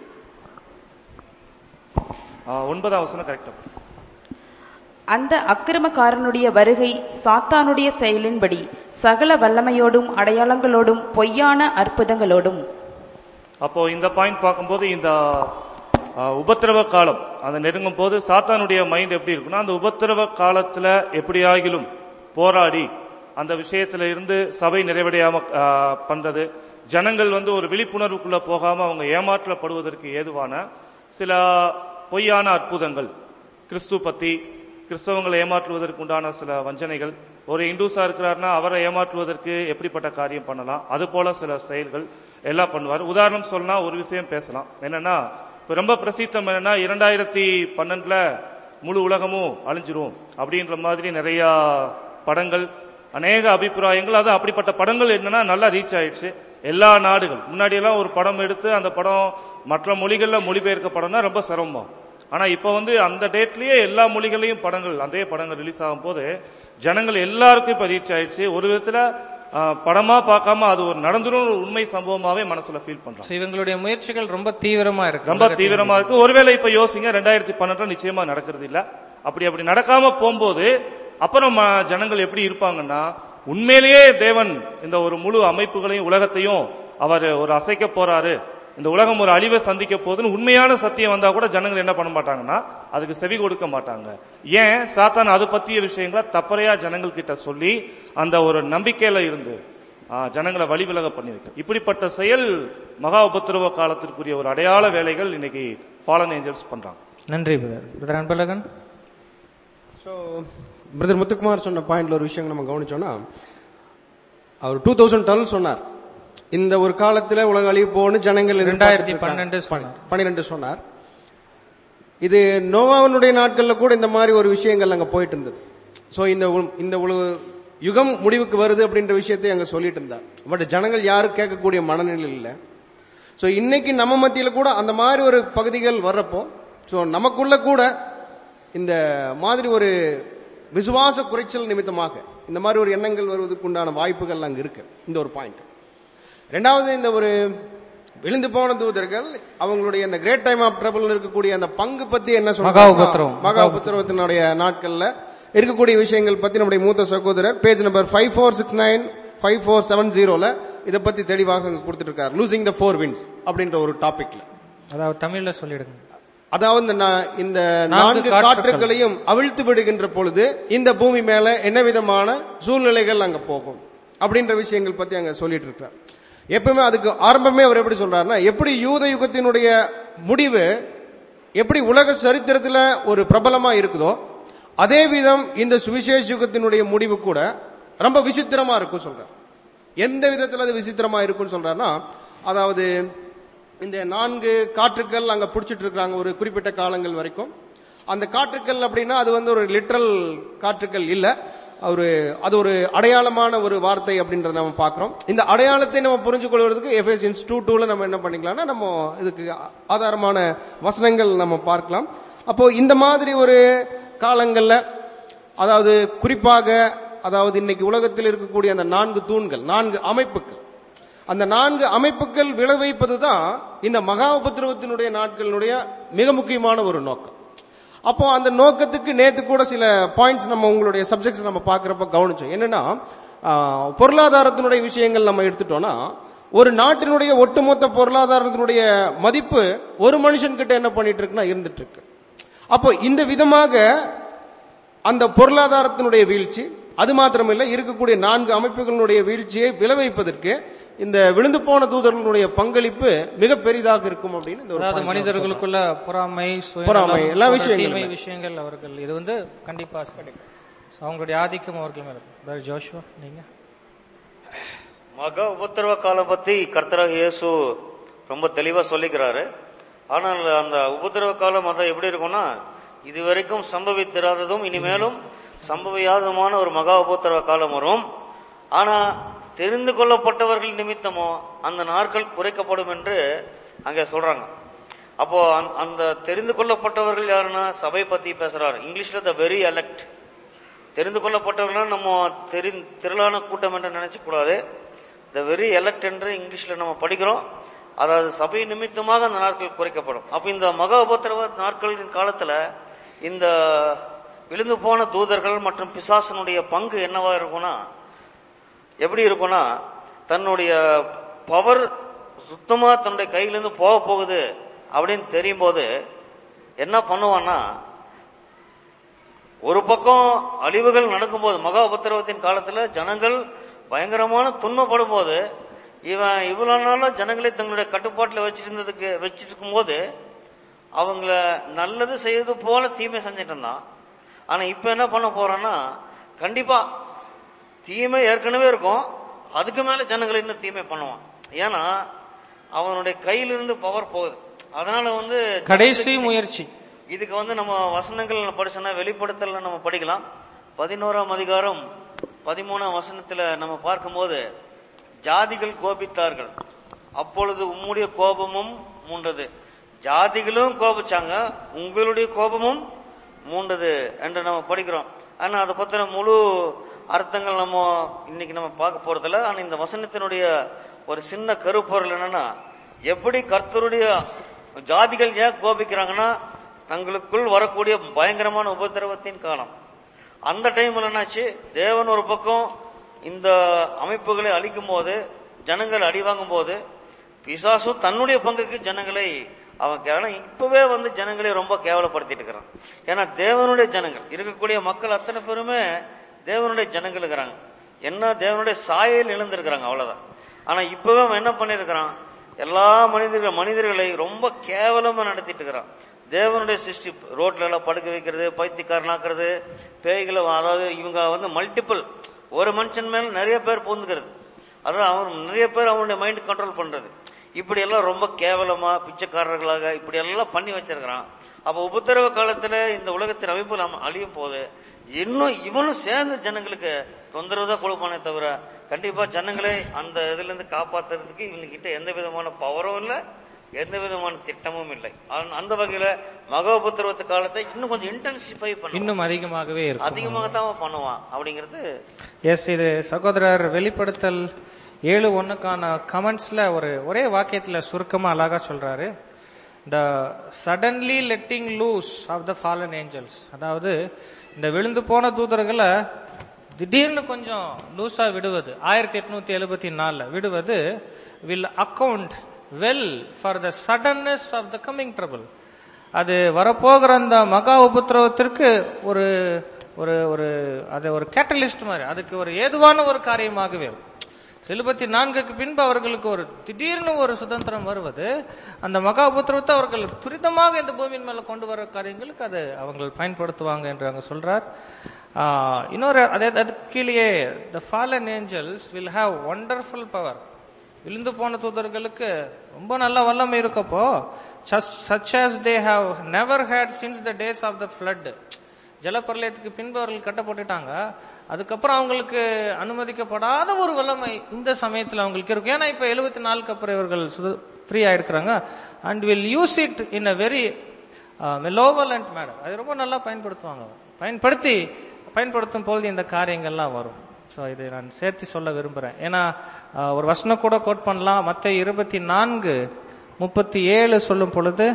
ஆ, ஒன்பதாம் வசனம் கரெக்டா அந்த அக்கிரமக்காரனுடைய வருகை சாத்தானுடைய செயலின்படி சகல வல்லமையோடும் அடையாளங்களோடும் பொய்யான அற்புதங்களோடும் அப்போ இந்த பாயிண்ட் பார்க்கும்போது இந்த ஆ, உபத்திரவ காலம் அந்த நெருங்கும் போது சாத்தானுடைய மைண்ட் எப்படி இருக்குன்னா அந்த உபத்திரவ காலத்துல எப்படியாகிலும் போராடி அந்த விஷயத்துல இருந்து சபை நிறைவடையாம ஆ, பண்றது ஜனங்கள் வந்து ஒரு விழிப்புணர்வுக்குள்ள போகாம அவங்க ஏமாற்றப்படுவதற்கு ஏதுவான சில பொய்யான அற்புதங்கள் கிறிஸ்து பத்தி கிறிஸ்தவங்களை ஏமாற்றுவதற்கு உண்டான சில வஞ்சனைகள் ஒரு இந்துஸா இருக்கிறாருன்னா அவரை ஏமாற்றுவதற்கு எப்படிப்பட்ட காரியம் பண்ணலாம் அது போல சில செயல்கள் எல்லாம் பண்ணுவார் உதாரணம் சொன்னா ஒரு விஷயம் பேசலாம் என்னன்னா இப்ப ரொம்ப பிரசித்தம் என்னன்னா இரண்டாயிரத்தி பன்னெண்டுல முழு உலகமும் அழிஞ்சிரும் அப்படின்ற மாதிரி நிறைய படங்கள் அநேக அபிப்பிராயங்கள் அது அப்படிப்பட்ட படங்கள் என்னன்னா நல்லா ரீச் ஆயிடுச்சு எல்லா நாடுகள் முன்னாடி எல்லாம் ஒரு படம் எடுத்து அந்த படம் மற்ற மொழிகள்ல மொழிபெயர்க்கப்படம்னா ரொம்ப சிரமம் ஆனா இப்ப வந்து அந்த டேட்லயே எல்லா மொழிகளையும் படங்கள் அதே படங்கள் ரிலீஸ் ஆகும் போது ஜனங்கள் எல்லாருக்கும் இப்ப ரீச் ஆயிடுச்சு ஒரு விதத்துல ஆ, படமா பார்க்காம அது ஒரு நடந்துரும் ஒரு உண்மை சம்பவமாவே மனசுல ஃபீல் பண்றோம் So, இவங்களுடைய முயற்சிகள் ரொம்ப தீவிரமா இருக்கு ரொம்ப தீவிரமா இருக்கு ஒருவேளை இப்ப யோசிங்க ரெண்டாயிரத்தி பன்னெண்டு நிச்சயமா நடக்கிறது இல்ல அப்படி அப்படி நடக்காம போகும்போது அப்புறம் ம- ஜனங்கள் எப்படி இருப்பாங்கன்னா உண்மையிலேயே தேவன் இந்த ஒரு முழு அமைப்புகளையும் உலகத்தையும் அவர் ஒரு அசைக்க போறாரு இந்த உலகம் ஒரு அழிவை சந்திக்க போகுதுன்னு உண்மையான சத்தியம் வந்தா கூட ஜனங்கள் என்ன பண்ண மாட்டாங்கன்னா அதுக்கு செவி கொடுக்க மாட்டாங்க ஏன் சாத்தான் அது பத்திய விஷயங்களை தப்பறையா ஜனங்கள் கிட்ட சொல்லி அந்த ஒரு நம்பிக்கையில இருந்து ஆ, ஜனங்களை வழி விலக பண்ணி வைக்க இப்படிப்பட்ட செயல் மகா உபத்திரவ காலத்திற்குரிய ஒரு அடையாள வேலைகள் இன்னைக்கு ஃபாலன் ஏஞ்சல்ஸ் பண்றாங்க நன்றி brother brother Anbazhagan so brother Muthukumar சொன்ன பாயிண்ட்ல ஒரு விஷயம் நம்ம கவனிச்சோம்னா அவர் டூ தௌசண்ட் டுவெல் சொன்னார் இந்த ஒரு காலத்துல உலக அழிவு போன்னு ஜனங்கள் ரெண்டாயிரத்தி பன்னெண்டு சொன்னார் பன்னிரெண்டு சொன்னார் இது நோவாவினுடைய நாட்கள்ல கூட இந்த மாதிரி ஒரு விஷயங்கள் அங்க போயிட்டு இருந்தது சோ இந்த உ- இந்த உலக யுகம் முடிவுக்கு வருது அப்படின்ற விஷயத்தை அங்க சொல்லிட்டு இருந்தார் பட் ஜனங்கள் யாரும் கேட்கக்கூடிய மனநிலை இல்ல சோ இன்னைக்கு நம்ம மத்தியில கூட அந்த மாதிரி ஒரு பகுதிகள் வர்றப்போ சோ நமக்குள்ள கூட இந்த மாதிரி ஒரு விசுவாச குறைச்சல் நிமித்தமாக இந்த மாதிரி ஒரு எண்ணங்கள் வருவதற்கு உண்டான வாய்ப்புகள் அங்க இருக்கு இந்த ஒரு பாயிண்ட் ரெண்டாவது இந்த ஒரு விழுந்து போன தூதர்கள் அவங்களுடைய இந்த கிரேட் டைம் ஆஃப் ட்ரபிள் இருக்கக்கூடிய அந்த பங்கு பத்தி என்ன மகா சொல்றாங்க உபத்திரவம். மகா உபத்திரவத்தினுடைய நாட்கள்ல இருக்கக்கூடிய விஷயங்கள் பத்தி நம்முடைய மூத்த சகோதரர் page number five four six nine five four seven ஜீரோல இதை பத்தி தெளிவாக அங்க கொடுத்துட்டு இருக்காரு லூசிங் த ஃபோர் வின்ஸ் அப்படின்ற ஒரு டாபிக்ல அதாவது தமிழ்ல சொல்லிடுங்க அதாவது இந்த நா- இந்த நான்கு நான்கு காற்றுக்கள். காற்றுகளையும் அவிழ்த்து விடுகின்ற பொழுது இந்த பூமி மேல என்ன விதமான சூழ்நிலைகள் அங்க போகும் அப்படின்ற விஷயங்கள் பத்தி அங்க சொல்லிட்டு இருக்கார் எப்பவுமே அதுக்கு ஆரம்பமே அவர் எப்படி சொல்றாருன்னா எப்படி யூத யுகத்தினுடைய முடிவு எப்படி உலக சரித்திரத்துல ஒரு பிரபலமா இருக்குதோ அதே விதம் இந்த சுவிசேஷ யுகத்தினுடைய முடிவு கூட ரொம்ப விசித்திரமா இருக்கும் சொல்றார் எந்த விதத்துல அது விசித்திரமா இருக்கும்னு சொல்றாருன்னா அதாவது இந்த நான்கு காற்றுக்கள் அங்க பிடிச்சிட்டு இருக்காங்க ஒரு குறிப்பிட்ட காலங்கள் வரைக்கும் அந்த காற்றுக்கள் அப்படின்னா அது வந்து ஒரு லிட்ரல் காற்றுக்கள் இல்ல ஒரு அது ஒரு அடையாளமான ஒரு வார்த்தை அப்படின்றத நம்ம பார்க்கிறோம் இந்த அடையாளத்தை நம்ம புரிஞ்சு கொள்வதற்கு எஃப்எஸ்என்ஸ் டூ டூல நம்ம என்ன பண்ணிக்கலாம்னா நம்ம இதுக்கு ஆதாரமான வசனங்கள் நம்ம பார்க்கலாம் அப்போ இந்த மாதிரி ஒரு காலங்கள்ல அதாவது குறிப்பாக அதாவது இன்னைக்கு உலகத்தில் இருக்கக்கூடிய அந்த நான்கு தூண்கள் நான்கு அமைப்புகள் அந்த நான்கு அமைப்புகள் விளைவிப்பது தான் இந்த மகா உபத்திரவத்தினுடைய நாட்களினுடைய மிக முக்கியமான ஒரு நோக்கம் அப்போ அந்த நோக்கத்துக்கு நேத்து கூட சில பாயிண்ட்ஸ் நம்ம உங்களுடைய சப்ஜெக்ட்ஸ் நம்ம பார்க்கறப்ப கவனிச்சோம் என்னன்னா ஆஹ், பொருளாதாரத்தினுடைய விஷயங்கள் நம்ம எடுத்துட்டோம்னா ஒரு நாட்டினுடைய ஒட்டுமொத்த பொருளாதாரத்தினுடைய மதிப்பு ஒரு மனுஷன் கிட்ட என்ன பண்ணிட்டு இருக்குன்னா இருந்துட்டு இருக்கு அப்போ இந்த விதமாக அந்த பொருளாதாரத்தினுடைய வீழ்ச்சி அது மாத்திரமில்லை இருக்கக்கூடிய நான்கு அமைப்புகளுடைய வீழ்ச்சியை விளைவிப்பதற்கு இந்த விழுந்து போன தூதர்களுடைய பங்களிப்பு மிக பெரிதாக இருக்கும் அப்படின்னு இந்த ஒரு அதாவது point நான் மனிதர்களுக்குள்ள பொறாமை சுயநலம், பொறாமை, எல்லா போன்ற விஷயங்களுமே. தீமை விஷயங்கள் அவர்கள் இது வந்து கண்டிப்பா கிடைக்கும் So, அவங்களுடைய ஆதிக்கம் அவர்கள் மேல இருக்கும். Brother ஜோஷுவா நீங்க மகா உபத்திரவ காலம் பத்தி கர்த்தராக இயேசு ரொம்ப தெளிவா சொல்லிக்கிறாரு ஆனால் அந்த உபத்திரவ காலம் அதான் எப்படி இருக்கும்னா இதுவரைக்கும் சம்பவித்திராததும் இனிமேலும் சம்பவியாததுமான ஒரு மகா உபத்திரவ காலம் வரும் ஆனா தெரிந்து கொள்ளப்பட்டவர்கள் நிமித்தமோ அந்த நாட்கள் குறைக்கப்படும் என்று அங்க சொல்றாங்க அப்போ அந்த- அந்த தெரிந்து கொள்ளப்பட்டவர்கள் யாருன்னா சபை பத்தி பேசுறாரு இங்கிலீஷ்ல த வெரி எலெக்ட் தெரிந்து கொள்ளப்பட்டவர்கள் நம்ம தெரி திரளான கூட்டம் என்று நினைச்சு கூடாது த வெரி எலக்ட் என்று இங்கிலீஷ்ல நம்ம படிக்கிறோம் அதாவது சபை நிமித்தமாக அந்த நாட்கள் குறைக்கப்படும் அப்ப இந்த மகா உபத்திரவ நாட்களின் காலத்துல இந்த விழுந்து போன தூதர்கள் மற்றும் பிசாசனுடைய பங்கு என்னவா இருக்கும்னா எப்படி இருக்கும்னா தன்னுடைய பவர் சுத்தமா தன்னுடைய கையிலிருந்து போக போகுது அப்படின்னு தெரியும் போது என்ன பண்ணுவான்னா ஒரு பக்கம் அழிவுகள் நடக்கும்போது மகா உபத்திரவத்தின் காலத்துல ஜனங்கள் பயங்கரமான துன்பப்படும் போது இவன் இவ்வளவு நாளா ஜனங்களை தங்களுடைய கட்டுப்பாட்டுல வச்சிருந்ததுக்கு வச்சிட்டு இருக்கும்போது அவங்கள நல்லது செய்யறது போல தீமை செஞ்சுட்டு இருந்தான் ஆனா இப்ப என்ன பண்ண போறான்னா கண்டிப்பா தீமை ஏற்கனவே இருக்கும் அதுக்கு மேல ஜனங்களை இன்னும் தீமை பண்ணுவான் ஏன்னா அவனுடைய கையிலிருந்து பவர் போகுது அதனால வந்து கடைசி முயற்சி இதுக்கு வந்து நம்ம வசனங்கள் படிச்சோம்னா வெளிப்படுத்தல நம்ம படிக்கலாம் பதினோராம் அதிகாரம் பதிமூணாம் வசனத்துல நம்ம பார்க்கும்போது ஜாதிகள் கோபித்தார்கள் அப்பொழுது உம்முடைய கோபமும் மூண்டது ஜாதிகளும் கோபிச்சாங்க உங்களுடைய கோபமும் மூண்டது என்று நம்ம படிக்கிறோம் ஆனா அதை பத்தின முழு அர்த்தங்கள் நம்ம இன்னைக்கு நம்ம பார்க்க போறதில்ல ஆனா இந்த வசனத்தினுடைய ஒரு சின்ன கருப்பொருள் என்னன்னா எப்படி கர்த்தருடைய ஜாதிகள் ஏன் கோபிக்கிறாங்கன்னா தங்களுக்குள் வரக்கூடிய பயங்கரமான உபத்திரவத்தின் காலம் அந்த டைம்ல என்னாச்சு தேவன் ஒரு பக்கம் இந்த அமைப்புகளை அழிக்கும் போது ஜனங்கள் அடி வாங்கும் போது பிசாசும் தன்னுடைய பங்குக்கு ஜனங்களை அவன் கேவலம் இப்பவே வந்து ஜனங்களை ரொம்ப கேவலப்படுத்திட்டு இருக்கிறான் ஏன்னா தேவனுடைய ஜனங்கள் இருக்கக்கூடிய மக்கள் அத்தனை பேருமே தேவனுடைய ஜனங்கள் இருக்கிறாங்க என்ன தேவனுடைய சாயல் இழந்திருக்கிறாங்க அவ்வளவுதான் ஆனா இப்பவே அவன் என்ன பண்ணிருக்கிறான் எல்லா மனிதர்கள் மனிதர்களை ரொம்ப கேவலமா நடத்திட்டு இருக்கிறான் தேவனுடைய சிருஷ்டி ரோட்ல எல்லாம் படுக்க வைக்கிறது பைத்தியக்காரனாக்குறது பேய்களை அதாவது இவங்க வந்து மல்டிபிள் ஒரு மனுஷன் மேல நிறைய பேர் பூந்துக்கிறது அதான் அவன் நிறைய பேர் அவனுடைய மைண்ட் கண்ட்ரோல் பண்றது இப்படி எல்லாம் ரொம்ப கேவலமா பிச்சைக்காரர்களாக இப்படி எல்லாம் பண்ணி வச்சிருக்கிறான் அப்ப உபத்திரவ காலத்துல இந்த உலகத்தின் அமைப்பு நம்ம அழியும் போது இன்னும் இவனும் சேர்ந்து ஜனங்களுக்கு தொந்தரவு தான் கொடுப்பானே தவிர கண்டிப்பா ஜனங்களை அந்த இதுல இருந்து காப்பாத்துறதுக்கு இவனுக்கிட்ட எந்த விதமான பவரும் இல்லை எந்த விதமான திட்டமும் இல்லை ஆனா, அந்த வகையில மகா உபத்திரவத்து காலத்தை இன்னும் கொஞ்சம் இன்டென்சிஃபை பண்ணும் இன்னும் அதிகமாகவே இருக்கும் அதிகமாக தான் அவன் பண்ணுவான் அப்படிங்கிறது எஸ் இது சகோதரர் வெளிப்படுத்தல் ஏழு ஒண்ணுக்கான கமெண்ட்ஸ்ல ஒரு ஒரே வாக்கியத்துல சுருக்கமா அழகா சொல்றாரு the suddenly letting loose of the fallen angels அதாவது இந்த விழுந்து போன தூதர்களை திடீர்னு கொஞ்சம் லூசா விடுவது ஆயிரத்தி எட்நூத்தி எழுபத்தி நாலுல விடுவது will account well for the suddenness of the coming trouble அது வரப்போகிற அந்த மகா உபத்திரவத்திற்கு ஒரு ஒரு ஒரு அது ஒரு கேட்டலிஸ்ட் மாதிரி அதுக்கு ஒரு ஏதுவான ஒரு காரியமாகவே இருக்கும் எழுபத்தி நான்குக்கு பின்பு அவர்களுக்கு ஒரு திடீர்னு ஒரு சுதந்திரம் வருவது அந்த மகா உபத்திரவத்தை அவர்கள் துரிதமாக இந்த பூமியின் மேல கொண்டு வர காரியங்களுக்கு அது அவங்க பயன்படுத்துவாங்க என்று அங்க சொல்றார் ஆஹ், இன்னொரு அதே அதுக்கு கீழேயே the fallen angels will have wonderful power விழுந்து போன தூதர்களுக்கு ரொம்ப நல்ல வல்லமை இருக்கப்போ such as they have never had since the days of the flood ஜலப்பிரளயத்துக்கு பின்பு அவர்கள் கட்டப்பட்டுட்டாங்க அதுக்கப்புறம் அவங்களுக்கு அனுமதிக்கப்படாத ஒரு வல்லமை இந்த சமயத்துல அவங்களுக்கு இருக்கும் ஏன்னா இப்ப எழுபத்தி நாலுக்கு அப்புறம் இவர்கள் ஃப்ரீ ஆயிருக்கிறாங்க and will use it in a very malevolent madam அது ரொம்ப நல்லா பயன்படுத்துவாங்க பயன்படுத்தி பயன்படுத்தும் பொழுது இந்த காரியங்கள்லாம் வரும் ஸோ இதை நான் சேர்த்து சொல்ல விரும்புறேன் ஏன்னா ஆஹ், ஒரு வசனம் கூட கோட் பண்ணலாம் மற்ற இருபத்தி நான்கு முப்பத்தி ஏழு சொல்லும் பொழுது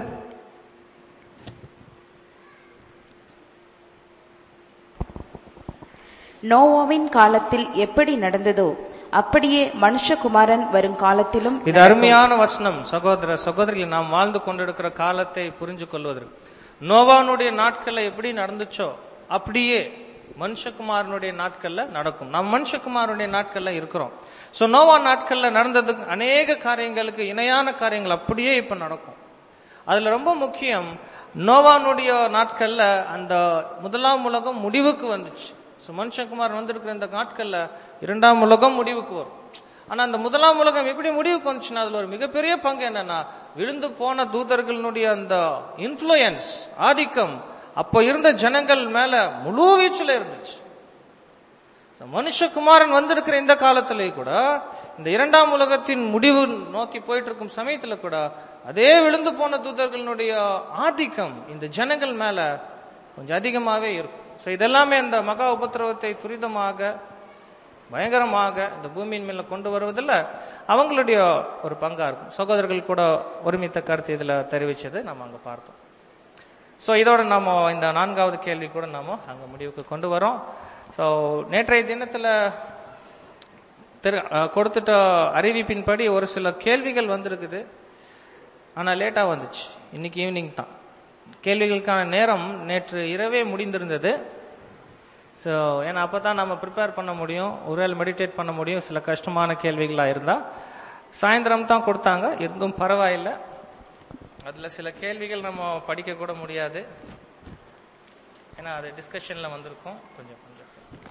நோவாவின் காலத்தில் எப்படி நடந்ததோ அப்படியே மனுஷகுமாரன் வரும் காலத்திலும் இது அருமையான வசனம் சகோதர சகோதரிகள் நாம் வாழ்ந்து கொண்டிருக்கிற காலத்தை புரிஞ்சு கொள்வதற்கு நோவானுடைய நாட்கள்ல எப்படி நடந்துச்சோ அப்படியே மனுஷகுமாரனுடைய நாட்கள்ல நடக்கும் நாம் மனுஷகுமாரனுடைய நாட்கள்ல இருக்கிறோம் சோ நோவா நாட்கள்ல நடந்தது அநேக காரியங்களுக்கு இணையான காரியங்கள் அப்படியே இப்ப நடக்கும் அதுல ரொம்ப முக்கியம் நோவானுடைய நாட்கள்ல அந்த முதலாம் உலகம் முடிவுக்கு வந்துச்சு ஸோ மனுஷகுமார் வந்திருக்கிற இந்த நாட்கள்ல இரண்டாம் உலகம் முடிவுக்கு வரும் ஆனா அந்த முதலாம் உலகம் எப்படி முடிவுக்கு வந்துச்சுன்னா அதுல ஒரு மிகப்பெரிய பங்கு என்னன்னா விழுந்து போன தூதர்களுடைய அந்த இன்ஃப்ளூயன்ஸ் ஆதிக்கம் அப்ப இருந்த ஜனங்கள் மேல முழு வீச்சுல இருந்துச்சு So, மனுஷகுமாரன் வந்திருக்கிற இந்த காலத்திலே கூட இந்த இரண்டாம் உலகத்தின் முடிவு நோக்கி போயிட்டு இருக்கும் சமயத்துல கூட அதே விழுந்து போன தூதர்களுடைய ஆதிக்கம் இந்த ஜனங்கள் மேல கொஞ்சம் அதிகமாவே இருக்கும் சோ இதெல்லாமே இந்த மகா உபத்திரவத்தை துரிதமாக பயங்கரமாக இந்த பூமியின் மேல கொண்டு வருவதில் அவங்களுடைய ஒரு பங்கா இருக்கும் சகோதரர்கள் கூட ஒருமித்த கருத்து இதுல தெரிவிச்சது நம்ம அங்க பார்த்தோம் ஸோ இதோட நாம இந்த நான்காவது கேள்வி கூட நாம அங்க முடிவுக்கு கொண்டு வரோம் ஸோ நேற்றைய தினத்துல திரு அஹ், கொடுத்துட்ட அறிவிப்பின்படி ஒரு சில கேள்விகள் வந்திருக்குது ஆனா லேட்டா வந்துச்சு இன்னைக்கு ஈவினிங் தான் கேள்விகளுக்கான நேரம் நேற்று இரவே முடிந்திருந்தது ஸோ ஏன்னா அப்போ தான் நம்ம ப்ரிப்பேர் பண்ண முடியும் ஒருவேளை மெடிடேட் பண்ண முடியும் சில கஷ்டமான கேள்விகளாக இருந்தால் சாயந்தரம் தான் கொடுத்தாங்க இருந்தும் பரவாயில்லை அதில் சில கேள்விகள் நம்ம படிக்க கூட முடியாது ஏன்னா அது டிஸ்கஷனில் வந்திருக்கும் கொஞ்சம் கொஞ்சம்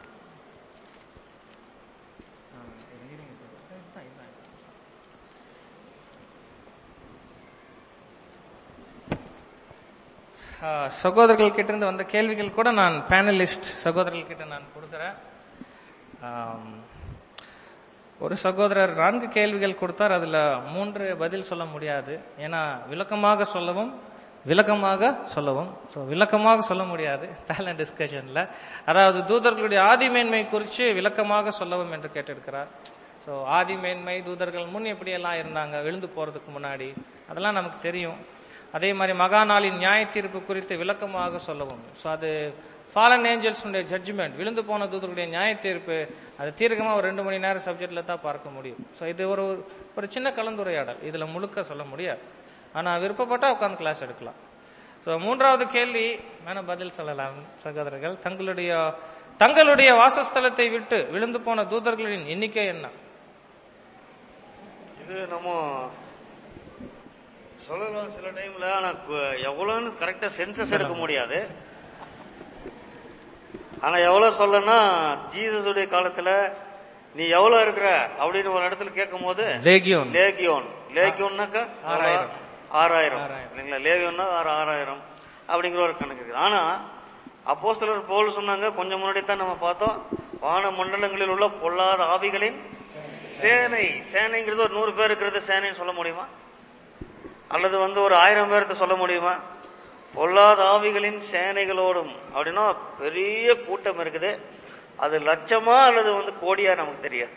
ஆ, இருங்க, இருங்க. இதுதான், இதுதான். ஆ, சகோதரர்கள் கிட்ட இருந்து வந்த கேள்விகள் கூட நான் பேனலிஸ்ட் சகோதரர்கள் கிட்ட நான் கொடுக்குறேன் ஆம், ஒரு சகோதரர் நான்கு கேள்விகள் கொடுத்தார் அதுல மூன்று பதில் சொல்ல முடியாது ஏன்னா விளக்கமாக சொல்லவும் விளக்கமாக சொல்லவும் ஸோ விளக்கமாக சொல்ல முடியாது பேலன் டிஸ்கஷன்ல அதாவது தூதர்களுடைய ஆதிமேன்மை குறித்து விளக்கமாக சொல்லவும் என்று கேட்டிருக்கிறார் ஸோ ஆதிமேன்மை தூதர்கள் முன் எப்படியெல்லாம் இருந்தாங்க விழுந்து போறதுக்கு முன்னாடி அதெல்லாம் நமக்கு தெரியும் அதே மாதிரி மகாநாளின் நியாய தீர்ப்பு குறித்து விளக்கமாக சொல்லவும் ஸோ அது ஃபாலன் ஏஞ்சல்ஸுடைய ஜட்ஜ்மெண்ட் விழுந்து போன தூதர்களுடைய நியாய தீர்ப்பு அது தீர்க்கமா ஒரு ரெண்டு மணி நேரம் சப்ஜெக்ட்ல தான் பார்க்க முடியும் ஸோ இது ஒரு ஒரு சின்ன கலந்துரையாடல் இதுல முழுக்க சொல்ல முடியாது ஆனா விருப்பப்பட்டா உட்காந்து கிளாஸ் எடுக்கலாம் ஸோ மூன்றாவது கேள்வி வேணா பதில் சொல்லலாம் சகோதரர்கள் தங்களுடைய தங்களுடைய வாசஸ்தலத்தை விட்டு விழுந்து போன தூதர்களின் எண்ணிக்கை என்ன இது நம்ம சொல்லலாம் சில டைம்ல ஆனா கு- எவ்வளவுன்னு கரெக்டா சென்சஸ் எடுக்க முடியாது ஆனா எவ்வளவு சொல்லனா ஜீசஸ் உடைய காலத்துல நீ எவ்வளவு இருக்கிற அப்படின்னு ஒரு இடத்துல கேட்கும் போது லேகியோன் லேகியோன் லேகியோன்னாக்கா ஆறாயிரம். ஆறாயிரம் ஆறாயிரம். இல்லைங்களா லேகியோன்னா ஆறு ஆறாயிரம் அப்படிங்கிற ஒரு கணக்கு இருக்குது ஆனா அப்போஸ்தலர் பவுல் சொன்னாங்க கொஞ்சம் முன்னாடி தான் நம்ம பார்த்தோம் வான மண்டலங்களில் உள்ள பொல்லாத ஆவிகளின் சேனை சேனைங்கிறது ஒரு நூறு பேர் இருக்கிறது சேனைன்னு சொல்ல முடியுமா அல்லது வந்து ஒரு ஆயிரம் பேர்த்த சொல்ல முடியுமா பொல்லாத ஆவிகளின் சேனைகளோடும் அப்படின்னா பெரிய கூட்டம் இருக்குது அது லட்சமா அல்லது வந்து கோடியா நமக்கு தெரியாது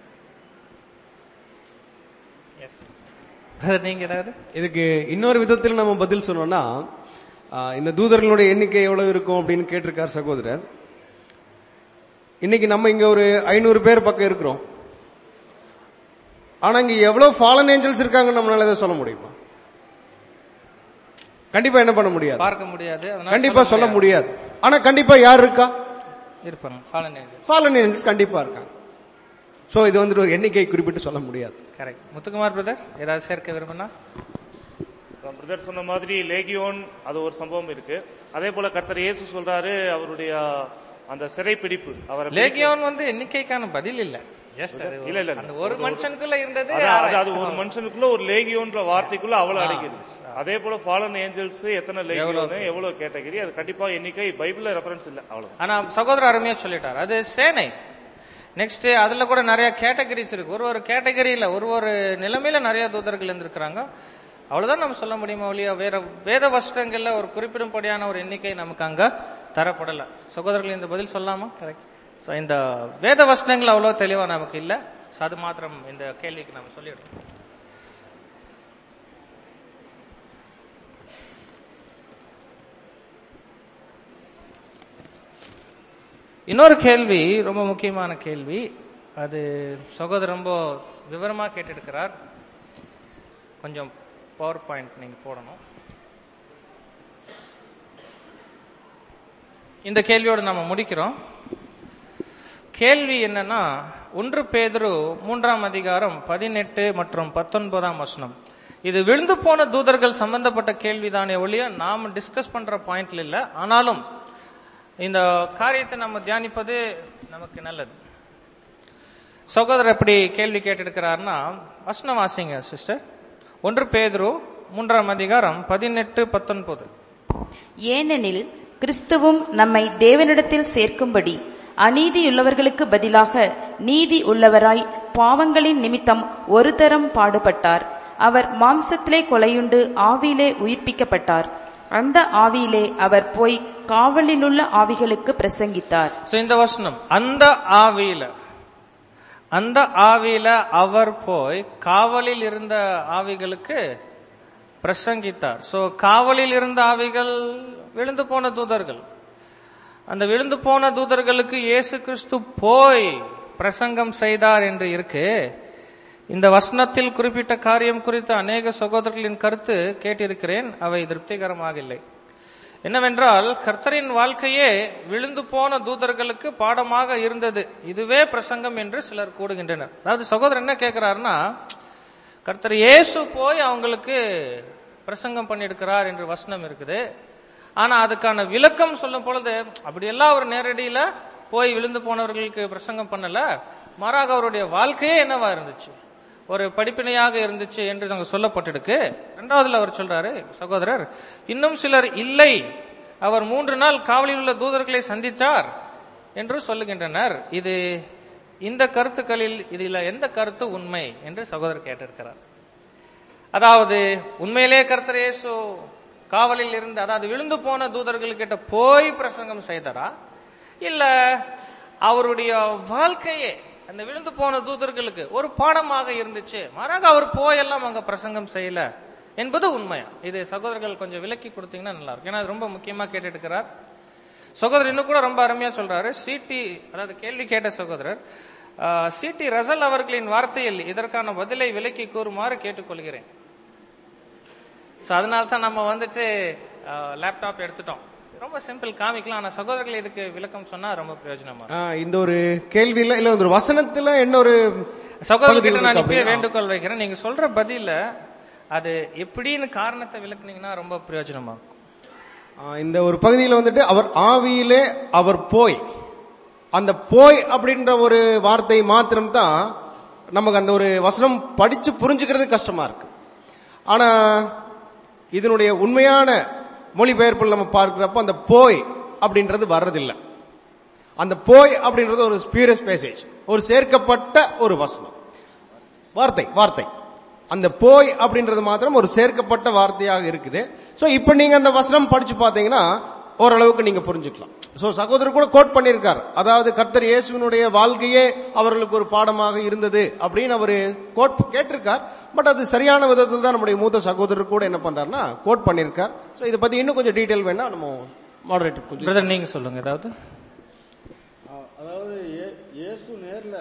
நீங்க ஏதாவது இதுக்கு இன்னொரு விதத்தில் நம்ம பதில் சொன்னோம்னா ஆ, இந்த தூதர்களுடைய எண்ணிக்கை எவ்வளவு இருக்கும் அப்படின்னு கேட்டிருக்கார் சகோதரர் இன்னைக்கு நம்ம இங்க ஒரு ஐநூறு பேர் பக்கம் இருக்கிறோம் ஆனா இங்க எவ்வளவு ஃபாலன் ஏஞ்சல்ஸ் இருக்காங்கன்னு நம்மளால எதை சொல்ல முடியுமா கண்டிப்பா என்ன பண்ண முடியாது பார்க்க முடியாது அதனால கண்டிப்பா சொல்ல முடியாது ஆனா கண்டிப்பா யார் இருக்கா இருப்பாங்க ஃபாலன் ஏஞ்சல் ஃபாலன் ஏஞ்சல்ஸ் கண்டிப்பா இருக்காங்க சோ இது வந்துட்டு ஒரு எண்ணிக்கை குறிப்பிட்டு சொல்ல முடியாது கரெக்ட் முத்துக்குமார் பிரதர் ஏதாவது சேர்க்க விரும்பினா பிரதர் சொன்ன மாதிரி லேகியோன் அது ஒரு சம்பவம் இருக்கு அதே போல கர்த்தர் இயேசு சொல்றாரு அவருடைய அந்த சிறைப்பிடிப்பு அவரை லேகியோன் வந்து எண்ணிக்கைக்கான பதில் இல்ல ஜஸ்ட் அது இல்ல, இல்ல, இல்ல. அந்த ஒரு மனுஷனுக்குள்ள இருந்தது அது- அது அது ஒரு மனுஷனுக்குள்ள ஒரு லேகியோன்ற வார்த்தைக்குள்ள அவ்வளவு அடங்கிது அதே போல ஃபாலன் ஏஞ்சல்ஸ் எத்தனை லேகியோன்னு எவ்வளவு கேட்டகரி அது கண்டிப்பா எண்ணிக்கை பைபிள்ல ரெஃபரன்ஸ் இல்ல அவ்வளவு ஆனா சகோதரர் அருமையா சொல்லிட்டார் அது சேனை நெக்ஸ்ட் அதுல கூட நிறைய கேட்டகரிஸ் இருக்கு ஒரு ஒரு கேட்டகரியில ஒரு ஒரு நிலைமையில நிறைய தூதர்கள் இருந்திருக்கிறாங்க அவ்வளவுதான் நம்ம சொல்ல முடியுமா ஒழிய வேற வேத வஸ்திரங்கள்ல ஒரு குறிப்பிடும்படியான ஒரு எண்ணிக்கை நமக்கு அங்க தரப்படல சகோதரர்கள் இந்த பதில் சொல்லாமா கரெக்ட் சோ இந்த வேத வஸ்திரங்கள் அவ்வளவு தெளிவா நமக்கு இல்ல So அது மாத்திரம் இந்த கேள்விக்கு நம்ம சொல்லிடுறோம் இன்னொரு கேள்வி ரொம்ப முக்கியமான கேள்வி அது சகோதரர் ரொம்ப விவரமா கேட்டிருக்கிறார் கொஞ்சம் பவர் பாயிண்ட் நீங்க போடணும் இந்த கேள்வியோட நம்ம முடிக்கிறோம் கேள்வி என்னன்னா ஒன்று பேதுரு மூன்றாம் அதிகாரம் பதினெட்டு மற்றும் பத்தொன்பதாம் வசனம் இது விழுந்து போன தூதர்கள் சம்பந்தப்பட்ட கேள்விதானே ஒழிய நாம டிஸ்கஸ் பண்ற பாயிண்ட்ல இல்ல ஆனாலும் இந்த காரியத்தை நம்ம தியானிப்பது நமக்கு நல்லது சகோதரர் எப்படி கேள்வி கேட்டிருக்கிறார்னா வசனம் வாசிங்க சிஸ்டர் ஒன்று பேதுரு மூன்றாம் அதிகாரம் பதினெட்டு பத்தொன்பது ஏனெனில் கிறிஸ்துவும் நம்மை தேவனிடத்தில் சேர்க்கும்படி அநீதியுள்ளவர்களுக்கு பதிலாக நீதி உள்ளவராய் பாவங்களின் நிமித்தம் ஒரு தரம் பாடுபட்டார் அவர் மாம்சத்திலே கொலையுண்டு ஆவியிலே உயிர்ப்பிக்கப்பட்டார் அந்த ஆவியிலே அவர் போய் காவலிலுள்ள ஆவிகளுக்கு பிரசங்கித்தார் சோ இந்த வசனம் அந்த ஆவியில அந்த ஆவியில அவர் போய் காவலில் இருந்த ஆவிகளுக்கு பிரசங்கித்தார் சோ காவலில் இருந்த ஆவிகள் விழுந்து போன தூதர்கள் அந்த விழுந்து போன தூதர்களுக்கு இயேசு கிறிஸ்து போய் பிரசங்கம் செய்தார் என்று இருக்கு இந்த வசனத்தில் குறிப்பிட்ட காரியம் குறித்து அநேக சகோதரர்களின் கருத்து கேட்டிருக்கிறேன் அவை திருப்திகரமாக இல்லை என்னவென்றால் கர்த்தரின் வாழ்க்கையே விழுந்து போன தூதர்களுக்கு பாடமாக இருந்தது இதுவே பிரசங்கம் என்று சிலர் கூடுகின்றனர் அதாவது சகோதரர் என்ன கேட்கிறாருன்னா கர்த்தர் இயேசு போய் அவங்களுக்கு பிரசங்கம் பண்ணியிருக்கிறார் என்று வசனம் இருக்குது ஆனா அதுக்கான விளக்கம் சொல்லும் பொழுது அப்படியெல்லாம் அவர் நேரடியில போய் விழுந்து போனவர்களுக்கு பிரசங்கம் பண்ணல மாறாக அவருடைய வாழ்க்கையே என்னவா இருந்துச்சு ஒரு படிப்பினையாக இருந்துச்சு என்று அங்க சொல்லப்பட்டிருக்கு இரண்டாவதுல அவர் சொல்றாரு சகோதரர் இன்னும் சிலர் இல்லை அவர் மூன்று நாள் காவலில் உள்ள தூதர்களை சந்தித்தார் என்று சொல்லுகின்றனர் இது இந்த கருத்துக்களில் இதுல எந்த கருத்து உண்மை என்று சகோதரர் கேட்டிருக்கிறார் அதாவது உண்மையிலே கர்த்தர் இயேசு காவலில் இருந்து அதாவது விழுந்து போன தூதர்கள் கிட்ட போய் பிரசங்கம் செய்தாரா இல்ல அவருடைய வாழ்க்கையே அந்த விழுந்து போன தூதர்களுக்கு ஒரு பாடமாக இருந்துச்சு மாறாக அவர் போயெல்லாம் அங்க பிரசங்கம் செய்யல என்பது உண்மையா இது சகோதரர்கள் கொஞ்சம் விளக்கி கொடுத்தீங்கன்னா நல்லா இருக்கும் ஏன்னா அது ரொம்ப முக்கியமா கேட்டுட்டு இருக்கிறார் சகோதரர் இன்னும் கூட ரொம்ப அருமையா சொல்றாரு சிடி அதாவது கேள்வி கேட்ட சகோதரர் சிடி ரசல் அவர்களின் வார்த்தையில் இதற்கான பதிலை விலக்கி கூறுமாறு கேட்டுக்கொள்கிறேன் சோ அதனால தான் நம்ம வந்துட்டு லேப்டாப் எடுத்துட்டோம் ரொம்ப சிம்பிள் காமிக்கலாம் ஆனா சகோதரர்கள் இதுக்கு விளக்கம் சொன்னா ரொம்ப பிரயோஜனமா இருக்கும். ஆ, இந்த ஒரு கேள்வியில இல்ல ஒரு வசனத்துல என்ன ஒரு சகோதரர்கிட்ட நான் பகுதி இப்பயே இருக்கு வேண்டுகோள் வைக்கிறேன் நீங்க சொல்ற பதில அது எப்படின்னு காரணத்தை விளக்குனீங்கன்னா ரொம்ப பிரயோஜனமா இருக்கும் ஆ, இந்த ஒரு பகுதியில் வந்துட்டு அவர் ஆவியிலே அவர் போய் அந்த போய் அப்படின்ற ஒரு வார்த்தை மாத்திரம் தான் நமக்கு அந்த ஒரு வசனம் படிச்சு புரிஞ்சுக்கிறது கஷ்டமா இருக்கு ஆனா இதனுடைய உண்மையான மொழிபெயர்ப்பில் நம்ம பார்க்கிறப்ப அந்த போய் அப்படின்றது வர்றதில்லை அந்த போய் அப்படின்றது ஒரு ஸ்பியூரஸ் பேசேஜ் ஒரு சேர்க்கப்பட்ட ஒரு வசனம் வார்த்தை வார்த்தை அந்த போய் அப்படின்றது மாத்திரம் ஒரு சேர்க்கப்பட்ட வார்த்தையாக இருக்குது சோ இப்போ நீங்க அந்த வசனம் படிச்சு பார்த்தீங்கன்னா ஓரளவுக்கு நீங்க புரிஞ்சுக்கலாம் சோ சகோதரர் கூட கோட் பண்ணியிருக்கார் அதாவது கர்த்தர் இயேசுவினுடைய வாழ்க்கையே அவர்களுக்கு ஒரு பாடமாக இருந்தது அப்படின்னு அவரு கோட் கேட்டிருக்கார் பட் அது சரியான விதத்தில் தான் நம்முடைய மூத்த சகோதரர் கூட என்ன பண்றாருன்னா கோட் பண்ணியிருக்கார் சோ இதை பத்தி இன்னும் கொஞ்சம் டீடைல் வேணா நம்ம மாடரேட்டர் கொஞ்சம் பிரதர் நீங்க சொல்லுங்க ஏதாவது அதாவது இயே- இயேசு நேர்ல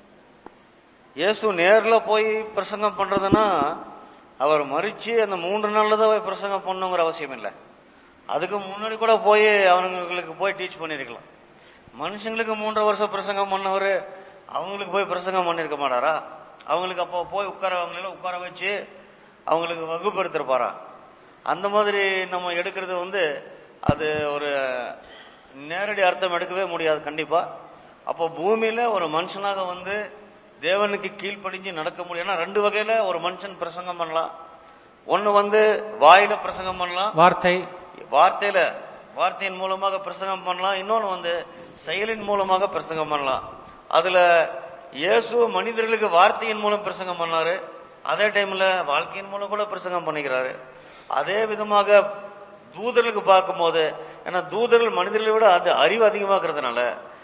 இயேசு நேர்ல போய் பிரசங்கம் பண்றதுன்னா அவர் மறிச்சு அந்த மூன்று நாள்ல தான் போய் பிரசங்கம் பண்ணுங்கிற அவசியம் இல்லை அதுக்கு முன்னாடி கூட போய் அவங்களுக்கு போய் டீச் பண்ணிருக்கலாம் மனுஷங்களுக்கு மூன்றரை வருஷம் பிரசங்கம் பண்ணவர் அவங்களுக்கு போய் பிரசங்கம் பண்ணிருக்க மாட்டாரா அவங்களுக்கு அப்போ போய் உட்கார அவங்கள உட்கார வச்சு அவங்களுக்கு வகுப்பு எடுத்திருப்பாரா அந்த மாதிரி நம்ம எடுக்கிறது வந்து அது ஒரு நேரடி அர்த்தம் எடுக்கவே முடியாது கண்டிப்பா அப்போ பூமியில ஒரு மனுஷனாக வந்து தேவனுக்கு கீழ்ப்படிஞ்சு நடக்க முடியும் ஏன்னா ரெண்டு வகையில ஒரு மனுஷன் பிரசங்கம் பண்ணலாம் ஒன்னு வந்து வாயில பிரசங்கம் பண்ணலாம் வார்த்தை வார்த்தையில வார்த்தையின் மூலமாக பிரசங்கம் பண்ணலாம் இன்னொன்னு வந்து செயலின் மூலமாக பிரசங்கம் பண்ணலாம் அதுல இயேசு மனிதர்களுக்கு வார்த்தையின் மூலம் பிரசங்கம் பண்ணாரு அதே டைம்ல வாழ்க்கையின் மூலம் கூட பிரசங்கம் பண்ணிக்கிறாரு அதே விதமாக தூதர்களுக்கு பார்க்கும்போது ஏன்னா தூதர்கள் மனிதர்களை விட அது அறிவு அதிகமாக்குறதுனால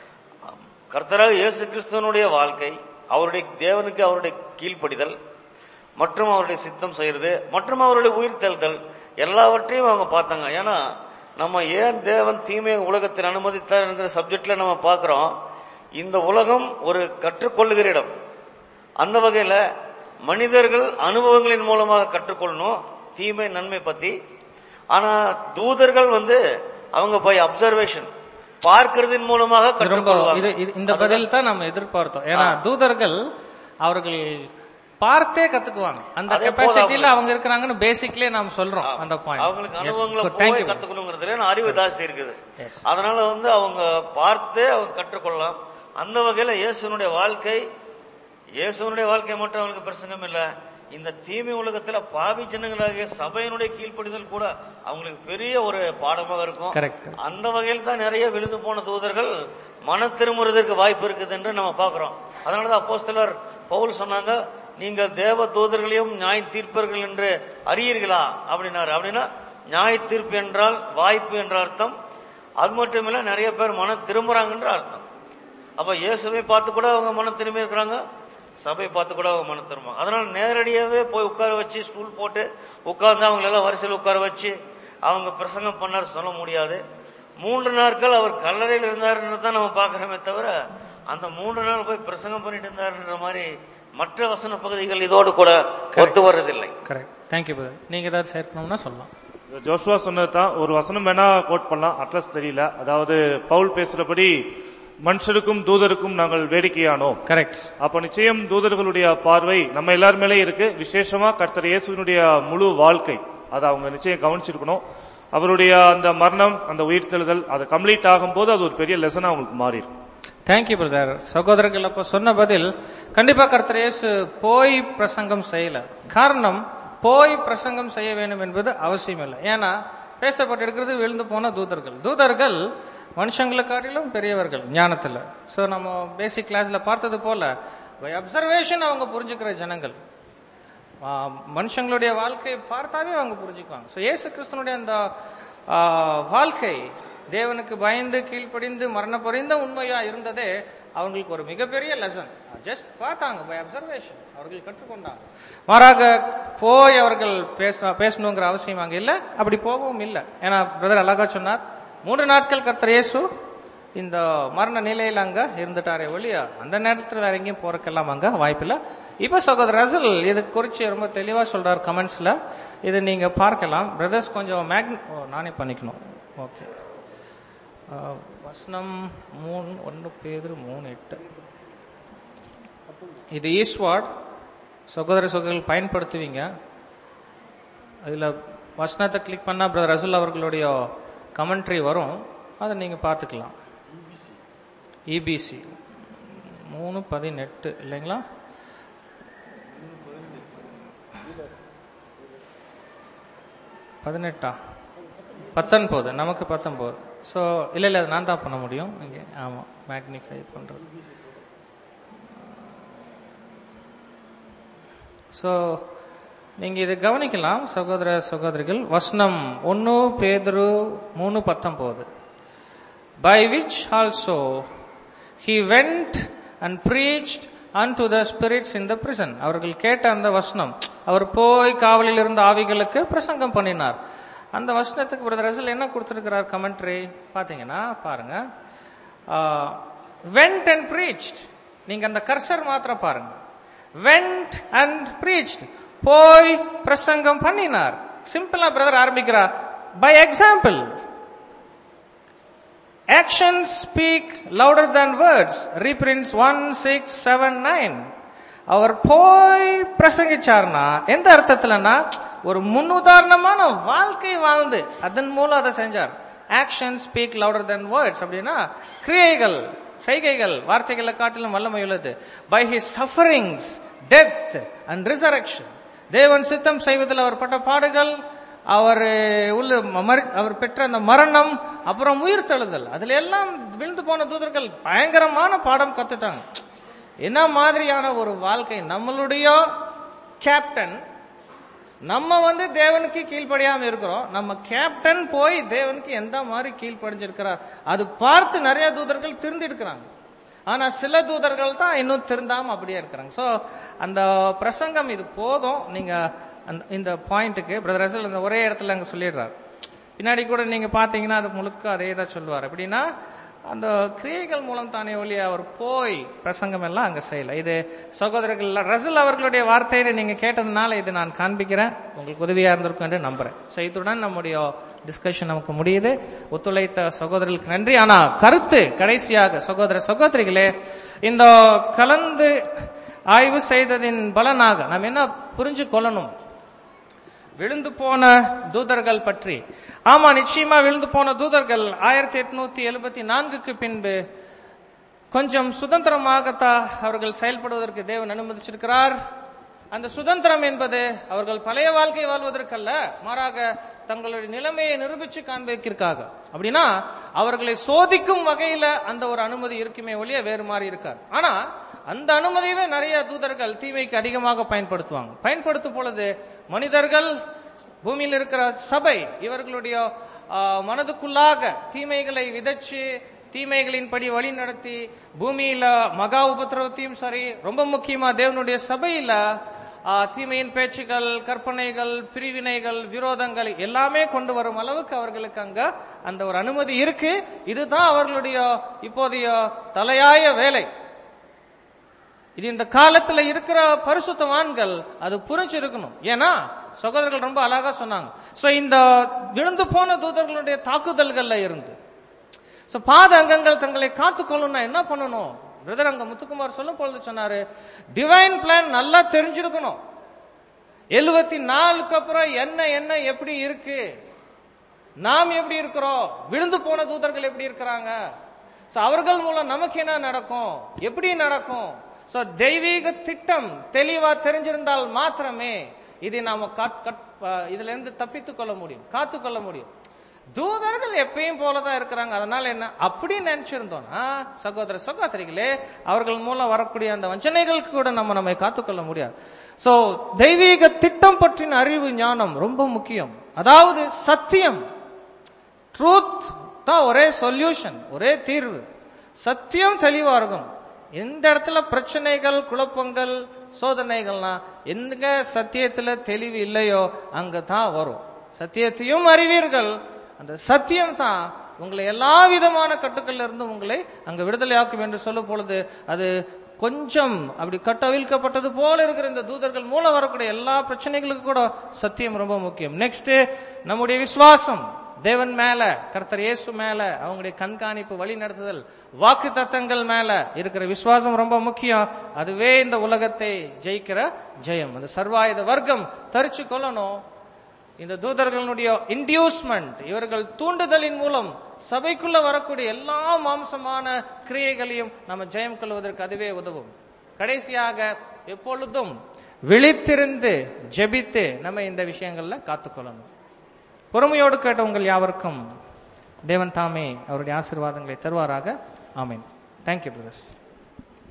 கர்த்தராக இயேசு கிறிஸ்துவனுடைய வாழ்க்கை அவருடைய தேவனுக்கு அவருடைய கீழ்ப்படிதல் மற்றும் அவருடைய சித்தம் செய்யறது மற்றும் அவருடைய உயிர் தெழுதல் எல்லாவற்றையும் அவங்க பார்த்தாங்க ஏன்னா நம்ம ஏன் தேவன் தீமையை உலகத்தில் அனுமதித்தார் என்கிற சப்ஜெக்ட்ல நம்ம பார்க்கிறோம் இந்த உலகம் ஒரு கற்றுக்கொள்ளுகிற இடம் அந்த வகையில மனிதர்கள் அனுபவங்களின் மூலமாக கற்றுக்கொள்ளணும் தீமை நன்மை பத்தி ஆனா தூதர்கள் வந்து அவங்க போய் அப்சர்வேஷன் பார்க்கிறதின் மூலமாக ரொம்ப இது கற்றுக்கொள்வாங்க இது- இந்த பதில் தான் நம்ம எதிர்பார்த்தோம் ஏன்னா தூதர்கள் அவர்கள் பார்த்தே கத்துக்குவாங்க அந்த அதே போல கெப்பாசிட்டியில அவங்க இருக்கிறாங்கன்னு பேசிக்லயே நாம் சொல்றோம் அந்த அவங்களுக்கு பாயிண்ட் அனுபவங்களை தேங்க்யூ போய் கத்துக்கணுங்கிறதுல அறிவு ஜாஸ்தி இருக்குது அதனால வந்து அவங்க பார்த்து அவங்க கற்றுக்கொள்ளலாம் அந்த வகையில இயேசுனுடைய வாழ்க்கை இயேசுனுடைய வாழ்க்கை மட்டும் அவங்களுக்கு பிரசங்கம் இல்ல இந்த தீமை உலகத்துல பாவி ஜனங்களாகிய சபையினுடைய கீழ்ப்படிதல் கூட அவங்களுக்கு பெரிய ஒரு பாடமாக இருக்கும் Correct. அந்த வகையில் தான் நிறைய விழுந்து போன தூதர்கள் மன திருமுறதற்கு வாய்ப்பு இருக்குது என்று நம்ம பார்க்கிறோம் அதனாலதான் அப்போஸ்தலர் பவுல் சொன்னாங்க நீங்கள் தேவ தூதர்களையும் நியாய தீர்ப்பர்கள் என்று அறியீர்களா அப்படின்னாரு அப்படின்னா நியாய தீர்ப்பு என்றால் வாய்ப்பு என்ற அர்த்தம் அது மட்டும் இல்ல நிறைய பேர் மன திரும்புறாங்கன்ற அர்த்தம் அப்ப இயேசுவை பார்த்து கூட அவங்க மனம் திரும்பி இருக்கிறாங்க சபை பார்த்து கூட அவங்க மனம் திரும்புவாங்க அதனால நேரடியாவே போய் உட்கார வச்சு ஸ்டூல் போட்டு உட்கார்ந்து அவங்களை எல்லாம் வரிசையில் உட்கார வச்சு அவங்க பிரசங்கம் பண்ணார் சொல்ல முடியாது மூன்று நாட்கள் அவர் கல்லறையில் இருந்தாருன்னு தான் நம்ம பார்க்கிறோமே தவிர அந்த மூன்று நாள் போய் பிரசங்கம் பண்ணிட்டு இருந்தாருன்ற மாதிரி மற்ற வசன பகுதிகள் இதோடு கூட ஒத்து வர்றதில்லை கரெக்ட் தேங்க்யூ பிரதர் நீங்க ஏதாவது சேர்க்கணும்னா சொல்லலாம் ஜோஷுவா சொன்னது தான் ஒரு வசனம் வேணா கோட் பண்ணலாம் அட்ரஸ் தெரியல அதாவது பவுல் பேசுறபடி மனுஷருக்கும் தூதருக்கும் நாங்கள் வேடிக்கையானோம் கரெக்ட் அப்ப நிச்சயம் தூதர்களுடைய பார்வை நம்ம எல்லார் மேலே இருக்கு விசேஷமா கர்த்தர் இயேசுவினுடைய முழு வாழ்க்கை அதை அவங்க நிச்சயம் கவனிச்சிருக்கணும் அவருடைய அந்த மரணம் அந்த உயிர்த்தெழுதல் அது கம்ப்ளீட் ஆகும்போது அது ஒரு பெரிய லெசனா அவங்களுக்கு மாறி இருக்கும் தேங்க்யூ பிரதர் சகோதரர்கள் அப்ப சொன்ன பதில் கண்டிப்பா கர்த்தர் இயேசு போய் பிரசங்கம் செய்யல காரணம் போய் பிரசங்கம் செய்ய வேண்டும் என்பது அவசியம் இல்லை ஏன்னா பேசப்பட்டிருக்கிறது விழுந்து போன தூதர்கள் தூதர்கள் மனுஷங்களை காட்டிலும் பெரியவர்கள் ஞானத்துல சோ நம்ம பேசிக் கிளாஸ்ல பார்த்தது போல பை அப்சர்வேஷன் அவங்க புரிஞ்சுக்கிற ஜனங்கள் ஆ, மனுஷங்களுடைய வாழ்க்கையை பார்த்தாவே அவங்க புரிஞ்சுக்குவாங்க ஸோ இயேசு கிறிஸ்தனுடைய அந்த ஆ, வாழ்க்கை தேவனுக்கு பயந்து கீழ்ப்படிந்து மரண பொறிந்த உண்மையா இருந்ததே அவங்களுக்கு ஒரு மிகப்பெரிய லெசன் ஜஸ்ட் பார்த்தாங்க பை அப்சர்வேஷன் அவர்கள் கற்றுக்கொண்டாங்க மாறாக போய் அவர்கள் பேச பேசணுங்கிற அவசியம் அங்க இல்ல அப்படி போகவும் இல்லை ஏன்னா பிரதர் அழகா சொன்னார் மூன்று நாட்கள் கர்த்தர் இயேசு இந்த மரண நிலையில அங்க இருந்துட்டாரே ஒழியா அந்த நேரத்துல வேற எங்கேயும் போறக்கெல்லாம் அங்க வாய்ப்பில்லை இப்ப சகோதரர் ரசல் இது குறிச்சு ரொம்ப தெளிவா சொல்றாரு கமெண்ட்ஸ்ல இது நீங்க பார்க்கலாம் பிரதர்ஸ் கொஞ்சம் மேக்னி ஓ நானே பண்ணிக்கணும் ஓகே வசனம் மூணு ஒன்று பேர் மூணு எட்டு இது ஈஸ்வாட் சகோதர சகோதரர்கள் பயன்படுத்துவீங்க அதுல வசனத்தை கிளிக் பண்ணா பிரதர் ரசூல் அவர்களுடைய கமெண்ட்ரி வரும் அதை நீங்க பார்த்துக்கலாம் இபிசி மூணு பதினெட்டு இல்லைங்களா பதினெட்டா பத்தொன்பது நமக்கு பத்தொன்பது ஸோ இல்லை இல்லை அது நான் தான் பண்ண முடியும் இங்கே ஆமாம் மேக்னிஃபை பண்ணுறது ஸோ நீங்க இதை கவனிக்கலாம் சகோதர சகோதரிகள் வசனம் ஒன்னு பேதுரு மூணு பத்தொன்பது by which also he went and preached unto the spirits in the prison அவர்கள் கேட்ட அந்த வசனம் அவர் போய் காவலில் இருந்த ஆவிகளுக்கு பிரசங்கம் பண்ணினார் அந்த வசனத்துக்கு பிரதர் ரசல் என்ன கொடுத்திருக்கிறார் கமெண்ட்ரி பாத்தீங்கன்னா பாருங்க வெண்ட் அண்ட் பிரீச்ட் நீங்க அந்த கர்சர் மாத்திரம் பாருங்க வெண்ட் அண்ட் பிரீச்ட் போய் பிரசங்கம் பண்ணினார் சிம்பிளா பிரதர் ஆரம்பிக்கிறார் by example Actions speak louder than words. Reprints 1, 6, 7, 9. அவர் போய் பிரசங்கிச்சார்னா எந்த அர்த்தத்துலன்னா ஒரு முன்னுதாரணமான வாழ்க்கை வாழ்ந்து அதன் மூலம் அதை செஞ்சார் action speak louder then words அப்படின்னா கிரியைகள் செய்கைகள் வார்த்தைகளை காட்டிலும் வல்லமை உள்ளது by his sufferings death and resurrection தேவன் சித்தம் செய்வதில் அவர் பட்ட பாடுகள் அவர் உள்ள மரி- அவர் பெற்ற அந்த மரணம் அப்புறம் உயிர் தழுதல் அதுல எல்லாம் விழுந்து போன தூதர்கள் பயங்கரமான பாடம் கத்துட்டாங்க என்ன மாதிரியான ஒரு வாழ்க்கை நம்மளுடைய கேப்டன் நம்ம வந்து தேவனுக்கு கீழ்ப்படியாம இருக்கிறோம் நம்ம கேப்டன் போய் தேவனுக்கு எந்த மாதிரி கீழ்ப்படிஞ்சிருக்கிறார் அது பார்த்து நிறைய தூதர்கள் திருந்தி இருக்கிறாங்க ஆனா சில தூதர்கள் தான் இன்னும் திருந்தாம அப்படியே இருக்கிறாங்க சோ அந்த பிரசங்கம் இது போதும் நீங்க அந்த- இந்த பாயிண்ட்டுக்கு பிரதர் ரசல் அந்த ஒரே இடத்துல அங்க சொல்லிடுறாரு பின்னாடி கூட நீங்க பாத்தீங்கன்னா அது முழுக்க அதே தான் சொல்லுவார் எப்படின்னா அந்த கிரியைகள் மூலம் தானே ஒளி அவர் போய் பிரசங்கம் எல்லாம் அங்க செய்யல இது சகோதரர்கள் ரசல் அவர்களுடைய வார்த்தையில நீங்க கேட்டதுனால இது நான் காண்பிக்கிறேன் உங்களுக்கு உதவியா இருந்திருக்கும் என்று நம்புறேன் So, இத்துடன் நம்முடைய டிஸ்கஷன் நமக்கு முடியுது ஒத்துழைத்த சகோதரர்களுக்கு நன்றி ஆனா கருத்து கடைசியாக சகோதர சகோதரிகளே இந்த கலந்து ஆய்வு செய்ததின் பலனாக நாம் என்ன புரிஞ்சு கொள்ளணும் விழுந்து போன தூதர்கள் பற்றி ஆமா நிச்சயமா விழுந்து போன தூதர்கள் ஆயிரத்தி எட்நூத்தி எழுபத்தி நான்குக்கு பின்பு கொஞ்சம் சுதந்திரமாகத்தான் அவர்கள் செயல்படுவதற்கு தேவன் அனுமதிச்சிருக்கிறார் அந்த சுதந்திரம் என்பது அவர்கள் பழைய வாழ்க்கை வாழ்வதற்கல்ல மாறாக தங்களுடைய நிலைமையை நிரூபிச்சு காண்பிக்கிறதுக்காக அப்படின்னா அவர்களை சோதிக்கும் வகையில அந்த ஒரு அனுமதி இருக்குமே ஒழிய வேறு மாதிரி இருக்காது ஆனா அந்த அனுமதியவே நிறைய தூதர்கள் தீமைக்கு அதிகமாக பயன்படுத்துவாங்க பயன்படுத்தும் பொழுது மனிதர்கள் பூமியில் இருக்கிற சபை இவர்களுடைய ஆ, மனதுக்குள்ளாக தீமைகளை விதைச்சு தீமைகளின்படி வழி நடத்தி பூமியில மகா உபத்திரவத்தையும் சரி ரொம்ப முக்கியமா தேவனுடைய சபையில ஆ, தீமையின் பேச்சுகள் கற்பனைகள் பிரிவினைகள் விரோதங்கள் எல்லாமே கொண்டு வரும் அளவுக்கு அவர்களுக்கு அங்க அந்த ஒரு அனுமதி இருக்கு இதுதான் அவர்களுடைய இப்போதைய தலையாய வேலை இது இந்த காலத்துல இருக்கிற பரிசுத்தவான்கள் அது புரிஞ்சிருக்கணும் ஏன்னா சகோதரர்கள் ரொம்ப அழகா சொன்னாங்க சோ இந்த விழுந்து போன தூதர்களுடைய தாக்குதல்கள்ல இருந்து சோ பாத அங்கங்கள் தங்களை காத்துக்கொள்ளணும்னா என்ன பண்ணணும் பிரதர் அங்க முத்துக்குமார் சொல்லும் பொழுது சொன்னாரு டிவைன் பிளான் நல்லா தெரிஞ்சிருக்கணும் எழுபத்தி நாலுக்கு அப்புறம் என்ன என்ன எப்படி இருக்கு நாம் எப்படி இருக்கிறோம் விழுந்து போன தூதர்கள் எப்படி இருக்கிறாங்க So, அவர்கள் மூலம் நமக்கு என்ன நடக்கும் எப்படி நடக்கும் சோ தெய்வீக திட்டம் தெளிவா தெரிஞ்சிருந்தால் மாத்திரமே இதை நாம காட்- கட்- அஹ் இதுல இருந்து தப்பித்துக் கொள்ள முடியும் காத்துக்கொள்ள முடியும் தூதர்கள் எப்பயும் போலதான் இருக்கிறாங்க அதனால என்ன அப்படி நினைச்சிருந்தோம்னா சகோதர சகோதரிகளே அவர்கள் மூலம் வரக்கூடிய அந்த வஞ்சனைகளுக்கு கூட நம்ம நம்மை காத்துக்கொள்ள முடியாது சோ தெய்வீக திட்டம் பற்றின அறிவு ஞானம் ரொம்ப முக்கியம் அதாவது சத்தியம் ட்ரூத் தான் ஒரே சொல்யூஷன் ஒரே தீர்வு சத்தியம் தெளிவா இருக்கும் எந்த இடத்துல பிரச்சனைகள் குழப்பங்கள் சோதனைகள்னா எங்க சத்தியத்துல தெளிவு இல்லையோ அங்க தான் வரும் சத்தியத்தையும் அறிவீர்கள் அந்த சத்தியம் தான் உங்களை எல்லா விதமான கட்டுக்கள்ல இருந்து உங்களை அங்க விடுதலையாக்கும் என்று சொல்லும் பொழுது அது கொஞ்சம் அப்படி கட்டவிழ்க்கப்பட்டது போல இருக்கிற இந்த தூதர்கள் மூலம் வரக்கூடிய எல்லா பிரச்சனைகளுக்கும் கூட சத்தியம் ரொம்ப முக்கியம் நெக்ஸ்ட் நம்முடைய விசுவாசம் தேவன் மேல கர்த்தர் இயேசு மேல அவங்களுடைய கண்காணிப்பு வழி நடத்துதல் வாக்கு தத்தங்கள் மேல இருக்கிற விசுவாசம் ரொம்ப முக்கியம் அதுவே இந்த உலகத்தை ஜெயிக்கிற ஜெயம் அந்த சர்வாயுத வர்க்கம் தரிச்சு கொள்ளணும் இந்த தூதர்களுடைய இன்டியூஸ்மெண்ட் இவர்கள் தூண்டுதலின் மூலம் சபைக்குள்ள வரக்கூடிய எல்லா மாம்சமான கிரியைகளையும் நம்ம ஜெயம் கொள்வதற்கு அதுவே உதவும் கடைசியாக எப்பொழுதும் விழித்திருந்து ஜெபித்து நம்ம இந்த விஷயங்கள்ல காத்துக்கொள்ளணும் பொறுமையோடு கேட்ட உங்கள் யாவருக்கும் தேவன் தாமே அவருடைய ஆசீர்வாதங்களை தருவாராக ஆமீன் தேங்க்யூ பிரதர்ஸ்